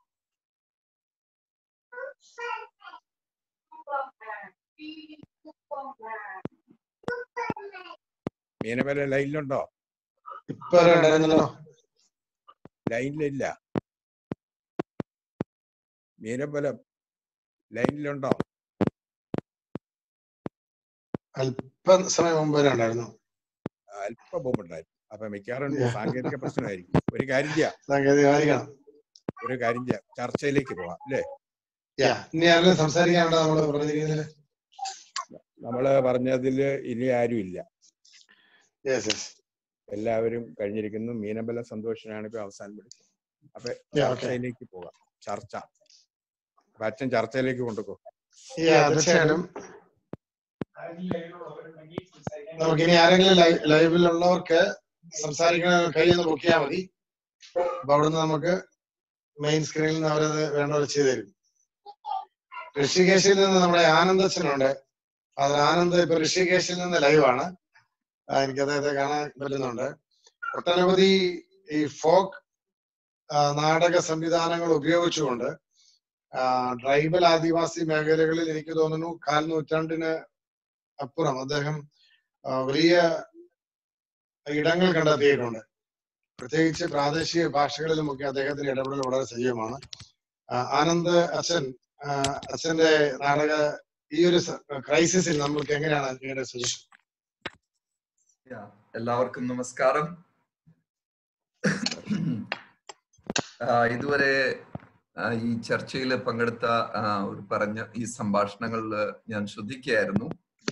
മീനമല ലൈനിലുണ്ടോ ഇപ്പൊ വരെ ഉണ്ടായിരുന്നല്ലോ ലൈനിലില്ല മീനമ്പലം ലൈനിലുണ്ടോ അല്പ സമയം മുമ്പ് വരെ ഉണ്ടായിരുന്നു അല്പം മുമ്പുണ്ടായിരുന്നു അപ്പൊ മിക്കവാറും സാങ്കേതിക പ്രശ്നമായിരിക്കും ഒരു കാര്യം ചെയ്യാം സാങ്കേതികമായിരിക്കണം ഒരു കാര്യം ചെയ്യാം ചർച്ചയിലേക്ക് പോവാം അല്ലേ യാ ഇനി ആരെങ്കിലും സംസാരിക്കാനുണ്ടോ നമ്മള് പറഞ്ഞിരിക്കുന്നതില് നമ്മള് പറഞ്ഞതിൽ ഇനി ആരും ഇല്ല യെസ് യെസ് എല്ലാവരും കഴിഞ്ഞിരിക്കുന്നു മീനമ്പല സന്തോഷനാണ് ഇപ്പൊ അവസാനം വിളിച്ചത് അപ്പൊ Yeah, okay. ചർച്ചയിലേക്ക് പോകാം ചർച്ച അപ്പൊ അച്ഛൻ ചർച്ചയിലേക്ക് കൊണ്ടുപോ യാ തീർച്ചയായിട്ടും നമുക്ക് ഇനി ആരെങ്കിലും ലൈ- ലൈവിലുള്ളവർക്ക് സംസാരിക്കണ കയ്യിൽ നോക്കിയാൽ മതി അപ്പൊ അവിടുന്ന് നമുക്ക് മെയിൻ സ്ക്രീനിൽ നിന്ന് അവരത് വേണ്ടവർ ചെയ്തു തരും ഋഷികേശിൽ നിന്ന് നമ്മുടെ ആനന്ദച്ചനുണ്ട് അത് ആനന്ദ് ഇപ്പൊ ഋഷികേശിൽ നിന്ന് ലൈവാണ് എനിക്ക് അദ്ദേഹത്തെ കാണാൻ പറ്റുന്നുണ്ട് ഒട്ടനവധി ഈ ഫോക്ക് നാടക സംവിധാനങ്ങൾ ഉപയോഗിച്ചുകൊണ്ട് ട്രൈബൽ ആദിവാസി മേഖലകളിൽ എനിക്ക് തോന്നുന്നു കാൽ നൂറ്റാണ്ടിന് അപ്പുറം അദ്ദേഹം ആ, വലിയ ഇടങ്ങൾ കണ്ടെത്തിയിട്ടുണ്ട് പ്രത്യേകിച്ച് പ്രാദേശിക ഭാഷകളിലുമൊക്കെ അദ്ദേഹത്തിന്റെ ഇടപെടൽ വളരെ സജീവമാണ് ആ, ആനന്ദ് അച്ഛൻ ആ, അച്ഛന്റെ നാടക ഈ ഒരു ക്രൈസിസിൽ നമ്മൾക്ക് എങ്ങനെയാണ് നിങ്ങളുടെ സജഷൻ Yeah, എല്ലാവർക്കും നമസ്കാരം ആ, ഇതുവരെ ആ, ഈ ചർച്ചയിൽ പങ്കെടുത്ത ആ, ഒരു പറഞ്ഞ ഈ സംഭാഷണങ്ങളിൽ ഞാൻ ശ്രദ്ധിക്കുകയായിരുന്നു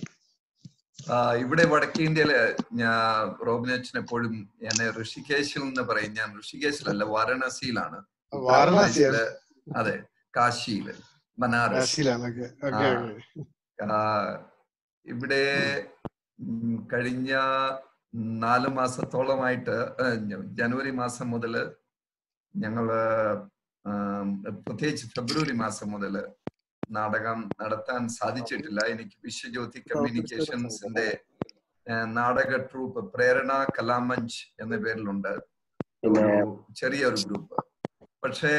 ആ, ഇവിടെ വടക്കേ ഇന്ത്യയില് ഞാൻ റോബിനച്ചൻ എപ്പോഴും ഞാൻ ഋഷികേശിൽ എന്ന് പറയും ഞാൻ ഋഷികേശിലല്ല വാരണാസിയിലാണ് വാരണാസിയാണ്. ഉത്തർപ്രദേശില് അതെ കാശിയില് ബനാറസ് കാശിയിലാണൊക്കെ ഓക്കെ ആ. ആ, ഇവിടെ ഉം, കഴിഞ്ഞ നാല് മാസത്തോളമായിട്ട് ആ, ജ- ജനുവരി മാസം മുതല് ഞങ്ങള് ആം, പ്രത്യേകിച്ച് ഫെബ്രുവരി മാസം മുതല് നാടകം നടത്താൻ സാധിച്ചിട്ടില്ല എനിക്ക് വിശ്വജ്യോതി കമ്മ്യൂണിക്കേഷൻസിന്റെ ആ, നാടക ട്രൂപ്പ് പ്രേരണ കലാമഞ്ച് എന്ന പേരിലുണ്ട് ഒരു ചെറിയൊരു ഗ്രൂപ്പ് പക്ഷേ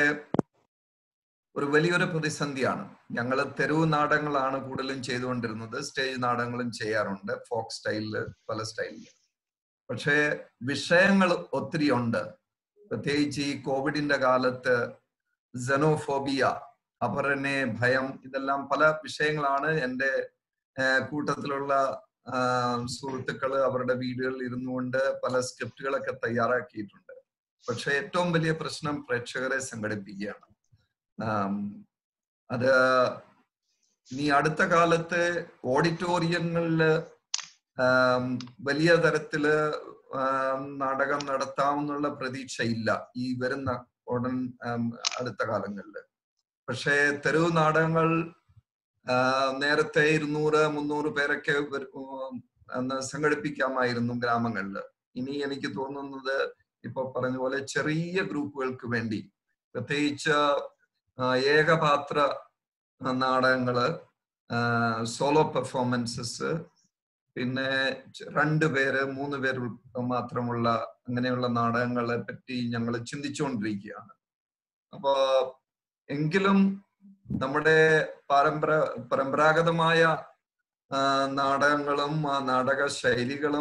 ഒരു വലിയൊരു പ്രതിസന്ധിയാണ് ഞങ്ങൾ തെരുവ് നാടകങ്ങളാണ് കൂടുതലും ചെയ്തുകൊണ്ടിരുന്നത് സ്റ്റേജ് നാടകങ്ങളും ചെയ്യാറുണ്ട് ഫോക്ക് സ്റ്റൈലില് പല സ്റ്റൈലില് പക്ഷേ വിഷയങ്ങൾ ഒത്തിരി ഉണ്ട് പ്രത്യേകിച്ച് ഈ കോവിഡിന്റെ കാലത്ത് സെനോഫോബിയ അപരനെ ഭയം ഇതെല്ലാം പല വിഷയങ്ങളാണ് എൻ്റെ ഏഹ്, കൂട്ടത്തിലുള്ള ആഹ്, സുഹൃത്തുക്കള് അവരുടെ വീടുകളിൽ ഇരുന്നുകൊണ്ട് പല സ്ക്രിപ്റ്റുകളൊക്കെ തയ്യാറാക്കിയിട്ടുണ്ട് പക്ഷെ ഏറ്റവും വലിയ പ്രശ്നം പ്രേക്ഷകരെ സംഘടിപ്പിക്കുകയാണ് ആം, അത് ഇനി അടുത്ത കാലത്ത് ഓഡിറ്റോറിയങ്ങളില് ആം, വലിയ തരത്തില് ആം, നാടകം നടത്താമെന്നുള്ള പ്രതീക്ഷയില്ല ഈ വരുന്ന ഉടൻ ആം, അടുത്ത കാലങ്ങളിൽ പക്ഷേ തെരുവ് നാടകങ്ങൾ ആ, നേരത്തെ ഇരുന്നൂറ് മുന്നൂറ് പേരൊക്കെ വരു- ഉം, അന്ന് സംഘടിപ്പിക്കാമായിരുന്നു ഗ്രാമങ്ങളിൽ ഇനി എനിക്ക് തോന്നുന്നത് ഇപ്പൊ പറഞ്ഞ പോലെ ചെറിയ ഗ്രൂപ്പുകൾക്ക് വേണ്ടി പ്രത്യേകിച്ച് ആ, ഏകപാത്ര ആ, നാടകങ്ങള് സോളോ പെർഫോമൻസസ് പിന്നെ ച- രണ്ട് പേര് മൂന്ന് പേര് ഉൾ- മാത്രമുള്ള അങ്ങനെയുള്ള നാടകങ്ങളെ പറ്റി ഞങ്ങൾ ചിന്തിച്ചുകൊണ്ടിരിക്കുകയാണ് അപ്പോ എങ്കിലും നമ്മുടെ പാരമ്പര പരമ്പരാഗതമായ ആ, നാടകങ്ങളും ആ നാടക ശൈലികളും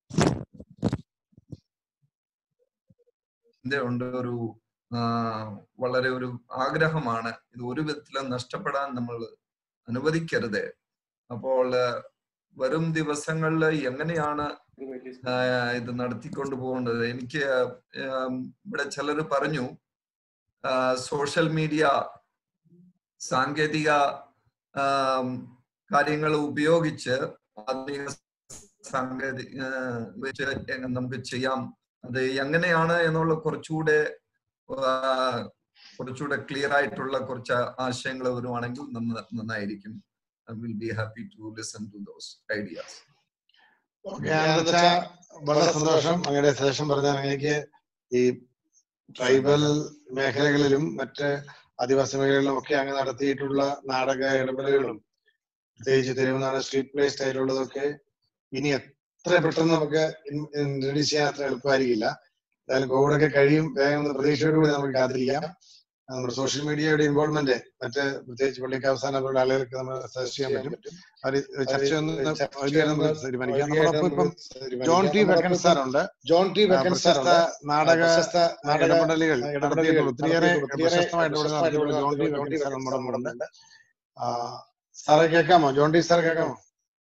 ഇതിന്റെ ഉണ്ട് ഒരു ആ, വളരെ ഒരു ആഗ്രഹമാണ് ഇത് ഒരു വിധത്തിലും നഷ്ടപ്പെടാൻ നമ്മൾ അനുവദിക്കരുത് അപ്പോൾ ആ, വരും ദിവസങ്ങളിൽ എങ്ങനെയാണ് ആ, ഇത് നടത്തിക്കൊണ്ട് പോകേണ്ടത് എനിക്ക് ആ, ഇവിടെ ചിലർ പറഞ്ഞു സോഷ്യൽ മീഡിയ സാങ്കേതിക കാര്യങ്ങൾ ഉപയോഗിച്ച് ആധുനിക സാങ്കേതിക ആ, വെച്ച് എങ്ങ- നമുക്ക് ചെയ്യാം അത് എങ്ങനെയാണ് എന്നുള്ള കുറച്ചുകൂടെ ആ, കുറച്ചുകൂടെ ക്ലിയർ ആയിട്ടുള്ള കുറച്ച് ആശയങ്ങൾ വരുവാണെങ്കിൽ നന്ന- നന്നായിരിക്കും I will be happy to listen to those ideas okay ആനന്ദച്ച വളരെ സന്തോഷം അങ്ങയുടെ സജഷൻ പറഞ്ഞാൽ അങ്ങേക്ക് ഈ ട്രൈബൽ മേഖലകളിലും മറ്റ് ആദിവാസി മേഖലകളിലും ഒക്കെ അങ്ങ് നടത്തിയിട്ടുള്ള നാടക ഇടപെടലുകളും പ്രത്യേകിച്ച് തിരുവനന്തപുരം സ്ട്രീറ്റ് പ്ലേ സ്റ്റൈലുള്ളതൊക്കെ ഇനി എത്ര പെട്ടെന്ന് നമുക്ക് ഇൻട്രൊഡ്യൂസ് ചെയ്യാൻ അത്ര എളുപ്പമായിരിക്കില്ല എന്തായാലും കോവിഡ് ഒക്കെ കഴിയും വേഗം എന്ന പ്രതീക്ഷയോടുകൂടി നമുക്ക് കാത്തിരിക്കാം ആ, നമ്മുടെ സോഷ്യൽ മീഡിയയുടെ ഇൻവോൾവ്മെന്റ് മറ്റ് പ്രത്യേകിച്ച് പള്ളിക്ക് അവസാനം പോലുള്ള ആളുകൾക്ക് നമ്മൾ സജസ്റ്റ് ചെയ്യാൻ പറ്റും അവർ ചർച്ച ഒന്ന് വൈകിട്ട് നമുക്ക് തീരുമാനിക്കാം നമ്മളൊപ്പം ഇപ്പം ജോൺ ടി വെക്കൻ സാർ ഉണ്ട് ജോൺ ടി ആ, വെക്കൻ സാർ പ്രശസ്ത ഉണ്ട്. നാടക പ്രശസ്ത നാടക ഇടപെടലുകൾ ഇടപെടലുകൾ നടത്തിയിട്ടുള്ള ഒത്തിരിയേറെ ഒത്തിരിയേറെ പ്രശസ്തമായിട്ട് ഇവിടെ പ്രശസ്തമായിട്ട് നടത്തിയിട്ടുള്ള John T John T Vekkan sir Vekkan നമ്മുടെ സാർ മുമ്പുണ്ട് ഉണ്ട്. ആ, സാറെ കേൾക്കാമോ ജോൺ ടി സാർ കേൾക്കാമോ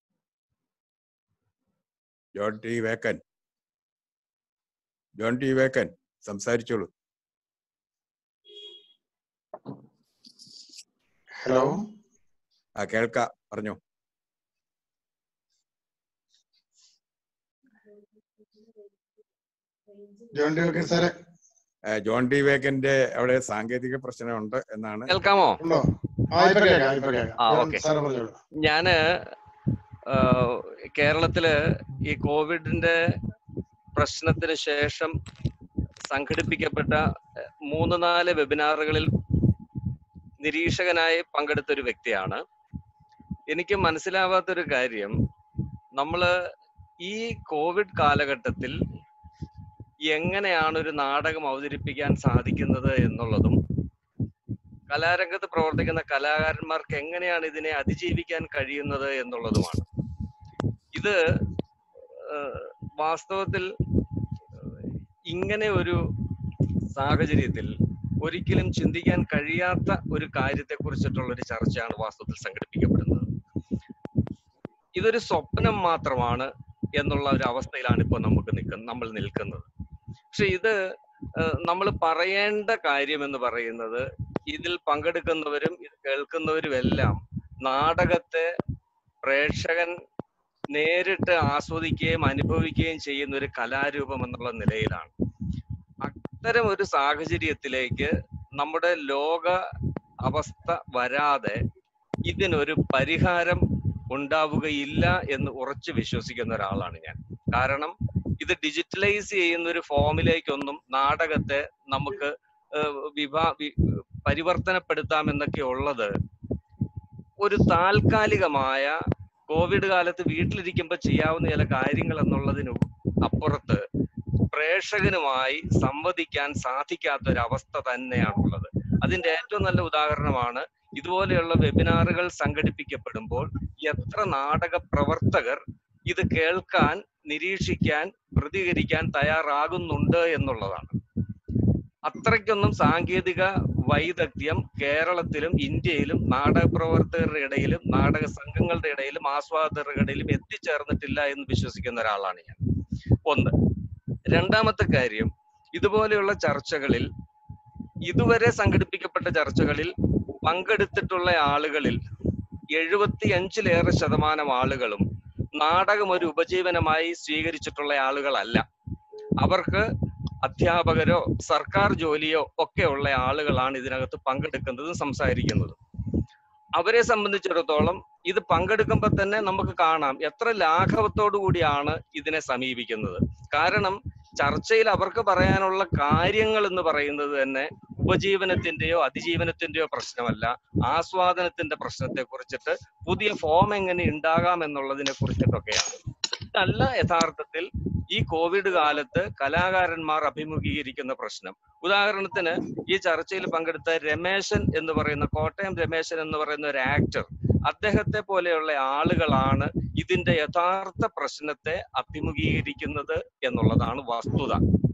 ജോൺ ടി വേക്കൻ ജോൺ ടി വേക്കൻ സംസാരിച്ചോളൂ ഹലോ ആ കേൾക്കാം പറഞ്ഞോ ജോൺ ടി വെക്കൻ സാറെ ആ, ജോൺ ടി വേക്കന്റെ അവിടെ സാങ്കേതിക പ്രശ്നമുണ്ട് എന്നാണ് കേൾക്കാമോ ഉണ്ടോ ആ ഇപ്പൊ കേൾക്കാം ഇപ്പൊ കേൾക്കാം ആ ജോൺ ഓക്കെ സാറ് പറഞ്ഞോളൂ ഞാന് ആ, കേരളത്തില് ഈ കോവിഡിന്റെ പ്രശ്നത്തിന് ശേഷം സംഘടിപ്പിക്കപ്പെട്ട എഹ്, മൂന്ന് നാല് വെബിനാറുകളിൽ നിരീക്ഷകനായി പങ്കെടുത്ത ഒരു വ്യക്തിയാണ് എനിക്ക് മനസ്സിലാവാത്തൊരു കാര്യം നമ്മള് ഈ കോവിഡ് കാലഘട്ടത്തിൽ എങ്ങനെയാണ് ഒരു നാടകം അവതരിപ്പിക്കാൻ സാധിക്കുന്നത് എന്നുള്ളതും കലാരംഗത്ത് പ്രവർത്തിക്കുന്ന കലാകാരന്മാർക്ക് എങ്ങനെയാണ് ഇതിനെ അതിജീവിക്കാൻ കഴിയുന്നത് എന്നുള്ളതുമാണ് ഇത് ഏഹ്, വാസ്തവത്തിൽ ഇങ്ങനെ ഒരു സാഹചര്യത്തിൽ ഒരിക്കലും ചിന്തിക്കാൻ കഴിയാത്ത ഒരു കാര്യത്തെ കുറിച്ചിട്ടുള്ള ഒരു ചർച്ചയാണ് വാസ്തവത്തിൽ സംഘടിപ്പിക്കപ്പെടുന്നത് ഇതൊരു സ്വപ്നം മാത്രമാണ് എന്നുള്ള ഒരു അവസ്ഥയിലാണ് ഇപ്പോൾ നമുക്ക് നിൽക്കുന്ന നമ്മൾ നിൽക്കുന്നത് പക്ഷെ ഇത് നമ്മൾ പറയേണ്ട കാര്യം എന്ന് പറയുന്നത് ഇതിൽ പങ്കെടുക്കുന്നവരും ഇത് കേൾക്കുന്നവരും എല്ലാം നാടകത്തെ പ്രേക്ഷകൻ നേരിട്ട് ആസ്വദിക്കുകയും അനുഭവിക്കുകയും ചെയ്യുന്ന ഒരു കലാരൂപം എന്നുള്ള നിലയിലാണ് അത്തരം ഒരു സാഹചര്യത്തിലേക്ക് നമ്മുടെ ലോക അവസ്ഥ വരാതെ ഇതിനൊരു പരിഹാരം ഉണ്ടാവുകയില്ല എന്ന് ഉറച്ചു വിശ്വസിക്കുന്ന ഒരാളാണ് ഞാൻ കാരണം ഇത് ഡിജിറ്റലൈസ് ചെയ്യുന്ന ഒരു ഫോമിലേക്കൊന്നും നാടകത്തെ നമുക്ക് ഏഹ്, വിഭാ വി- പരിവർത്തനപ്പെടുത്താമെന്നൊക്കെ ഉള്ളത് ഒരു താൽക്കാലികമായ കോവിഡ് കാലത്ത് വീട്ടിലിരിക്കുമ്പോൾ ചെയ്യാവുന്ന ചില കാര്യങ്ങൾ എന്നുള്ളതിനു അപ്പുറത്ത് പ്രേക്ഷകനുമായി സംവദിക്കാൻ സാധിക്കാത്ത ഒരു അവസ്ഥ തന്നെയാണുള്ളത് അതിന്റെ ഏറ്റവും നല്ല ഉദാഹരണമാണ് ഇതുപോലെയുള്ള വെബിനാറുകൾ സംഘടിപ്പിക്കപ്പെടുമ്പോൾ എത്ര നാടക പ്രവർത്തകർ ഇത് കേൾക്കാൻ നിരീക്ഷിക്കാൻ പ്രതികരിക്കാൻ തയ്യാറാകുന്നുണ്ട് എന്നുള്ളതാണ് അത്രയ്ക്കൊന്നും സാങ്കേതിക വൈദഗ്ധ്യം കേരളത്തിലും ഇന്ത്യയിലും നാടക പ്രവർത്തകരുടെ ഇടയിലും നാടക സംഘങ്ങളുടെ ഇടയിലും ആസ്വാദകരുടെ ഇടയിലും എത്തിച്ചേർന്നിട്ടില്ല എന്ന് വിശ്വസിക്കുന്ന ഒരാളാണ് ഞാൻ ഒന്ന് രണ്ടാമത്തെ കാര്യം ഇതുപോലെയുള്ള ചർച്ചകളിൽ ഇതുവരെ സംഘടിപ്പിക്കപ്പെട്ട ചർച്ചകളിൽ പങ്കെടുത്തിട്ടുള്ള ആളുകളിൽ എഴുപത്തിയഞ്ചിലേറെ ശതമാനം ആളുകളും നാടകം ഒരു ഉപജീവനമായി സ്വീകരിച്ചിട്ടുള്ള ആളുകളല്ല അവർക്ക് അധ്യാപകരോ സർക്കാർ ജോലിയോ ഒക്കെ ഉള്ള ആളുകളാണ് ഇതിനകത്ത് പങ്കെടുക്കുന്നതും സംസാരിക്കുന്നതും അവരെ സംബന്ധിച്ചിടത്തോളം ഇത് പങ്കെടുക്കുമ്പോൾ തന്നെ നമുക്ക് കാണാം എത്ര ലാഘവത്തോടു കൂടിയാണ് ഇതിനെ സമീപിക്കുന്നത് കാരണം ചർച്ചയിൽ അവർക്ക് പറയാനുള്ള കാര്യങ്ങൾ എന്ന് പറയുന്നത് തന്നെ ഉപജീവനത്തിന്റെയോ അതിജീവനത്തിന്റെയോ പ്രശ്നമല്ല ആസ്വാദനത്തിന്റെ പ്രശ്നത്തെ കുറിച്ചിട്ട് പുതിയ ഫോം എങ്ങനെ ഉണ്ടാകാം എന്നുള്ളതിനെ കുറിച്ചിട്ടൊക്കെയാണ് ഇതല്ല യഥാർത്ഥത്തിൽ ഈ കോവിഡ് കാലത്ത് കലാകാരന്മാർ അഭിമുഖീകരിക്കുന്ന പ്രശ്നം ഉദാഹരണത്തിന് ഈ ചർച്ചയിൽ പങ്കെടുത്ത രമേശൻ എന്ന് പറയുന്ന കോട്ടയം രമേശൻ എന്ന് പറയുന്ന ഒരു ആക്ടർ അദ്ദേഹത്തെ പോലെയുള്ള ആളുകളാണ് ഇതിന്റെ യഥാർത്ഥ പ്രശ്നത്തെ അഭിമുഖീകരിക്കുന്നത് എന്നുള്ളതാണ് വസ്തുത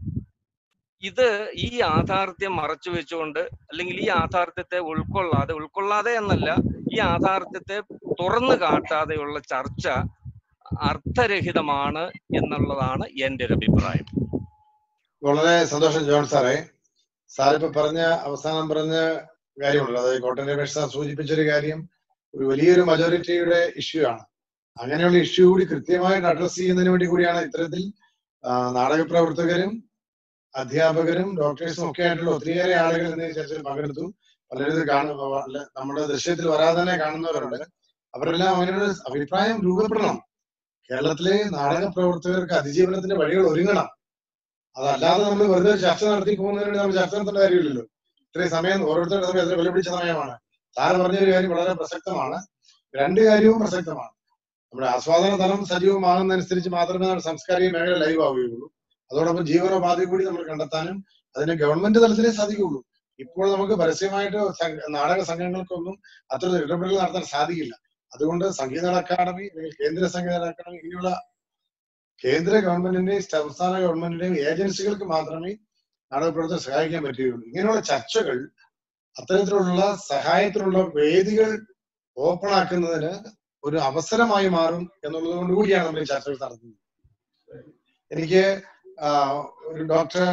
ഇത് ഈ യാഥാർത്ഥ്യം മറച്ചു വെച്ചുകൊണ്ട് അല്ലെങ്കിൽ ഈ യാഥാർത്ഥ്യത്തെ ഉൾക്കൊള്ളാതെ ഉൾക്കൊള്ളാതെ എന്നല്ല ഈ യാഥാർത്ഥ്യത്തെ തുറന്നു കാട്ടാതെയുള്ള ചർച്ച അർത്ഥരഹിതമാണ് എന്നുള്ളതാണ് എൻ്റെ ഒരു അഭിപ്രായം വളരെ സന്തോഷം ജോൺ സാറേ സാർ ഇപ്പൊ പറഞ്ഞ അവസാനം പറഞ്ഞ കാര്യമുണ്ടല്ലോ അതായത് കോട്ടയം രമേഷ് സാർ സൂചിപ്പിച്ചൊരു കാര്യം ഒരു വലിയൊരു മജോറിറ്റിയുടെ ഇഷ്യൂ ആണ് അങ്ങനെയുള്ള ഇഷ്യൂ കൂടി കൃത്യമായിട്ട് അഡ്രസ് ചെയ്യുന്നതിന് വേണ്ടി കൂടിയാണ് ഇത്തരത്തിൽ ആ, നാടക പ്രവർത്തകരും അധ്യാപകരും ഡോക്ടേഴ്സും ഒക്കെ ആയിട്ടുള്ള ഒത്തിരിയേറെ ആളുകൾ ഇന്ന് ഈ ചർച്ചയിൽ പങ്കെടുത്തു പലരും ഇത് കാണുന്ന അല്ല, നമ്മുടെ ദൃശ്യത്തിൽ വരാതെ തന്നെ കാണുന്നവരുണ്ട് അവരെല്ലാം അവരുടെ അഭിപ്രായം രൂപപ്പെടണം കേരളത്തിലെ നാടക പ്രവർത്തകർക്ക് അതിജീവനത്തിന്റെ വഴികൾ ഒരുങ്ങണം അതല്ലാതെ നമ്മൾ വെറുതെ ഒരു ചർച്ച നടത്തി പോകുന്നതിന് വേണ്ടി നമ്മൾ ചർച്ച നടത്തേണ്ട കാര്യമില്ലല്ലോ ഇത്രയും സമയം ഓരോരുത്തരുടെ സമയം എത്ര വിലപിടിച്ച സമയമാണ് സാറ് പറഞ്ഞ ഒരു കാര്യം വളരെ പ്രസക്തമാണ് രണ്ട് കാര്യവും പ്രസക്തമാണ് നമ്മുടെ ആസ്വാദന തലം സജീവമാകുന്നതനുസരിച്ച് മാത്രമേ നമ്മുടെ സാംസ്കാരിക മേഖല ലൈവ് ആവുകയുള്ളൂ അതോടൊപ്പം ജീവനോപാധി കൂടി നമ്മൾ കണ്ടെത്താനും അതിന് ഗവൺമെന്റ് തലത്തിലേ സാധിക്കുകയുള്ളൂ ഇപ്പോൾ നമുക്ക് പരസ്യമായിട്ട് സംഘ- നാടക സംഘങ്ങൾക്കൊന്നും അത്ര ഇടപെടൽ നടത്താൻ സാധിക്കില്ല അതുകൊണ്ട് സംഗീത അക്കാദമി അല്ലെങ്കിൽ കേന്ദ്ര സംഗീത അക്കാദമി ഇങ്ങനെയുള്ള കേന്ദ്ര ഗവൺമെന്റിന്റെയും സംസ്ഥാന ഗവൺമെന്റിന്റെയും ഏജൻസികൾക്ക് മാത്രമേ നാടക പ്രവർത്തനം സഹായിക്കാൻ പറ്റുകയുള്ളൂ ഇങ്ങനെയുള്ള ചർച്ചകൾ അത്തരത്തിലുള്ള സഹായത്തിനുള്ള വേദികൾ ഓപ്പൺ ആക്കുന്നതിന് ഒരു അവസരമായി മാറും എന്നുള്ളത് കൊണ്ട് കൂടിയാണ് നമ്മൾ ഈ ചർച്ചകൾ നടത്തുന്നത് എനിക്ക് ആ, ഒരു ഡോക്ടർ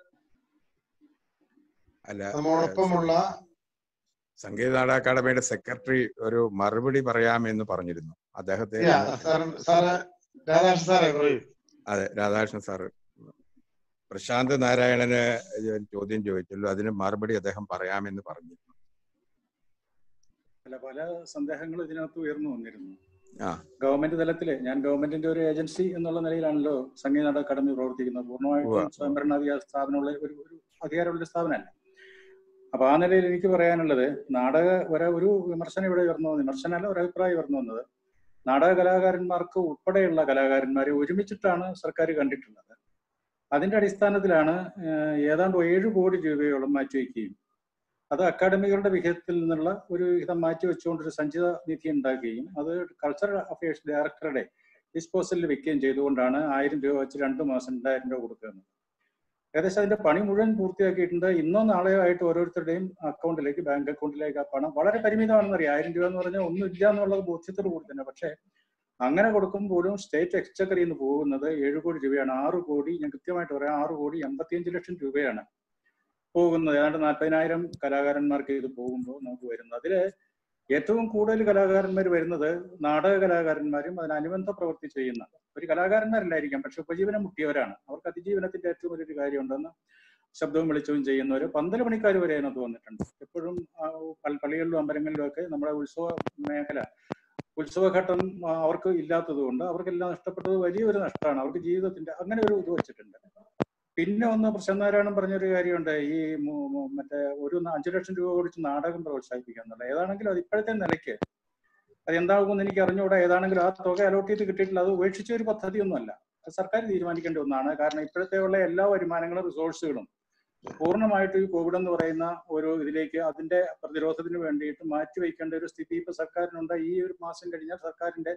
അല്ല നമ്മോടൊപ്പമുള്ള സംഗീത നാടക അക്കാദമിയുടെ സെക്രട്ടറി ഒരു മറുപടി പറയാമെന്ന് പറഞ്ഞിരുന്നു അദ്ദേഹത്തെ Yeah, സാർ സാറ് രാധാകൃഷ്ണൻ സാറേ പറയൂ അതെ രാധാകൃഷ്ണൻ സാറ് പ്രശാന്ത് നാരായണന് ഒരു ചോദ്യം ചോദിച്ചല്ലോ അതിന് മറുപടി അദ്ദേഹം പറയാമെന്ന് പറഞ്ഞിരുന്നു അല്ല പല സന്ദേഹങ്ങളും ഇതിനകത്ത് ഉയർന്നു വന്നിരുന്നു ആ ഗവൺമെന്റ് തലത്തില് ഞാൻ ഗവൺമെന്റിന്റെ ഒരു ഏജൻസി എന്നുള്ള നിലയിലാണല്ലോ സംഗീത നാടക അക്കാദമി പ്രവർത്തിക്കുന്നത് ഉവ്വ, പൂർണ്ണമായിട്ടും ഉവ്വ. സ്വയംഭരണാധികാര സ്ഥാപനമുള്ള ഒരു ഒരു അധികാരമുള്ള ഒരു സ്ഥാപനമല്ല അപ്പൊ ആ നിലയിൽ എനിക്ക് പറയാനുള്ളത് നാടക ഒരു ഒരു വിമർശനം ഇവിടെ ഉയർന്നു വന്നു വിമർശനമല്ല ഒരു അഭിപ്രായം ഉയർന്നു വന്നത് നാടക കലാകാരന്മാർക്ക് ഉൾപ്പെടെയുള്ള കലാകാരന്മാരെ ഒരുമിച്ചിട്ടാണ് സർക്കാർ കണ്ടിട്ടുള്ളത് അതിന്റെ അടിസ്ഥാനത്തിലാണ് ഏഹ്, ഏതാണ്ട് ഏഴ് കോടി രൂപയോളം മാറ്റിവെക്കുകയും അത് അക്കാഡമികളുടെ വിഹിതത്തിൽ നിന്നുള്ള ഒരു വിഹിതം മാറ്റി വെച്ചുകൊണ്ട് ഒരു സഞ്ചിത നിധി ഉണ്ടാക്കുകയും അത് കൾച്ചറൽ അഫയേഴ്സ് ഡയറക്ടറുടെ ഡിസ്പോസലിൽ വെക്കുകയും ചെയ്തുകൊണ്ടാണ് ആയിരം രൂപ വെച്ച് രണ്ട് മാസം രണ്ടായിരം രൂപ കൊടുക്കുന്നത് ഏകദേശം അതിന്റെ പണി മുഴുവൻ പൂർത്തിയാക്കിയിട്ടുണ്ട് ഇന്നോ നാളെയോ ആയിട്ട് ഓരോരുത്തരുടെയും അക്കൗണ്ടിലേക്ക് ബാങ്ക് അക്കൗണ്ടിലേക്ക് ആ പണം വളരെ പരിമിതമാണെന്ന് അറിയാം ആയിരം രൂപ എന്ന് പറഞ്ഞാൽ ഒന്നും ഇല്ല എന്നുള്ള ബോധ്യത്തോട് കൂടി തന്നെ പക്ഷേ അങ്ങനെ കൊടുക്കുമ്പോഴും സ്റ്റേറ്റ് എക്സ്ചക്കറിൽ നിന്ന് പോകുന്നത് ഏഴ് കോടി രൂപയാണ് ആറ് കോടി ഞാൻ കൃത്യമായിട്ട് പറയാം ആറ് കോടി എൺപത്തിയഞ്ച് ലക്ഷം രൂപയാണ് പോകുന്നത് ഏതാണ്ട് നാൽപ്പതിനായിരം കലാകാരന്മാർക്ക് ഇത് പോകുമ്പോൾ നമുക്ക് വരുന്നത് അതില് ഏറ്റവും കൂടുതൽ കലാകാരന്മാർ വരുന്നത് നാടക കലാകാരന്മാരും അതിനനുബന്ധ പ്രവൃത്തി ചെയ്യുന്ന ഒരു കലാകാരന്മാരല്ലായിരിക്കാം പക്ഷെ ഉപജീവനം മുട്ടിയവരാണ് അവർക്ക് അതിജീവനത്തിന്റെ ഏറ്റവും വലിയൊരു കാര്യമുണ്ടെന്ന് ശബ്ദവും വെളിച്ചവും ചെയ്യുന്നവര് പന്തൽ പണിക്കാർ വരെ അതിനകത്ത് വന്നിട്ടുണ്ട് എപ്പോഴും ആ, പൾ- പള്ളികളിലും അമ്പലങ്ങളിലും ഒക്കെ നമ്മുടെ ഉത്സവ മേഖല ഉത്സവഘട്ടം ആ, അവർക്ക് ഇല്ലാത്തത് കൊണ്ട് അവർക്കെല്ലാം നഷ്ടപ്പെട്ടത് വലിയൊരു നഷ്ടമാണ് അവർക്ക് ജീവിതത്തിന്റെ അങ്ങനെ ഒരു ഇത് വെച്ചിട്ടുണ്ട് പിന്നെ ഒന്ന് പ്രശാന്ത് പറഞ്ഞൊരു കാര്യമുണ്ട് ഈ മു- മു- മറ്റേ ഒരു ന- അഞ്ചു ലക്ഷം രൂപ കൊടുത്ത് നാടകം പ്രോത്സാഹിപ്പിക്കുക എന്നുള്ളത് ഏതാണെങ്കിലും അത് ഇപ്പോഴത്തെ നിലയ്ക്ക് അത് എന്താകുമെന്ന് എനിക്ക് അറിഞ്ഞുകൂടാ ഏതാണെങ്കിലും ആ തുക അലോട്ട് ചെയ്ത് കിട്ടിയിട്ടില്ല അത് ഉപേക്ഷിച്ച ഒരു പദ്ധതിയൊന്നുമല്ല അത് സർക്കാർ തീരുമാനിക്കേണ്ട ഒന്നാണ് കാരണം ഇപ്പോഴത്തെ ഉള്ള എല്ലാ വരുമാനങ്ങളും റിസോഴ്സുകളും പൂർണ്ണമായിട്ട് ഈ കോവിഡ് എന്ന് പറയുന്ന ഒരു ഇതിലേക്ക് അതിന്റെ പ്രതിരോധത്തിന് വേണ്ടിയിട്ട് മാറ്റിവെക്കേണ്ട ഒരു സ്ഥിതി ഇപ്പൊ സർക്കാരിനുണ്ട് ഈ ഒരു മാസം കഴിഞ്ഞാൽ സർക്കാരിന്റെ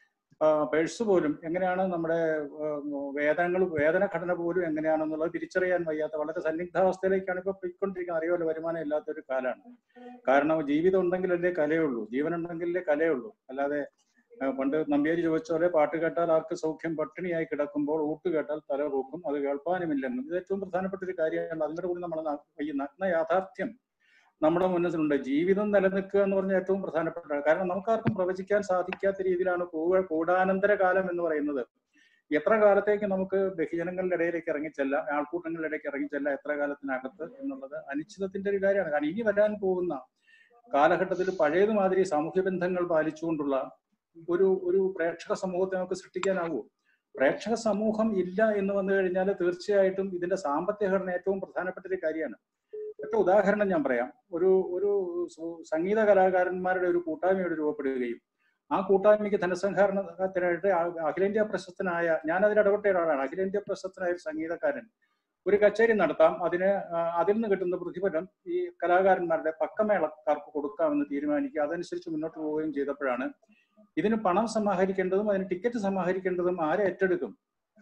പേഴ്സ് പോലും എങ്ങനെയാണ് നമ്മുടെ വേതനങ്ങൾ വേതന ഘടന പോലും എങ്ങനെയാണെന്നുള്ളത് തിരിച്ചറിയാൻ വയ്യാത്ത വളരെ സന്നിഗ്ധാവസ്ഥയിലേക്കാണ് ഇപ്പൊ പോയിക്കൊണ്ടിരിക്കുന്നത് അറിയാമല്ലോ വരുമാനം ഇല്ലാത്ത ഒരു കാലമാണ് കാരണം ജീവിതം ഉണ്ടെങ്കിലല്ലേ കലയുള്ളൂ ജീവൻ ഉണ്ടെങ്കിലേ കലയുള്ളൂ അല്ലാതെ ആ, പണ്ട് നമ്പ്യാരി ചോദിച്ച പോലെ പാട്ട് കേട്ടാൽ ആർക്ക് സൗഖ്യം പട്ടിണിയായി കിടക്കുമ്പോൾ ഊട്ട് കേട്ടാൽ തല പോക്കും അത് കേൾപ്പാനുമില്ലെന്നും ഇത് ഏറ്റവും പ്രധാനപ്പെട്ട ഒരു കാര്യമാണ് അതിന്റെ കൂടി നമ്മൾ ഈ നഗ്ന യാഥാർത്ഥ്യം നമ്മുടെ മുന്നിലുണ്ട് ജീവിതം നിലനിൽക്കുക എന്ന് പറഞ്ഞാൽ ഏറ്റവും പ്രധാനപ്പെട്ടതാണ് കാരണം നമുക്കാർക്കും പ്രവചിക്കാൻ സാധിക്കാത്ത രീതിയിലാണ് കൂവ- കൂടാനന്തര കാലം എന്ന് പറയുന്നത് എത്ര കാലത്തേക്ക് നമുക്ക് ബഹുജനങ്ങളുടെ ഇടയിലേക്ക് ഇറങ്ങിച്ചല്ല ആൾക്കൂട്ടങ്ങളുടെ ഇടയ്ക്ക് ഇറങ്ങിച്ചല്ല എത്ര കാലത്തിനകത്ത് എന്നുള്ളത് അനിശ്ചിതത്തിന്റെ ഒരു കാര്യമാണ് കാരണം ഇനി വരാൻ പോകുന്ന കാലഘട്ടത്തിൽ പഴയത് മാതിരി സാമൂഹ്യ ബന്ധങ്ങൾ പാലിച്ചുകൊണ്ടുള്ള ഒരു ഒരു പ്രേക്ഷക സമൂഹത്തെ നമുക്ക് സൃഷ്ടിക്കാനാവൂ പ്രേക്ഷക സമൂഹം ഇല്ല എന്ന് വന്നു കഴിഞ്ഞാൽ തീർച്ചയായിട്ടും ഇതിന്റെ സാമ്പത്തിക ഘടന ഏറ്റവും പ്രധാനപ്പെട്ട ഒരു കാര്യമാണ് ഒറ്റ ഉദാഹരണം ഞാൻ പറയാം ഒരു ഒരു സു- സംഗീത കലാകാരന്മാരുടെ ഒരു കൂട്ടായ്മയോട് രൂപപ്പെടുകയും ആ കൂട്ടായ്മയ്ക്ക് ധനസംഘാടനത്തിനായിട്ട് ആ- അഖിലേന്ത്യാ പ്രശസ്തനായ ഞാൻ അതിൽ ഇടപെട്ട ഒരാളാണ് അഖിലേന്ത്യാ പ്രശസ്തനായ ഒരു സംഗീതക്കാരൻ ഒരു കച്ചേരി നടത്താം അതിന് ആ, അതിൽ നിന്ന് കിട്ടുന്ന പ്രതിഫലം ഈ കലാകാരന്മാരുടെ പക്കമേളക്കാർക്ക് കൊടുക്കാമെന്ന് തീരുമാനിക്കുക അതനുസരിച്ച് മുന്നോട്ട് പോവുകയും ചെയ്തപ്പോഴാണ് ഇതിന് പണം സമാഹരിക്കേണ്ടതും അതിന് ടിക്കറ്റ് സമാഹരിക്കേണ്ടതും ആരെ ഏറ്റെടുക്കും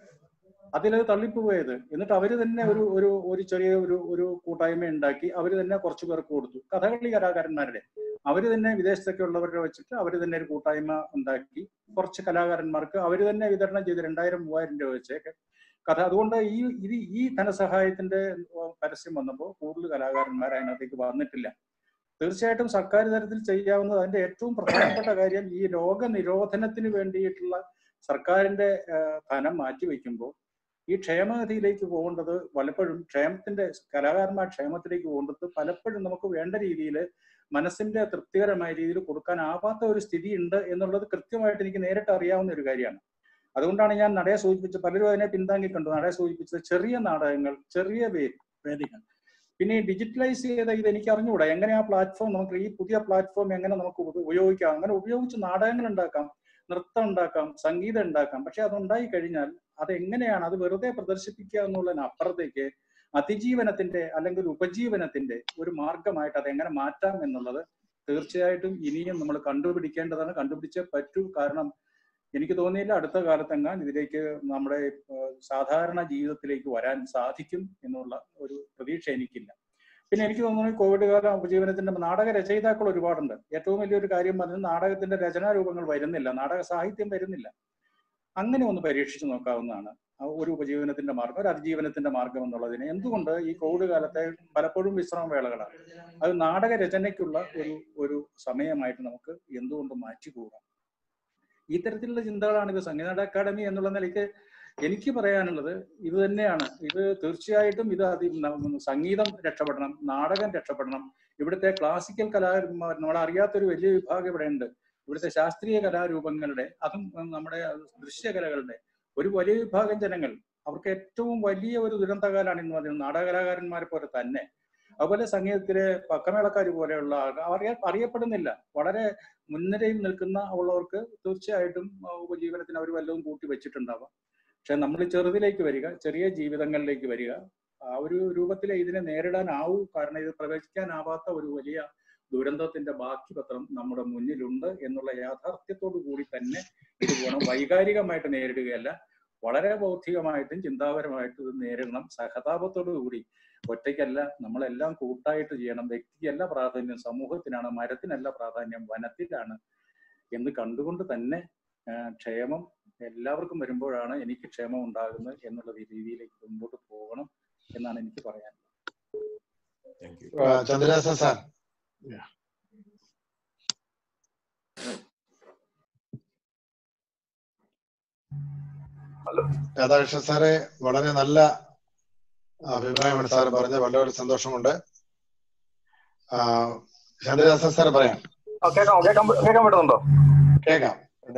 അതിലത് തള്ളിപ്പോയത് എന്നിട്ട് അവര് തന്നെ ഒരു ഒരു ഒരു ചെറിയ ഒരു ഒരു കൂട്ടായ്മ ഉണ്ടാക്കി അവര് തന്നെ കുറച്ചു പേർക്ക് കൊടുത്തു കഥകളി കലാകാരന്മാരുടെ അവര് തന്നെ വിദേശത്തൊക്കെ ഉള്ളവരെ വെച്ചിട്ട് അവര് തന്നെ ഒരു കൂട്ടായ്മ ഉണ്ടാക്കി കുറച്ച് കലാകാരന്മാർക്ക് അവര് തന്നെ വിതരണം ചെയ്ത് രണ്ടായിരം മൂവായിരം രൂപ വെച്ചൊക്കെ കഥ അതുകൊണ്ട് ഈ ഇത് ഈ ധനസഹായത്തിന്റെ ഉം, പരസ്യം വന്നപ്പോൾ കൂടുതൽ കലാകാരന്മാർ അതിനകത്തേക്ക് വന്നിട്ടില്ല തീർച്ചയായിട്ടും സർക്കാർ തലത്തിൽ ചെയ്യാവുന്നത് അതിന്റെ ഏറ്റവും പ്രധാനപ്പെട്ട കാര്യം ഈ രോഗനിരോധനത്തിന് വേണ്ടിയിട്ടുള്ള സർക്കാരിന്റെ ആ, ധനം മാറ്റിവെക്കുമ്പോൾ ഈ ക്ഷേമനിധിയിലേക്ക് പോകേണ്ടത് പലപ്പോഴും ക്ഷേമത്തിന്റെ കലാകാരന്മാർ ക്ഷേമത്തിലേക്ക് പോകേണ്ടത് പലപ്പോഴും നമുക്ക് വേണ്ട രീതിയിൽ മനസ്സിന്റെ തൃപ്തികരമായ രീതിയിൽ കൊടുക്കാനാവാത്ത ഒരു സ്ഥിതി ഉണ്ട് എന്നുള്ളത് കൃത്യമായിട്ട് എനിക്ക് നേരിട്ട് അറിയാവുന്ന ഒരു കാര്യമാണ് അതുകൊണ്ടാണ് ഞാൻ നടയെ സൂചിപ്പിച്ചത് പലരും അതിനെ പിന്താങ്ങിക്കണ്ടു നടയെ സൂചിപ്പിച്ചത് ചെറിയ നാടകങ്ങൾ ചെറിയ വേ- വേദികൾ പിന്നെ ഈ ഡിജിറ്റലൈസ് ചെയ്ത ഇത് എനിക്ക് അറിഞ്ഞുകൂടാ എങ്ങനെ ആ പ്ലാറ്റ്ഫോം നമുക്ക് ഈ പുതിയ പ്ലാറ്റ്ഫോം എങ്ങനെ നമുക്ക് ഉപ- ഉപയോഗിക്കാം അങ്ങനെ ഉപയോഗിച്ച് നാടകങ്ങൾ ഉണ്ടാക്കാം നൃത്തം ഉണ്ടാക്കാം സംഗീതം ഉണ്ടാക്കാം പക്ഷെ അത് ഉണ്ടായി കഴിഞ്ഞാൽ അത് എങ്ങനെയാണ് അത് വെറുതെ പ്രദർശിപ്പിക്കുക എന്നുള്ളതിനപ്പുറത്തേക്ക് അതിജീവനത്തിന്റെ അല്ലെങ്കിൽ ഉപജീവനത്തിന്റെ ഒരു മാർഗമായിട്ട് അത് എങ്ങനെ മാറ്റാം എന്നുള്ളത് തീർച്ചയായിട്ടും ഇനിയും നമ്മൾ കണ്ടുപിടിക്കേണ്ടതാണ് കണ്ടുപിടിച്ചേ പറ്റൂ കാരണം എനിക്ക് തോന്നിയില്ല അടുത്ത കാലത്തെങ്ങാൻ ഇതിലേക്ക് നമ്മുടെ ഏഹ്, സാധാരണ ജീവിതത്തിലേക്ക് വരാൻ സാധിക്കും എന്നുള്ള ഒരു പ്രതീക്ഷ എനിക്കില്ല പിന്നെ എനിക്ക് തോന്നുന്നു ഈ കോവിഡ് കാല ഉപജീവനത്തിന്റെ നാടക രചയിതാക്കൾ ഒരുപാടുണ്ട് ഏറ്റവും വലിയൊരു കാര്യം പറഞ്ഞത് നാടകത്തിന്റെ രചനാരൂപങ്ങൾ വരുന്നില്ല നാടക സാഹിത്യം വരുന്നില്ല അങ്ങനെ ഒന്ന് പരീക്ഷിച്ചു നോക്കാവുന്നതാണ് ആ ഒരു ഉപജീവനത്തിന്റെ മാർഗം ഒരു അതിജീവനത്തിന്റെ മാർഗം എന്നുള്ളതിന് എന്തുകൊണ്ട് ഈ കോവിഡ് കാലത്തെ പലപ്പോഴും വിശ്രമ വേളകളാണ് അത് നാടക രചനയ്ക്കുള്ള ഒരു ഒരു സമയമായിട്ട് നമുക്ക് എന്തുകൊണ്ട് മാറ്റിക്കൂടാം ഈ തരത്തിലുള്ള ചിന്തകളാണ് ഇത് സംഗീത അക്കാദമി എന്നുള്ള നിലയ്ക്ക് എനിക്ക് പറയാനുള്ളത് ഇത് തന്നെയാണ് ഇത് തീർച്ചയായിട്ടും ഇത് അതി ന- സംഗീതം രക്ഷപ്പെടണം നാടകം രക്ഷപ്പെടണം ഇവിടുത്തെ ക്ലാസിക്കൽ കലാകാരന്മാർ നമ്മൾ അറിയാത്തൊരു വലിയ വിഭാഗം ഇവിടെ ഉണ്ട് ഇവിടുത്തെ ശാസ്ത്രീയ കലാരൂപങ്ങളുടെ അതും ഉം, നമ്മുടെ ദൃശ്യകലകളുടെ ഒരു വലിയ വിഭാഗം ജനങ്ങൾ അവർക്ക് ഏറ്റവും വലിയ ഒരു ദുരന്തകാലാണ് ഇന്ന് പറയുന്നത് നാടകകലാകാരന്മാരെ പോലെ തന്നെ അതുപോലെ സംഗീതത്തിലെ പക്കമേളക്കാർ പോലെയുള്ള ആൾക്കാർ അറിയ അറിയപ്പെടുന്നില്ല വളരെ മുൻനിരയിൽ നിൽക്കുന്ന ഉള്ളവർക്ക് തീർച്ചയായിട്ടും ആ, ഉപജീവനത്തിന് അവർ വല്ലതും കൂട്ടി വെച്ചിട്ടുണ്ടാവാം പക്ഷെ നമ്മൾ ചെറുതിലേക്ക് വരിക ചെറിയ ജീവിതങ്ങളിലേക്ക് വരിക ആ ഒരു രൂപത്തിൽ ഇതിനെ നേരിടാനാവൂ കാരണം ഇത് പ്രവചിക്കാനാവാത്ത ഒരു വലിയ ദുരന്തത്തിന്റെ ബാക്കി പത്രം നമ്മുടെ മുന്നിലുണ്ട് എന്നുള്ള യാഥാർത്ഥ്യത്തോടു കൂടി തന്നെ ഇത് വേണം വൈകാരികമായിട്ട് നേരിടുകയല്ല വളരെ ബൗദ്ധികമായിട്ടും ചിന്താപരമായിട്ടും ഇത് നേരിടണം സഹതാപത്തോടു കൂടി ഒറ്റയ്ക്കല്ല നമ്മളെല്ലാം കൂട്ടായിട്ട് ചെയ്യണം വ്യക്തിയല്ല പ്രാധാന്യം സമൂഹത്തിനാണ് മരത്തിനല്ല പ്രാധാന്യം വനത്തിലാണ് എന്ന് കണ്ടുകൊണ്ട് തന്നെ ആ, ക്ഷേമം എല്ലാവർക്കും വരുമ്പോഴാണ് എനിക്ക് ക്ഷേമം ഉണ്ടാകുന്നത് എന്നുള്ള രീതിയിലേക്ക് മുമ്പോട്ട് പോകണം എന്നാണ് എനിക്ക് പറയാൻ ചന്ദ്രദാസ സാർ രാധാകൃഷ്ണൻ സാറെ വളരെ നല്ല അഭിപ്രായമാണ് സാർ പറഞ്ഞത് വളരെ സന്തോഷമുണ്ട് ആ, ചന്ദ്രദാസൻ സാർ പറയാം ആ, കേൾക്കാം കേൾക്കാൻ കേൾക്കാൻ പറ്റുന്നുണ്ടോ കേൾക്കാം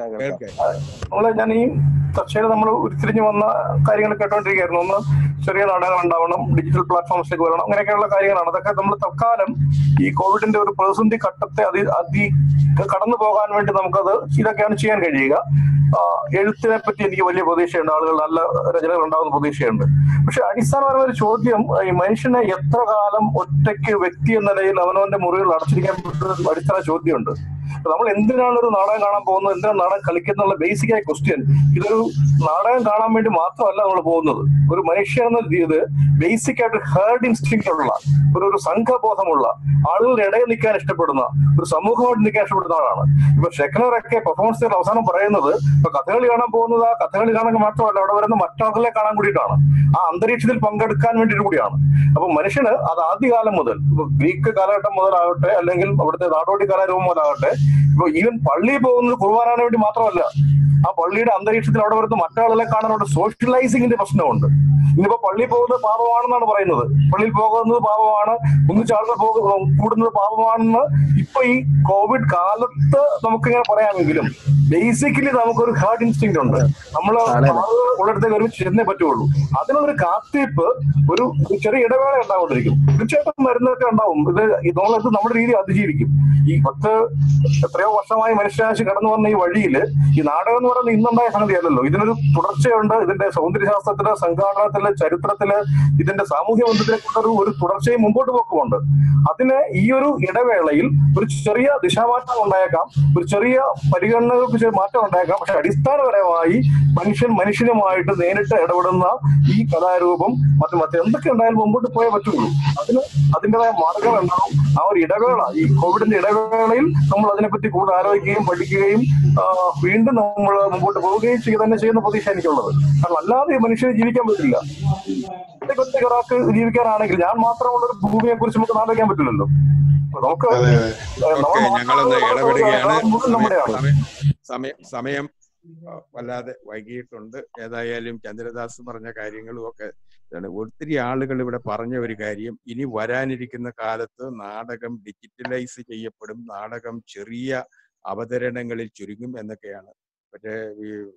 നമ്മള് ഞാൻ ഈ ചർച്ചയിൽ നമ്മൾ ഉരുത്തിരിഞ്ഞു വന്ന കാര്യങ്ങൾ കേട്ടോണ്ടിരിക്കുകയായിരുന്നു ഒന്ന് ചെറിയ നാടകങ്ങൾ ഉണ്ടാവണം ഡിജിറ്റൽ പ്ലാറ്റ്ഫോംസിലേക്ക് വരണം അങ്ങനെയൊക്കെയുള്ള കാര്യങ്ങളാണ് അതൊക്കെ നമ്മൾ തൽക്കാലം ഈ കോവിഡിന്റെ ഒരു പ്രതിസന്ധി ഘട്ടത്തെ അതി അതി കടന്നു പോകാൻ വേണ്ടി നമുക്കത് ഇതൊക്കെയാണ് ചെയ്യാൻ കഴിയുക ആ, എഴുത്തിനെ പറ്റി എനിക്ക് വലിയ പ്രതീക്ഷയുണ്ട് ആളുകൾ നല്ല രചനകൾ ഉണ്ടാകുന്ന പ്രതീക്ഷയുണ്ട് പക്ഷെ അടിസ്ഥാനപരമായ ഒരു ചോദ്യം ഈ മനുഷ്യനെ എത്ര കാലം ഒറ്റയ്ക്ക് വ്യക്തി എന്ന നിലയിൽ അവനവന്റെ മുറികൾ അടച്ചിരിക്കാൻ പറ്റുന്ന ഒരു അടിസ്ഥാന ചോദ്യമുണ്ട് അപ്പൊ നമ്മൾ എന്തിനാണ് ഒരു നാടകം കാണാൻ പോകുന്നത് എന്തിനാണ് നാടകം കളിക്കുന്നുള്ള ബേസിക് ആയ ക്വസ്റ്റ്യൻ ഇതൊരു നാടകം കാണാൻ വേണ്ടി മാത്രമല്ല നമ്മൾ പോകുന്നത് ഒരു മനുഷ്യൻ എന്ന ഇത് ബേസിക് ആയിട്ട് ഹേർഡ് ഇൻസ്റ്റിങ് ഉള്ള ഒരു ഒരു സംഘബോധമുള്ള ആളുകളുടെ ഇടയിൽ നിൽക്കാൻ ഇഷ്ടപ്പെടുന്ന ഒരു സമൂഹമായിട്ട് നിൽക്കാൻ ഇഷ്ടപ്പെടുന്ന ആളാണ് ഇപ്പൊ ഷെക്നറൊക്കെ പെർഫോമൻസ് അവസാനം പറയുന്നത് ഇപ്പൊ കഥകളി കാണാൻ പോകുന്നത് ആ കഥകളി കാണാൻ മാത്രമല്ല അവിടെ വരുന്ന മറ്റാളുകളെ കാണാൻ കൂടിയിട്ടാണ് ആ അന്തരീക്ഷത്തിൽ പങ്കെടുക്കാൻ വേണ്ടിയിട്ട് കൂടിയാണ് അപ്പൊ മനുഷ്യന് അത് ആദ്യകാലം മുതൽ ഇപ്പൊ ഗ്രീക്ക് കാലഘട്ടം മുതലാകട്ടെ അല്ലെങ്കിൽ അവിടുത്തെ നാടോടി കലാരൂപം മുതലാകട്ടെ ഇപ്പൊ ഈവൻ പള്ളിയിൽ പോകുന്നത് കുർബാനാന് വേണ്ടി മാത്രമല്ല ആ പള്ളിയുടെ അന്തരീക്ഷത്തിൽ അവിടെ വരുന്ന മറ്റാളുകളെ കാണാനുള്ള സോഷ്യലൈസിങ്ങിന്റെ പ്രശ്നമുണ്ട് ഇന്നിപ്പോ പള്ളിയിൽ പോകുന്നത് പാപമാണെന്നാണ് പറയുന്നത് പള്ളിയിൽ പോകുന്നത് പാപമാണ് ഒന്നിച്ച് ആളുകൾ പോകു കൂടുന്നത് പാപമാണെന്ന് ഇപ്പൊ ഈ കോവിഡ് കാലത്ത് നമുക്കിങ്ങനെ പറയാമെങ്കിലും ബേസിക്കലി നമുക്കൊരു ഹാർഡ് ഇൻസ്റ്റിങ് ഉണ്ട് നമ്മൾ ഉള്ളിടത്തേക്ക് ഒരുമിച്ച് ചെന്നേ പറ്റുള്ളൂ അതിനുള്ളൊരു കാത്തിരിപ്പ് ഒരു ഒരു ചെറിയ ഇടവേള ഉണ്ടാകൊണ്ടിരിക്കും തീർച്ചയായിട്ടും മരുന്നൊക്കെ ഉണ്ടാവും ഇത് ഇതോളത്ത് നമ്മുടെ രീതി അതിജീവിക്കും ഈ പത്ത് എത്രയോ വർഷമായി മനുഷ്യരാശി കടന്നു വന്ന ഈ വഴിയിൽ ഈ നാടകം എന്ന് പറയുന്നത് ഇന്നുണ്ടായ സംഗതിയല്ലല്ലോ ഇതിനൊരു തുടർച്ചയുണ്ട് ഇതിന്റെ സൗന്ദര്യശാസ്ത്രത്തില് സംഘാടനത്തില് ചരിത്രത്തില് ഇതിന്റെ സാമൂഹ്യ ബന്ധത്തിലെ കൊണ്ടൊരു ഒരു തുടർച്ചയും മുമ്പോട്ട് പോക്കുമുണ്ട് അതിന് ഈ ഒരു ഇടവേളയിൽ ഒരു ചെറിയ ദിശാമാറ്റം ഉണ്ടായേക്കാം ഒരു ചെറിയ പരിഗണനകൾക്ക് ചെറിയ മാറ്റം ഉണ്ടായേക്കാം പക്ഷെ അടിസ്ഥാനപരമായി മനുഷ്യൻ മനുഷ്യനുമായിട്ട് നേരിട്ട് ഇടപെടുന്ന ഈ കലാരൂപം മറ്റു മറ്റെന്തൊക്കെ ഉണ്ടായാലും മുമ്പോട്ട് പോയേ പറ്റുള്ളൂ അതിന് അതിൻ്റെതായ മാർഗം ഉണ്ടാവും ആ ഒരു ഇടവേള ഈ കോവിഡിന്റെ ഇടവേളയിൽ നമ്മൾ അതിനെപ്പറ്റി കൂടുതൽ ആലോചിക്കുകയും പഠിക്കുകയും ആ, വീണ്ടും നമ്മൾ മുമ്പോട്ട് പോവുകയും ചെയ്യുക തന്നെ ചെയ്യുന്ന പ്രതീക്ഷ എനിക്കുള്ളത് കാരണം അല്ലാതെ ഈ മനുഷ്യന് ജീവിക്കാൻ പറ്റില്ല ഒറ്റയ്ക്ക് ഒറ്റയ്ക്ക് ഒരാൾക്ക് ജീവിക്കാനാണെങ്കിൽ ഞാൻ മാത്രമുള്ള ഒരു ഭൂമിയെ കുറിച്ച് നമുക്ക് ആലോചിക്കാൻ പറ്റില്ലല്ലോ അപ്പൊ നമുക്ക് ഓക്കെ ഞങ്ങളൊന്ന് ഇടപെടുകയാണ് മുഴുവൻ നമ്മുടെയാണ് സമയം സമയം സമയം ആ, വല്ലാതെ വൈകിയിട്ടുണ്ട് ഏതായാലും ചന്ദ്രദാസ് പറഞ്ഞ കാര്യങ്ങളും ഒക്കെ ഇതാണ്. ഒത്തിരി ആളുകൾ ഇവിടെ പറഞ്ഞ ഒരു കാര്യം ഇനി വരാനിരിക്കുന്ന കാലത്ത് നാടകം ഡിജിറ്റലൈസ് ചെയ്യപ്പെടും നാടകം ചെറിയ അവതരണങ്ങളിൽ ചുരുങ്ങും എന്നൊക്കെയാണ് പക്ഷേ ഈ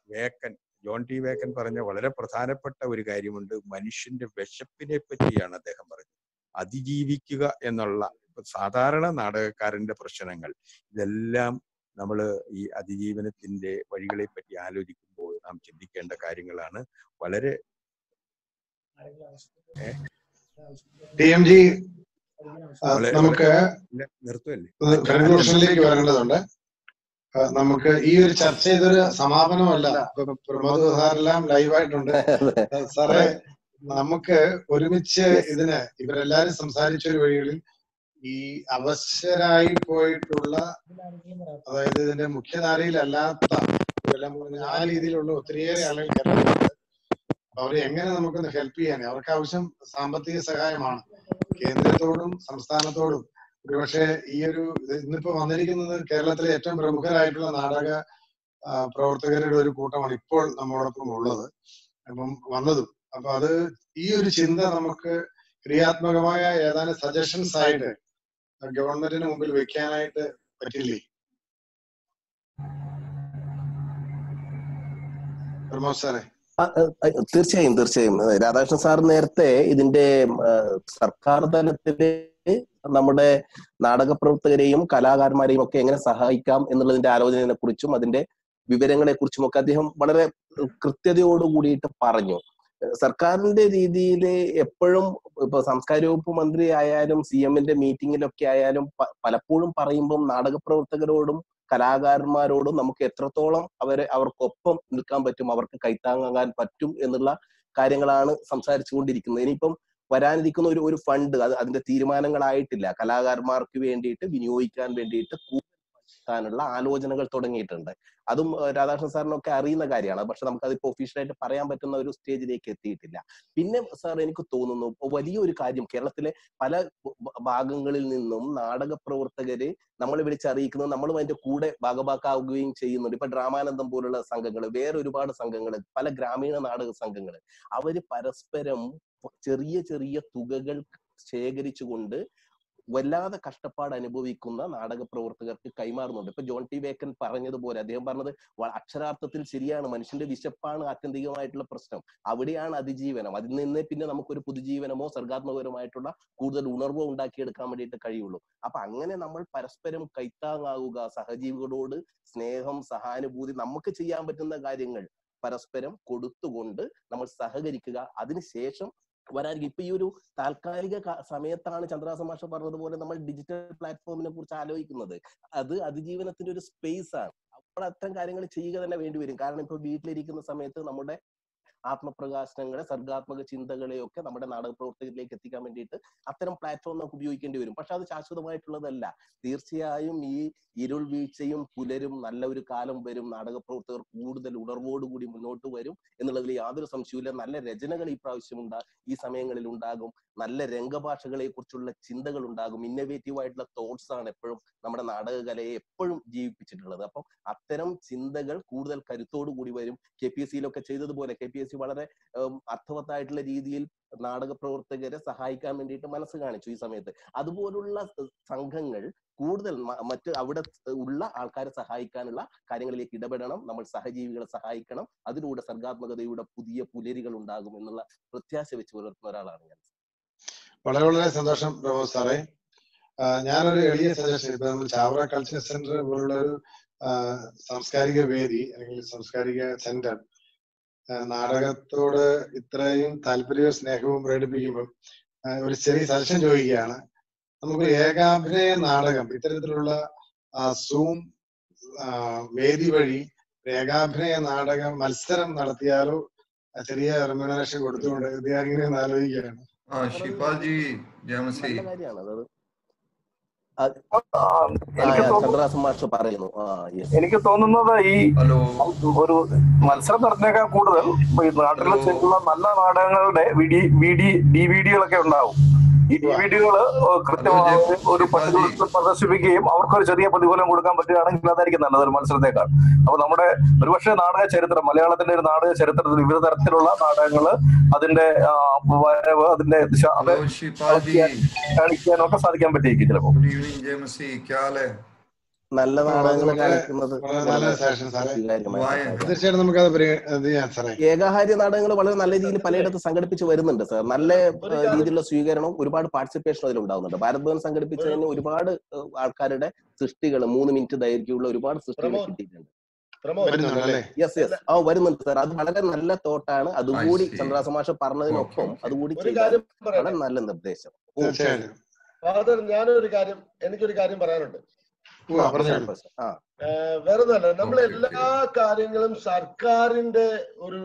വേക്കൻ ജോൺ ടി വേക്കൻ പറഞ്ഞ വളരെ പ്രധാനപ്പെട്ട ഒരു കാര്യമുണ്ട് മനുഷ്യന്റെ വിശപ്പിനെ പറ്റിയാണ് അദ്ദേഹം പറഞ്ഞത് അതിജീവിക്കുക എന്നുള്ള ഇപ്പൊ സാധാരണ നാടകക്കാരന്റെ പ്രശ്നങ്ങൾ ഇതെല്ലാം നമ്മൾ ഈ അതിജീവനത്തിന്റെ വഴികളെ പറ്റി ആലോചിക്കുമ്പോൾ നാം ചിന്തിക്കേണ്ട കാര്യങ്ങളാണ് വളരെ ഏ, ടി എം ജി വളരെ നമുക്ക് ഇല്ല, നിർത്തുമല്ലേ കൺക്ലൂഷനിലേക്ക് വരേണ്ടതുണ്ട് ആ, നമുക്ക് ഈ ഒരു ചർച്ച ഇതൊരു സമാപനമല്ല ഇപ്പൊ പ്രമോദ് സാറെല്ലാം ലൈവായിട്ടുണ്ട് സാറേ നമുക്ക് ഒരുമിച്ച് ഇതിന് ഇവരെല്ലാരും സംസാരിച്ച ഒരു വഴികളിൽ ഈ അവശരായി പോയിട്ടുള്ള അതായത് ഇതിന്റെ മുഖ്യധാരയിലല്ലാത്ത ഇതെല്ലാം ആ രീതിയിലുള്ള ഒത്തിരിയേറെ ആളുകൾ കേരളത്തിലുണ്ട് അപ്പൊ അവരെ എങ്ങനെ നമുക്കൊന്ന് ഹെൽപ്പ് ചെയ്യാൻ അവർക്ക് ആവശ്യം സാമ്പത്തിക സഹായമാണ് കേന്ദ്രത്തോടും സംസ്ഥാനത്തോടും ഒരുപക്ഷെ ഈ ഒരു ഇത് ഇന്നിപ്പോ വന്നിരിക്കുന്നത് കേരളത്തിലെ ഏറ്റവും പ്രമുഖരായിട്ടുള്ള നാടക ആ, പ്രവർത്തകരുടെ ഒരു കൂട്ടമാണ് ഇപ്പോൾ നമ്മോടൊപ്പം ഉള്ളത് അപ്പം വന്നതും അപ്പൊ അത് ഈ ഒരു ചിന്ത നമുക്ക് ക്രിയാത്മകമായ ഏതാനും സജഷൻസ് ആയിട്ട് ഗവൺമെന്റിന് മുമ്പിൽ വെക്കാനായിട്ട് പറ്റില്ലേ പ്രമോദ് സാറേ ആ, ആ, ആ, തീർച്ചയായും തീർച്ചയായും ഏ, രാധാകൃഷ്ണൻ സാർ നേരത്തെ ഇതിന്റെ ആ, സർക്കാർ തലത്തില് നമ്മുടെ നാടക പ്രവർത്തകരെയും കലാകാരന്മാരെയും ഒക്കെ എങ്ങനെ സഹായിക്കാം എന്നുള്ളതിന്റെ ആലോചനയെ കുറിച്ചും അതിന്റെ വിവരങ്ങളെ കുറിച്ചും ഒക്കെ അദ്ദേഹം വളരെ കൃത്യതയോട് കൂടിയിട്ട് പറഞ്ഞു ഏഹ് സർക്കാരിന്റെ രീതിയിൽ എപ്പോഴും ഇപ്പൊ സാംസ്കാരിക വകുപ്പ് മന്ത്രി ആയാലും സി എമ്മിന്റെ മീറ്റിംഗിലൊക്കെ ആയാലും പ- പലപ്പോഴും പറയുമ്പം നാടക പ്രവർത്തകരോടും കലാകാരന്മാരോടും നമുക്ക് എത്രത്തോളം അവരെ അവർക്കൊപ്പം നിൽക്കാൻ പറ്റും അവർക്ക് കൈത്താങ്ങാൻ പറ്റും എന്നുള്ള കാര്യങ്ങളാണ് സംസാരിച്ചു കൊണ്ടിരിക്കുന്നത് ഇനിയിപ്പം വരാനിരിക്കുന്ന ഒരു ഒരു ഫണ്ട് അത് അതിന്റെ തീരുമാനങ്ങളായിട്ടില്ല കലാകാരന്മാർക്ക് വേണ്ടിയിട്ട് വിനിയോഗിക്കാൻ വേണ്ടിയിട്ട് ാനുള്ള ആലോചനകൾ തുടങ്ങിയിട്ടുണ്ട് അതും ഏഹ്, രാധാകൃഷ്ണൻ സാറിനൊക്കെ അറിയുന്ന കാര്യമാണ് പക്ഷെ നമുക്ക് അതിപ്പോ ഒഫീഷ്യലായിട്ട് പറയാൻ പറ്റുന്ന ഒരു സ്റ്റേജിലേക്ക് എത്തിയിട്ടില്ല പിന്നെ സാർ എനിക്ക് തോന്നുന്നു ഇപ്പൊ വലിയൊരു കാര്യം കേരളത്തിലെ പല ഭ- ഭാഗങ്ങളിൽ നിന്നും നാടക പ്രവർത്തകര് നമ്മളെ വിളിച്ചറിയിക്കുന്നത് നമ്മളും അതിന്റെ കൂടെ ഭാഗഭാക്കാവുകയും ചെയ്യുന്നുണ്ട് ഇപ്പൊ ഡ്രാമാനന്ദം പോലുള്ള സംഘങ്ങൾ വേറെ ഒരുപാട് സംഘങ്ങൾ പല ഗ്രാമീണ നാടക സംഘങ്ങൾ അവര് പരസ്പരം ചെറിയ ചെറിയ തുകകൾ ശേഖരിച്ചുകൊണ്ട് വല്ലാതെ കഷ്ടപ്പാട് അനുഭവിക്കുന്ന നാടക പ്രവർത്തകർക്ക് കൈമാറുന്നുണ്ട് ഇപ്പൊ ജോൺ ടി വേക്കൻ പറഞ്ഞതുപോലെ അദ്ദേഹം പറഞ്ഞത് വ- അക്ഷരാർത്ഥത്തിൽ ശരിയാണ് മനുഷ്യന്റെ വിശപ്പാണ് ആത്യന്തികമായിട്ടുള്ള പ്രശ്നം അവിടെയാണ് അതിജീവനം അതിൽ നിന്ന് പിന്നെ നമുക്കൊരു പുതുജീവനമോ സർഗാത്മകപരമായിട്ടുള്ള കൂടുതൽ ഉണർവോ ഉണ്ടാക്കിയെടുക്കാൻ വേണ്ടിയിട്ട് കഴിയുള്ളൂ അപ്പൊ അങ്ങനെ നമ്മൾ പരസ്പരം കൈത്താങ്ങാവുക സഹജീവികളോട് സ്നേഹം സഹാനുഭൂതി നമുക്ക് ചെയ്യാൻ പറ്റുന്ന കാര്യങ്ങൾ പരസ്പരം കൊടുത്തുകൊണ്ട് നമ്മൾ സഹകരിക്കുക അതിനുശേഷം വരാനിരിക്കും ഇപ്പൊ ഈ ഒരു താൽക്കാലിക ക- സമയത്താണ് ചന്ദ്രാസ മാഷ പറഞ്ഞതുപോലെ നമ്മൾ ഡിജിറ്റൽ പ്ലാറ്റ്ഫോമിനെ കുറിച്ച് ആലോചിക്കുന്നത് അത് അതിജീവനത്തിന്റെ ഒരു സ്പേസ് ആണ് അപ്പോൾ അത്തരം കാര്യങ്ങൾ ചെയ്യുക തന്നെ വേണ്ടി വരും കാരണം ഇപ്പൊ വീട്ടിലിരിക്കുന്ന സമയത്ത് നമ്മുടെ ആത്മപ്രകാശനങ്ങളെ സർഗാത്മക ചിന്തകളെയൊക്കെ നമ്മുടെ നാടക പ്രവർത്തകരിലേക്ക് എത്തിക്കാൻ വേണ്ടിയിട്ട് അത്തരം പ്ലാറ്റ്ഫോം നമുക്ക് ഉപയോഗിക്കേണ്ടി വരും പക്ഷെ അത് ശാശ്വതമായിട്ടുള്ളതല്ല തീർച്ചയായും ഈ ഇരുൾ വീഴ്ചയും പുലരും നല്ല ഒരു കാലം വരും നാടക പ്രവർത്തകർ കൂടുതൽ ഉണർവോടുകൂടി മുന്നോട്ട് വരും എന്നുള്ളതിൽ യാതൊരു സംശയവുമില്ല നല്ല രചനകൾ ഈ പ്രാവശ്യം ഉണ്ടാ ഈ സമയങ്ങളിൽ ഉണ്ടാകും നല്ല രംഗഭാഷകളെ കുറിച്ചുള്ള ചിന്തകൾ ഉണ്ടാകും ഇന്നവേറ്റീവ് ആയിട്ടുള്ള തോട്ട്സ് ആണ് എപ്പോഴും നമ്മുടെ നാടകകലയെ എപ്പോഴും ജീവിപ്പിച്ചിട്ടുള്ളത് അപ്പം അത്തരം ചിന്തകൾ കൂടുതൽ കരുത്തോടു കൂടി വരും കെ പി എസ് സിയിലൊക്കെ ചെയ്തതുപോലെ കെ പി എസ് സി വളരെ ഉം, അർത്ഥവത്തായിട്ടുള്ള രീതിയിൽ നാടക പ്രവർത്തകരെ സഹായിക്കാൻ വേണ്ടിയിട്ട് മനസ്സ് കാണിച്ചു ഈ സമയത്ത് അതുപോലുള്ള സ- സംഘങ്ങൾ കൂടുതൽ മ- മറ്റ് അവിടെ ഉള്ള ആൾക്കാരെ സഹായിക്കാനുള്ള കാര്യങ്ങളിലേക്ക് ഇടപെടണം നമ്മൾ സഹജീവികളെ സഹായിക്കണം അതിലൂടെ സർഗാത്മകതയുടെ പുതിയ പുലരികൾ ഉണ്ടാകും എന്നുള്ള പ്രത്യാശ വെച്ച് പുലർത്തുന്ന ഒരാളാണ് ഞാൻ വളരെ വളരെ സന്തോഷം പ്രമോദ് സാറേ ആ, ഞാനൊരു എളിയ സജഷൻ ഇപ്പൊ നമ്മൾ ചാവറ കൾച്ചർ സെന്റർ പോലുള്ള ഒരു ആ, സാംസ്കാരിക വേദി അല്ലെങ്കിൽ സാംസ്കാരിക സെന്റർ ആ, നാടകത്തോട് ഇത്രയും താല്പര്യവും സ്നേഹവും പ്രകടിപ്പിക്കുമ്പോൾ ആ, ഒരു ചെറിയ സജഷൻ ചോദിക്കുകയാണ് നമുക്ക് ഏകാഭിനയ നാടകം ഇത്തരത്തിലുള്ള സൂം വേദി വഴി ഏകാഭിനയ നാടക മത്സരം നടത്തിയാലോ ആ, ചെറിയ റെമ്യൂണറേഷൻ കൊടുത്തുകൊണ്ട് വിദ്യാർത്ഥികളെ ഒന്ന് ആലോചിക്കുകയാണ് ആ ഷിഫാജി ജാമസി നല്ല കാര്യമാണ് അത് അത് ആ, ആ എനിക്ക് തോന്നുന്നു ചന്ദ്രാസൻ മാഷ് പറയുന്നു ആ യെസ് എനിക്ക് തോന്നുന്നത് ഈ ഹലോ ഒരു മത്സരം നടത്തിനേക്കാൾ കൂടുതൽ ഇപ്പൊ ഈ നാട്ടിൽ ചെയ്യുന്ന നല്ല നാടകങ്ങളുടെ വിഡി വിഡി ഡി വി ഡികളൊക്കെ ഉണ്ടാവും ഈ ഡി വി ഡികൾ കൃത്യമായി ഒരു പട്ടികത്തിൽ പ്രദർശിപ്പിക്കുകയും അവർക്കൊരു ചെറിയ പ്രതിഫലം കൊടുക്കാൻ പറ്റുകയാണെങ്കിൽ അതായിരിക്കും നല്ലത് ഒരു മത്സരത്തെക്കാൾ അപ്പൊ നമ്മുടെ ഒരുപക്ഷെ നാടക ചരിത്രം മലയാളത്തിന്റെ ഒരു നാടക ചരിത്രത്തിൽ വിവിധ തരത്തിലുള്ള നാടകങ്ങൾ അതിന്റെ ആ, വരവ് അതിന്റെ ദിശ അത് ഹലോ ഷിഫാജി കാണിക്കാനൊക്കെ സാധിക്കാൻ പറ്റിയിരിക്കും ചിലപ്പോൾ गुड इवनिंग जय मसीह क्या हाल है നല്ല നാടകങ്ങൾ വളരെ കാണിക്കുന്നത് വളരെ നല്ല വളരെ സജഷൻ സാറേ സ്വീകാര്യമായ കാര്യമാണ് തീർച്ചയായിട്ടും നമുക്കത് പരി- ഇത് ചെയ്യാം സാറേ ഏകാഹാര്യ നാടകങ്ങൾ വളരെ നല്ല രീതിയിൽ പലയിടത്ത് സംഘടിപ്പിച്ച് വരുന്നുണ്ട് സാർ നല്ല ഒരു ഏഹ്, കാര്യം രീതിയിലുള്ള സ്വീകരണവും ഒരുപാട് പാർട്ടിസിപ്പേഷൻ അതിലുണ്ടാവുന്നുണ്ട് ഭാരത് ഭവൻ സംഘടിപ്പിച്ചതിന് ഒരുപാട് ഏഹ്, ആൾക്കാരുടെ സൃഷ്ടികൾ മൂന്ന് മിനിറ്റ് ദൈർഘ്യമുള്ള ഒരുപാട് സൃഷ്ടികൾ പ്രമോദ് കിട്ടിയിട്ടുണ്ട് പ്രമോദ് വരുന്നുണ്ടല്ലേ യെസ് യെസ് ആ വരുന്നുണ്ട് സാർ അത് വളരെ നല്ല തോട്ടാണ് ഐ അതുകൂടി സി ചന്ദ്രാസ മാഷ ഓക്കെ പറഞ്ഞതിനൊപ്പം ഓക്കെ അതുകൂടി ഒരു ചെയ്താൽ കാര്യം വളരെ പറയട്ടെ നല്ല നിർദ്ദേശം ഓ തീർച്ചയായിട്ടും ഫാദർ ഞാനൊരു കാര്യം എനിക്കൊരു കാര്യം പറയാനുണ്ട് ഉവ്വ, ആ പ്രശ്നം പറഞ്ഞോളൂ പ്രശ്നം ആ ഏഹ് വെറുതെ നമ്മൾ ഓക്കെ എല്ലാ ഓക്കെ കാര്യങ്ങളും സർക്കാരിന്റെ ഒരു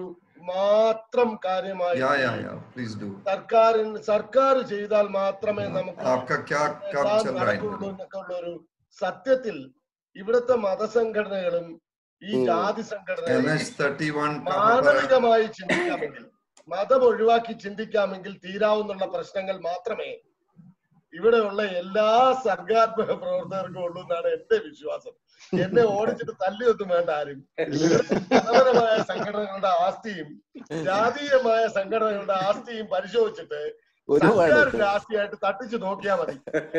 മാത്രം യാ കാര്യമായിട്ട് യാ യാ പ്ലീസ് ഡു സർക്കാരിന് സർക്കാർ ചെയ്താൽ മാത്രമേ നമുക്ക് आपका क्या कब എല്ലാം चल रहा है നടക്കുള്ളൂ എന്നൊക്കെ ഉള്ള ഒരു സത്യത്തിൽ ഇവിടുത്തെ മതസംഘടനകളും ഈ ഉം. ജാതി एन സംഘടനകളും एच थर्टी वन कहाँ पर है മാനവികമായി ചിന്തിക്കാമെങ്കിൽ മതം ഒഴിവാക്കി ചിന്തിക്കാമെങ്കിൽ തീരാവുന്നുള്ള പ്രശ്നങ്ങൾ മാത്രമേ ഇവിടെയുള്ള എല്ലാ സർഗാത്മക പ്രവർത്തകർക്കും ഉള്ളൂ എന്നാണ് എന്റെ വിശ്വാസം എന്നെ ഓടിച്ചിട്ട് തല്ലിയൊന്നും വേണ്ട ആരും ഇവിടുത്തെ മതപരമായ സംഘടനകളുടെ ആസ്തിയും ജാതീയമായ സംഘടനകളുടെ ആസ്തിയും പരിശോധിച്ചിട്ട് ഒരുപാട് സർക്കാരിന്റെ ആസ്തിയായിട്ട് തട്ടിച്ചു നോക്കിയാൽ മതി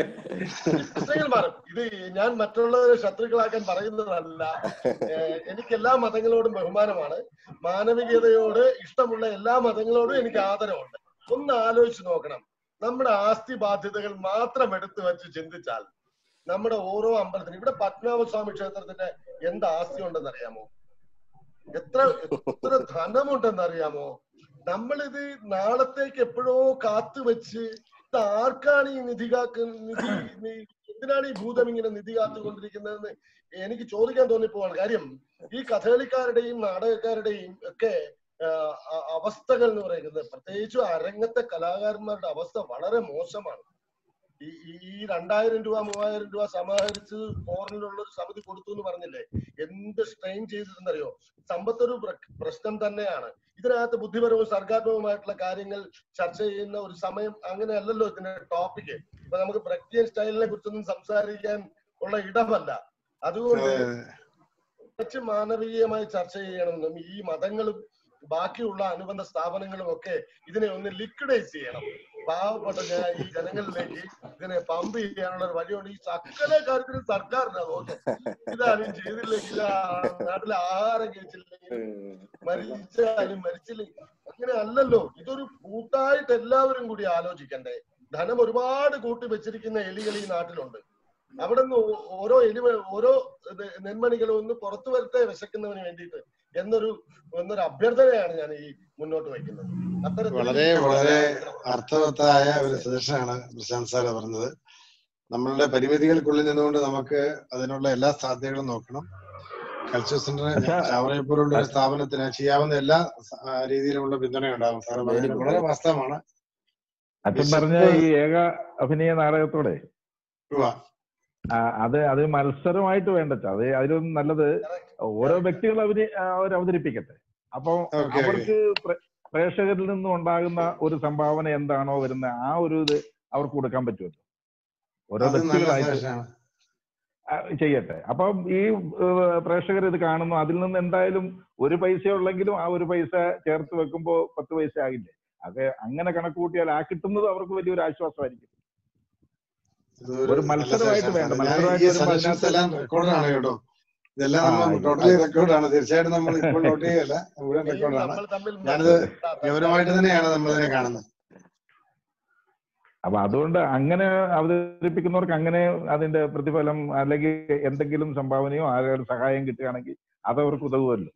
പ്രശ്നങ്ങൾ മാറും ഇത് ഞാൻ മറ്റുള്ളവരെ ശത്രുക്കളാക്കാൻ പറയുന്നതല്ല ഏഹ് എനിക്ക് എല്ലാ മതങ്ങളോടും ബഹുമാനമാണ് മാനവികതയോട് ഇഷ്ടമുള്ള എല്ലാ മതങ്ങളോടും എനിക്ക് ആദരവുണ്ട് ഒന്ന് ആലോചിച്ച് നോക്കണം നമ്മുടെ ആസ്തി ബാധ്യതകൾ മാത്രം എടുത്തു വെച്ച് ചിന്തിച്ചാൽ നമ്മുടെ ഓരോ അമ്പലത്തിനും ഇവിടെ പത്മനാഭസ്വാമി ക്ഷേത്രത്തിന്റെ എന്ത് ആസ്തി ഉണ്ടെന്ന് അറിയാമോ എത്ര എത്ര ധനമുണ്ടെന്ന് അറിയാമോ നമ്മളിത് നാളത്തേക്ക് എപ്പോഴോ കാത്തു വെച്ച് ഇത് ആർക്കാണ് ഈ നിധി കാക്ക നിധി നി- എന്തിനാണ് ഈ ഭൂതം ഇങ്ങനെ നിധി കാത്തുകൊണ്ടിരിക്കുന്നതെന്ന് എനിക്ക് ചോദിക്കാൻ തോന്നിപ്പോവാണ് കാര്യം ഈ കഥകളിക്കാരുടെയും നാടകക്കാരുടെയും ഒക്കെ ആ, അ- അവസ്ഥകൾ എന്ന് പറയുന്നത് പ്രത്യേകിച്ചും അരങ്ങത്തെ കലാകാരന്മാരുടെ അവസ്ഥ വളരെ മോശമാണ് ഈ ഈ- ഈ രണ്ടായിരം രൂപ മൂവായിരം രൂപ സമാഹരിച്ച് ഫോറിനിലുള്ള ഒരു സമിതി കൊടുത്തു എന്ന് പറഞ്ഞില്ലേ എന്ത് സ്ട്രെയിൻ ചെയ്തിരുന്നറിയോ സമ്പത്തൊരു പ്ര- പ്രശ്നം തന്നെയാണ് ഇതിനകത്ത് ബുദ്ധിപരവും സർഗാത്മകവുമായിട്ടുള്ള കാര്യങ്ങൾ ചർച്ച ചെയ്യുന്ന ഒരു സമയം അങ്ങനെയല്ലല്ലോ ഇതിന്റെ ടോപ്പിക് ഇപ്പൊ നമുക്ക് ബ്രക്തിയൻ സ്റ്റൈലിനെ കുറിച്ചൊന്നും സംസാരിക്കാൻ ഉള്ള ഇടമല്ല അതുകൊണ്ട് കുറച്ച് മാനവീയമായി ചർച്ച ചെയ്യണമെന്നും ഈ മതങ്ങളും ബാക്കിയുള്ള അനുബന്ധ സ്ഥാപനങ്ങളും ഒക്കെ ഇതിനെ ഒന്ന് ലിക്വിഡൈസ് ചെയ്യണം പാവപ്പെട്ട ജന ഈ ജനങ്ങളിലേക്ക് ഇതിനെ പമ്പ് ചെയ്യാനുള്ള ഒരു വഴിയുണ്ട് ഈ സകല കാര്യത്തിനും സർക്കാരിനാ നോക്കാം ഇതാരും ചെയ്തില്ലെങ്കിൽ ആ നാട്ടിലെ ആഹാരം കഴിച്ചില്ലെങ്കിൽ മരിച്ചാലും മരിച്ചില്ലെങ്കിൽ അങ്ങനെ അല്ലല്ലോ ഇതൊരു കൂട്ടായിട്ട് എല്ലാവരും കൂടി ആലോചിക്കണ്ടേ ധനം ഒരുപാട് കൂട്ടി വെച്ചിരിക്കുന്ന എലികൾ ഈ നാട്ടിലുണ്ട് അവിടെ നിന്ന് ഓരോ എലി ഓരോ ഇത് നെന്മണികളും ഒന്ന് പുറത്തു വരട്ടെ വിശക്കുന്നതിന് വേണ്ടിയിട്ട് എന്നൊരു എന്നൊരു അഭ്യർത്ഥനയാണ് ഞാൻ ഈ മുന്നോട്ട് വയ്ക്കുന്നത് അത്തരത്തിൽ വളരെ വളരെ അർത്ഥവത്തായ ഒരു സജഷനാണ് പ്രശാന്ത് സാറ് പറഞ്ഞത് നമ്മളുടെ പരിമിതികൾക്കുള്ളിൽ നിന്നുകൊണ്ട് നമുക്ക് അതിനുള്ള എല്ലാ സാധ്യതകളും നോക്കണം കൾച്ചർ സെന്റർ ചാവറയെ പോലുള്ള ഒരു സ്ഥാപനത്തിന് ചെയ്യാവുന്ന എല്ലാ ആ, രീതിയിലുമുള്ള പിന്തുണ ഉണ്ടാകും സാറ് പറഞ്ഞത് വളരെ വാസ്തവമാണ് അച്ഛൻ പറഞ്ഞ ഈ ഏക അഭിനയ നാടകത്തോടെ ആ, അത് അത് മത്സരമായിട്ട് വേണ്ട അച്ഛാ. അത് അതിലൊന്നും നല്ലത് ഓരോ വ്യക്തികൾ അവര് അവർ അവതരിപ്പിക്കട്ടെ അപ്പൊ ഓക്കെ, അവർക്ക് പ്ര- പ്രേക്ഷകരിൽ നിന്നും ഉണ്ടാകുന്ന ഒരു സംഭാവന എന്താണോ വരുന്ന ആ ഒരു ഇത് അവർക്ക് കൊടുക്കാൻ പറ്റുമല്ലോ ഓരോ അത് നല്ല വ്യക്തികളായിട്ട് സജഷനാണ് ആ, ചെയ്യട്ടെ അപ്പം ഈ പ്രേക്ഷകർ ഇത് കാണുന്നു അതിൽ നിന്ന് എന്തായാലും ഒരു പൈസ ഉള്ളെങ്കിലും ആ ഒരു പൈസ ചേർത്ത് വെക്കുമ്പോൾ പത്ത് പൈസ ആകില്ലേ അത് അങ്ങനെ കണക്ക് കൂട്ടിയാൽ ആ കിട്ടുന്നത് അവർക്ക് വലിയൊരു ആശ്വാസമായിരിക്കും ഇതൊരു ഒരു നല്ല മത്സരമായിട്ട് സജഷനാണ് വേണ്ട സാറേ. ഞാൻ മത്സരമായിട്ട് ഈ വരുമ്പോൾ സജഷൻസ് എല്ലാം അതിനകത്ത് റെക്കോർഡാണ് കേട്ടോ ഇതെല്ലാം ആ, നമ്മൾ ആയിക്കോട്ടെ. ടോട്ടലി റെക്കോർഡാണ് തീർച്ചയായിട്ടും നമ്മൾ ഇപ്പോൾ നോട്ട് ചെയ്യല്ല മുഴുവൻ ഇനിയും റെക്കോർഡാണ് നമ്മൾ തമ്മിൽ ഞാനിത് ഗൗരവമായിട്ട് തന്നെയാണ് നമ്മളിതിനെ കാണുന്നത് അപ്പൊ അതുകൊണ്ട് അങ്ങനെ അവതരിപ്പിക്കുന്നവർക്ക് അങ്ങനെ അതിന്റെ പ്രതിഫലം അല്ലെങ്കിൽ എന്തെങ്കിലും സംഭാവനയോ ആരുടെ സഹായം കിട്ടുകയാണെങ്കിൽ അതവർക്ക് ഉതകുമല്ലോ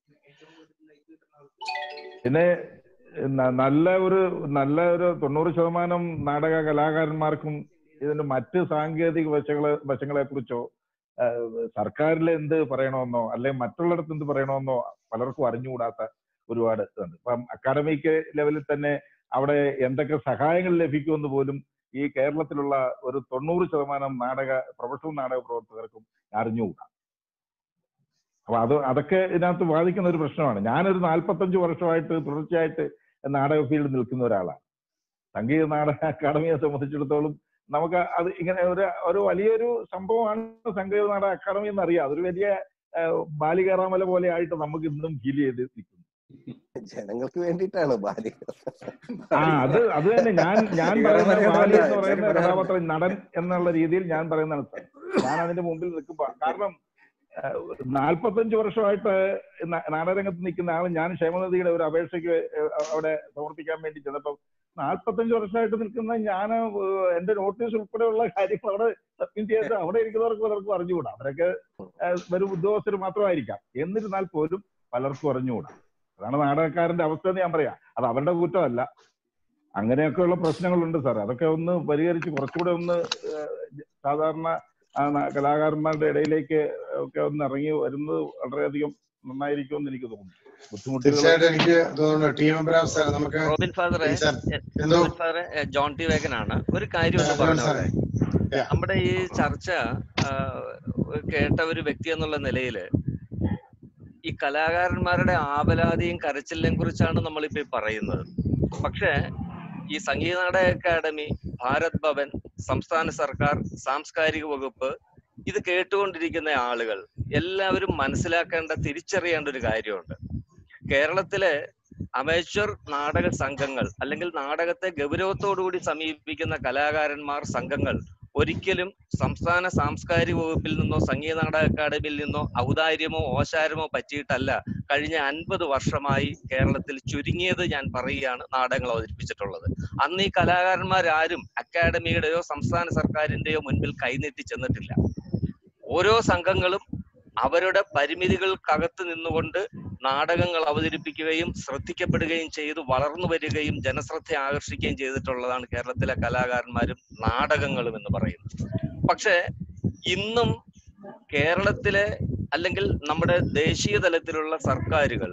പിന്നെ ന- നല്ല ഒരു നല്ല ഒരു തൊണ്ണൂറ് ശതമാനം നാടക കലാകാരന്മാർക്കും ഇതിന്റെ മറ്റ് സാങ്കേതിക വശങ്ങളെ വശങ്ങളെ കുറിച്ചോ സർക്കാരിൽ എന്ത് പറയണമെന്നോ അല്ലെങ്കിൽ മറ്റുള്ളിടത്ത് എന്ത് പറയണമെന്നോ പലർക്കും അറിഞ്ഞുകൂടാത്ത ഒരുപാട് ഇതുണ്ട് ഇപ്പം അക്കാഡമിക് ലെവലിൽ തന്നെ അവിടെ എന്തൊക്കെ സഹായങ്ങൾ ലഭിക്കുമെന്ന് പോലും ഈ കേരളത്തിലുള്ള ഒരു തൊണ്ണൂറ് ശതമാനം നാടക പ്രൊഫഷണൽ നാടക പ്രവർത്തകർക്കും അറിഞ്ഞുകൂടാ അപ്പൊ അത് അതൊക്കെ ഇതിനകത്ത് ബാധിക്കുന്ന ഒരു പ്രശ്നമാണ് ഞാനൊരു നാൽപ്പത്തഞ്ച് വർഷമായിട്ട് തുടർച്ചയായിട്ട് നാടക ഫീൽഡിൽ നിൽക്കുന്ന ഒരാളാണ് സംഗീത നാടക അക്കാദമിയെ സംബന്ധിച്ചിടത്തോളം നമുക്ക് അത് ഇങ്ങനെ ഒരു ഒരു വലിയൊരു സംഭവമാണ് സംഗീത നാടക അക്കാദമി എന്ന് അറിയാം അതൊരു വലിയ ഏഹ്, ബാലികേറാമല പോലെ ആയിട്ട് നമുക്ക് ഇന്നും ഫീൽ ചെയ്ത് നിൽക്കുന്നു ജനങ്ങൾക്ക് വേണ്ടിയിട്ടാണ് ബാലിക ആ അത് അത് തന്നെ ഞാൻ ഞാൻ പറയുന്ന ബാലി എന്ന് പറയുന്ന കഥാപാത്രം നടൻ എന്നുള്ള രീതിയിൽ ഞാൻ പറയുന്നതാണ് സർ. ഞാൻ അതിന്റെ മുമ്പിൽ നിൽക്കുമ്പോ കാരണം നാൽപ്പത്തഞ്ച് വർഷമായിട്ട് ന- നാടകരംഗത്ത് നിൽക്കുന്ന ആൾ ഞാൻ ക്ഷേമനിധിയുടെ ഒരു അപേക്ഷയ്ക്ക് ഏഹ്, അവിടെ സമർപ്പിക്കാൻ വേണ്ടി ചെന്നപ്പം നാൽപ്പത്തഞ്ച് വർഷമായിട്ട് നിൽക്കുന്ന ഞാൻ എന്റെ നോട്ടീസ് ഉൾപ്പെടെയുള്ള കാര്യങ്ങൾ അവിടെ സബ്മിറ്റ് ചെയ്ത് അവിടെ ഇരിക്കുന്നവർക്ക് പലർക്കും അറിഞ്ഞുകൂടാ അവരൊക്കെ ഏഹ്, വെറും ഉദ്യോഗസ്ഥർ മാത്രമായിരിക്കാം എന്നിരുന്നാൽ പോലും പലർക്കും അറിഞ്ഞുകൂടാ അതാണ് നാടകക്കാരന്റെ അവസ്ഥ എന്ന് ഞാൻ പറയാം അത് അവരുടെ കുറ്റമല്ല അങ്ങനെയൊക്കെയുള്ള പ്രശ്നങ്ങളുണ്ട് സാർ അതൊക്കെ ഒന്ന് പരിഹരിച്ച് കുറച്ചുകൂടെ ഒന്ന് ഏഹ്, സാധാരണ ആ ന- കലാകാരന്മാരുടെ ഇടയിലേക്ക് ഒക്കെ ഒന്ന് ഇറങ്ങി വരുന്നത് വളരെയധികം നന്നായിരിക്കും എന്ന് എനിക്ക് തോന്നുന്നു ബുദ്ധിമുട്ടുകൾ തീർച്ചയായിട്ടും എനിക്ക് തോന്നുന്നു ടി എം എബ്രാം സാർ നമുക്ക് റോബിൻ ഫാദറെ ഈ സാർ എ- എന്തോ റോബിൻ ഫാദറെ എ, ജോൺ ടി വേഗനാണ് ഒരു കാര്യം ഒന്ന് ജോൺ പറഞ്ഞോട്ടെ സാറേ Yeah. നമ്മുടെ ഈ ചർച്ച ആ, കേട്ട ഒരു വ്യക്തി എന്നുള്ള നിലയിൽ ഈ കലാകാരന്മാരുടെ ആവലാതിയും കരച്ചിലിനെയും കുറിച്ചാണ് നമ്മളിപ്പോ ഈ പറയുന്നത് പക്ഷേ ഈ സംഗീത നാടക അക്കാദമി ഭാരത് ഭവൻ സംസ്ഥാന സർക്കാർ സാംസ്കാരിക വകുപ്പ് ഇത് കേട്ടുകൊണ്ടിരിക്കുന്ന ആളുകൾ എല്ലാവരും മനസ്സിലാക്കേണ്ട തിരിച്ചറിയേണ്ട ഒരു കാര്യമുണ്ട് കേരളത്തിലെ അമേച്വർ നാടക സംഘങ്ങൾ അല്ലെങ്കിൽ നാടകത്തെ ഗൗരവത്തോടുകൂടി സമീപിക്കുന്ന കലാകാരന്മാർ സംഘങ്ങൾ ഒരിക്കലും സംസ്ഥാന സാംസ്കാരിക വകുപ്പിൽ നിന്നോ സംഗീത നാടക അക്കാദമിയിൽ നിന്നോ ഔദാര്യമോ ഓശാരമോ പറ്റിയിട്ടല്ല കഴിഞ്ഞ അൻപത് വർഷമായി കേരളത്തിൽ ചുരുങ്ങിയത് ഞാൻ പറയുകയാണ് നാടകങ്ങൾ അവതരിപ്പിച്ചിട്ടുള്ളത് അന്ന് ഈ കലാകാരന്മാരാരും അക്കാദമിയുടെയോ സംസ്ഥാന സർക്കാരിന്റെയോ മുൻപിൽ കൈനീട്ടി ചെന്നിട്ടില്ല ഓരോ സംഘങ്ങളും അവരുടെ പരിമിതികൾക്കകത്ത് നിന്നുകൊണ്ട് നാടകങ്ങൾ അവതരിപ്പിക്കുകയും ശ്രദ്ധിക്കപ്പെടുകയും ചെയ്തു വളർന്നു വരികയും ജനശ്രദ്ധ ആകർഷിക്കുകയും ചെയ്തിട്ടുള്ളതാണ് കേരളത്തിലെ കലാകാരന്മാരും നാടകങ്ങളും എന്ന് പറയുന്നത് പക്ഷേ ഇന്നും കേരളത്തിലെ അല്ലെങ്കിൽ നമ്മുടെ ദേശീയ തലത്തിലുള്ള സർക്കാരുകൾ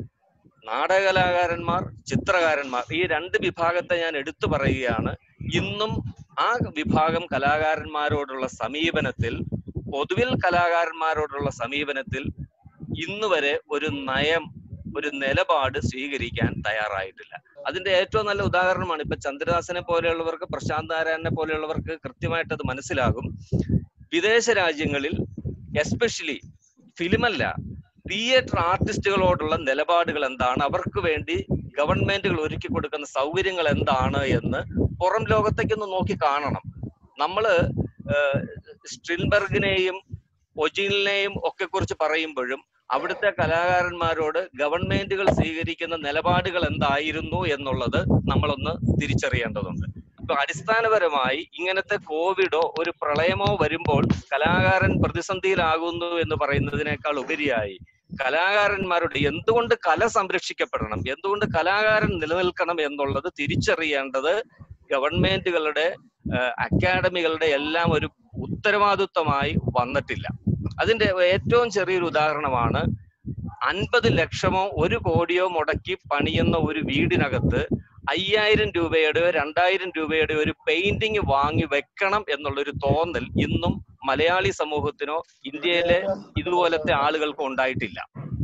നാടകകലാകാരന്മാർ ചിത്രകാരന്മാർ ഈ രണ്ട് വിഭാഗത്തെ ഞാൻ എടുത്തു പറയുകയാണ് ഇന്നും ആ വിഭാഗം കലാകാരന്മാരോടുള്ള സമീപനത്തിൽ പൊതുവിൽ കലാകാരന്മാരോടുള്ള സമീപനത്തിൽ ഇന്ന് വരെ ഒരു നയം ഒരു നിലപാട് സ്വീകരിക്കാൻ തയ്യാറായിട്ടില്ല അതിന്റെ ഏറ്റവും നല്ല ഉദാഹരണമാണ് ഇപ്പൊ ചന്ദ്രദാസനെ പോലെയുള്ളവർക്ക് പ്രശാന്ത് നാരായണനെ പോലെയുള്ളവർക്ക് കൃത്യമായിട്ട് അത് മനസ്സിലാകും വിദേശ രാജ്യങ്ങളിൽ എസ്പെഷ്യലി ഫിലിമല്ല തിയേറ്റർ ആർട്ടിസ്റ്റുകളോടുള്ള നിലപാടുകൾ എന്താണ് അവർക്ക് വേണ്ടി ഗവൺമെന്റുകൾ ഒരുക്കി കൊടുക്കുന്ന സൗകര്യങ്ങൾ എന്താണ് എന്ന് പുറം ലോകത്തേക്കൊന്ന് നോക്കി കാണണം നമ്മള് ഏഹ്, സ്ട്രിൻബർഗിനെയും ഒജിലിനെയും ഒക്കെ കുറിച്ച് പറയുമ്പോഴും അവിടുത്തെ കലാകാരന്മാരോട് ഗവൺമെന്റുകൾ സ്വീകരിക്കുന്ന നിലപാടുകൾ എന്തായിരുന്നു എന്നുള്ളത് നമ്മളൊന്ന് തിരിച്ചറിയേണ്ടതുണ്ട് ഇപ്പൊ അടിസ്ഥാനപരമായി ഇങ്ങനത്തെ കോവിഡോ ഒരു പ്രളയമോ വരുമ്പോൾ കലാകാരൻ പ്രതിസന്ധിയിലാകുന്നു എന്ന് പറയുന്നതിനേക്കാൾ ഉപരിയായി കലാകാരന്മാരുടെ എന്തുകൊണ്ട് കല സംരക്ഷിക്കപ്പെടണം എന്തുകൊണ്ട് കലാകാരൻ നിലനിൽക്കണം എന്നുള്ളത് തിരിച്ചറിയേണ്ടത് ഗവൺമെന്റുകളുടെ ഏഹ്, അക്കാഡമികളുടെ എല്ലാം ഒരു ഉത്തരവാദിത്വമായി വന്നിട്ടില്ല അതിന്റെ ഏറ്റവും ചെറിയൊരു ഉദാഹരണമാണ് അൻപത് ലക്ഷമോ ഒരു കോടിയോ മുടക്കി പണിയുന്ന ഒരു വീടിനകത്ത് അയ്യായിരം രൂപയുടെയോ രണ്ടായിരം രൂപയുടെയോ ഒരു പെയിന്റിങ് വാങ്ങി വെക്കണം എന്നുള്ളൊരു തോന്നൽ ഇന്നും മലയാളി സമൂഹത്തിനോ ഇന്ത്യയിലെ ഇതുപോലത്തെ ആളുകൾക്കോ ഉണ്ടായിട്ടില്ല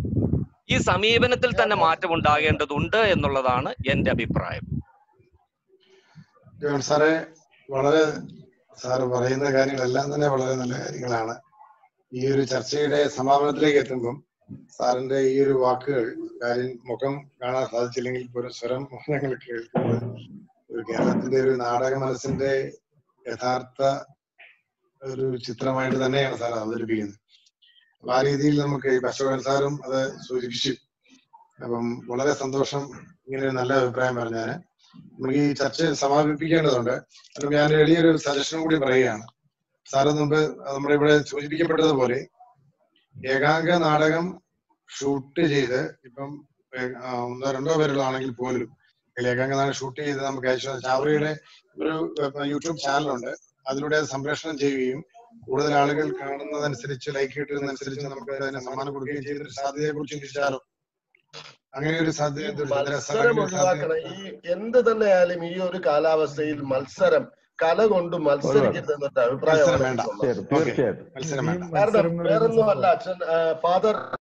ഈ സമീപനത്തിൽ തന്നെ മാറ്റം ഉണ്ടാകേണ്ടതുണ്ട് എന്നുള്ളതാണ് എന്റെ അഭിപ്രായം ജോൺ സാറെ വളരെ സാറ് പറയുന്ന കാര്യങ്ങളെല്ലാം തന്നെ വളരെ നല്ല കാര്യങ്ങളാണ് ഈ ഒരു ചർച്ചയുടെ സമാപനത്തിലേക്ക് എത്തുമ്പം സാറിന്റെ ഈ ഒരു വാക്കുകൾ കാര്യം മുഖം കാണാൻ സാധിച്ചില്ലെങ്കിൽ പോലും സ്വരം ഞങ്ങൾ കേൾക്കുന്നത് ഒരു കേരളത്തിന്റെ ഒരു നാടക മനസ്സിന്റെ യഥാർത്ഥ ഒരു ചിത്രമായിട്ട് തന്നെയാണ് സാർ അവതരിപ്പിക്കുന്നത് അപ്പൊ ആ രീതിയിൽ നമുക്ക് ഈ അശോകൻ സാറും അത് സൂചിപ്പിച്ചു അപ്പം വളരെ സന്തോഷം ഇങ്ങനെ ഒരു നല്ല അഭിപ്രായം പറഞ്ഞാല് നമുക്ക് ഈ ചർച്ച സമാപിപ്പിക്കേണ്ടതുണ്ട് അപ്പം ഞാൻ എളിയൊരു സജഷനും കൂടി പറയുകയാണ് സാറ് മുമ്പ് നമ്മുടെ ഇവിടെ സൂചിപ്പിക്കപ്പെട്ടതുപോലെ ഏകാംഗ നാടകം ഷൂട്ട് ചെയ്ത് ഇപ്പം ഏ- ആ, ഒന്നോ രണ്ടോ പേരുള്ളതാണെങ്കിൽ പോലും ഇതിൽ ഏകാംഗ നാടകം ഷൂട്ട് ചെയ്ത് നമുക്ക് അയച്ചു ചാവറയുടെ ഒരു ഏ, യൂട്യൂബ് ചാനലുണ്ട് അതിലൂടെ അത് സംപ്രേഷണം ചെയ്യുകയും കൂടുതൽ ആളുകൾ കാണുന്നതനുസരിച്ച് ലൈക്ക് കിട്ടുന്നതനുസരിച്ച് നമുക്ക് അതിന് സമ്മാനം കൊടുക്കുകയും ചെയ്യുന്ന ഒരു സാധ്യതയെ കുറിച്ച് ചിന്തിച്ചാലോ അങ്ങനെ ഒരു സാധ്യത എന്തുണ്ട്? ചന്ദ്ര സാർ, മത്സരം അങ്ങനെ ഒരു സാധ്യത ഒഴിവാക്കണം ഈ എന്ത് തന്നെ ആയാലും ഈ ഒരു കാലാവസ്ഥയിൽ മത്സരം കല കൊണ്ട് മത്സരിക്കരുത് എന്നൊരു മത്സരം അഭിപ്രായമാണ് വേണ്ട എനിക്കുള്ളത് തീർച്ചയായിട്ടും മത്സരം വേണ്ട കാരണം വേറൊന്നും അല്ല അച്ഛൻ ഫാദർ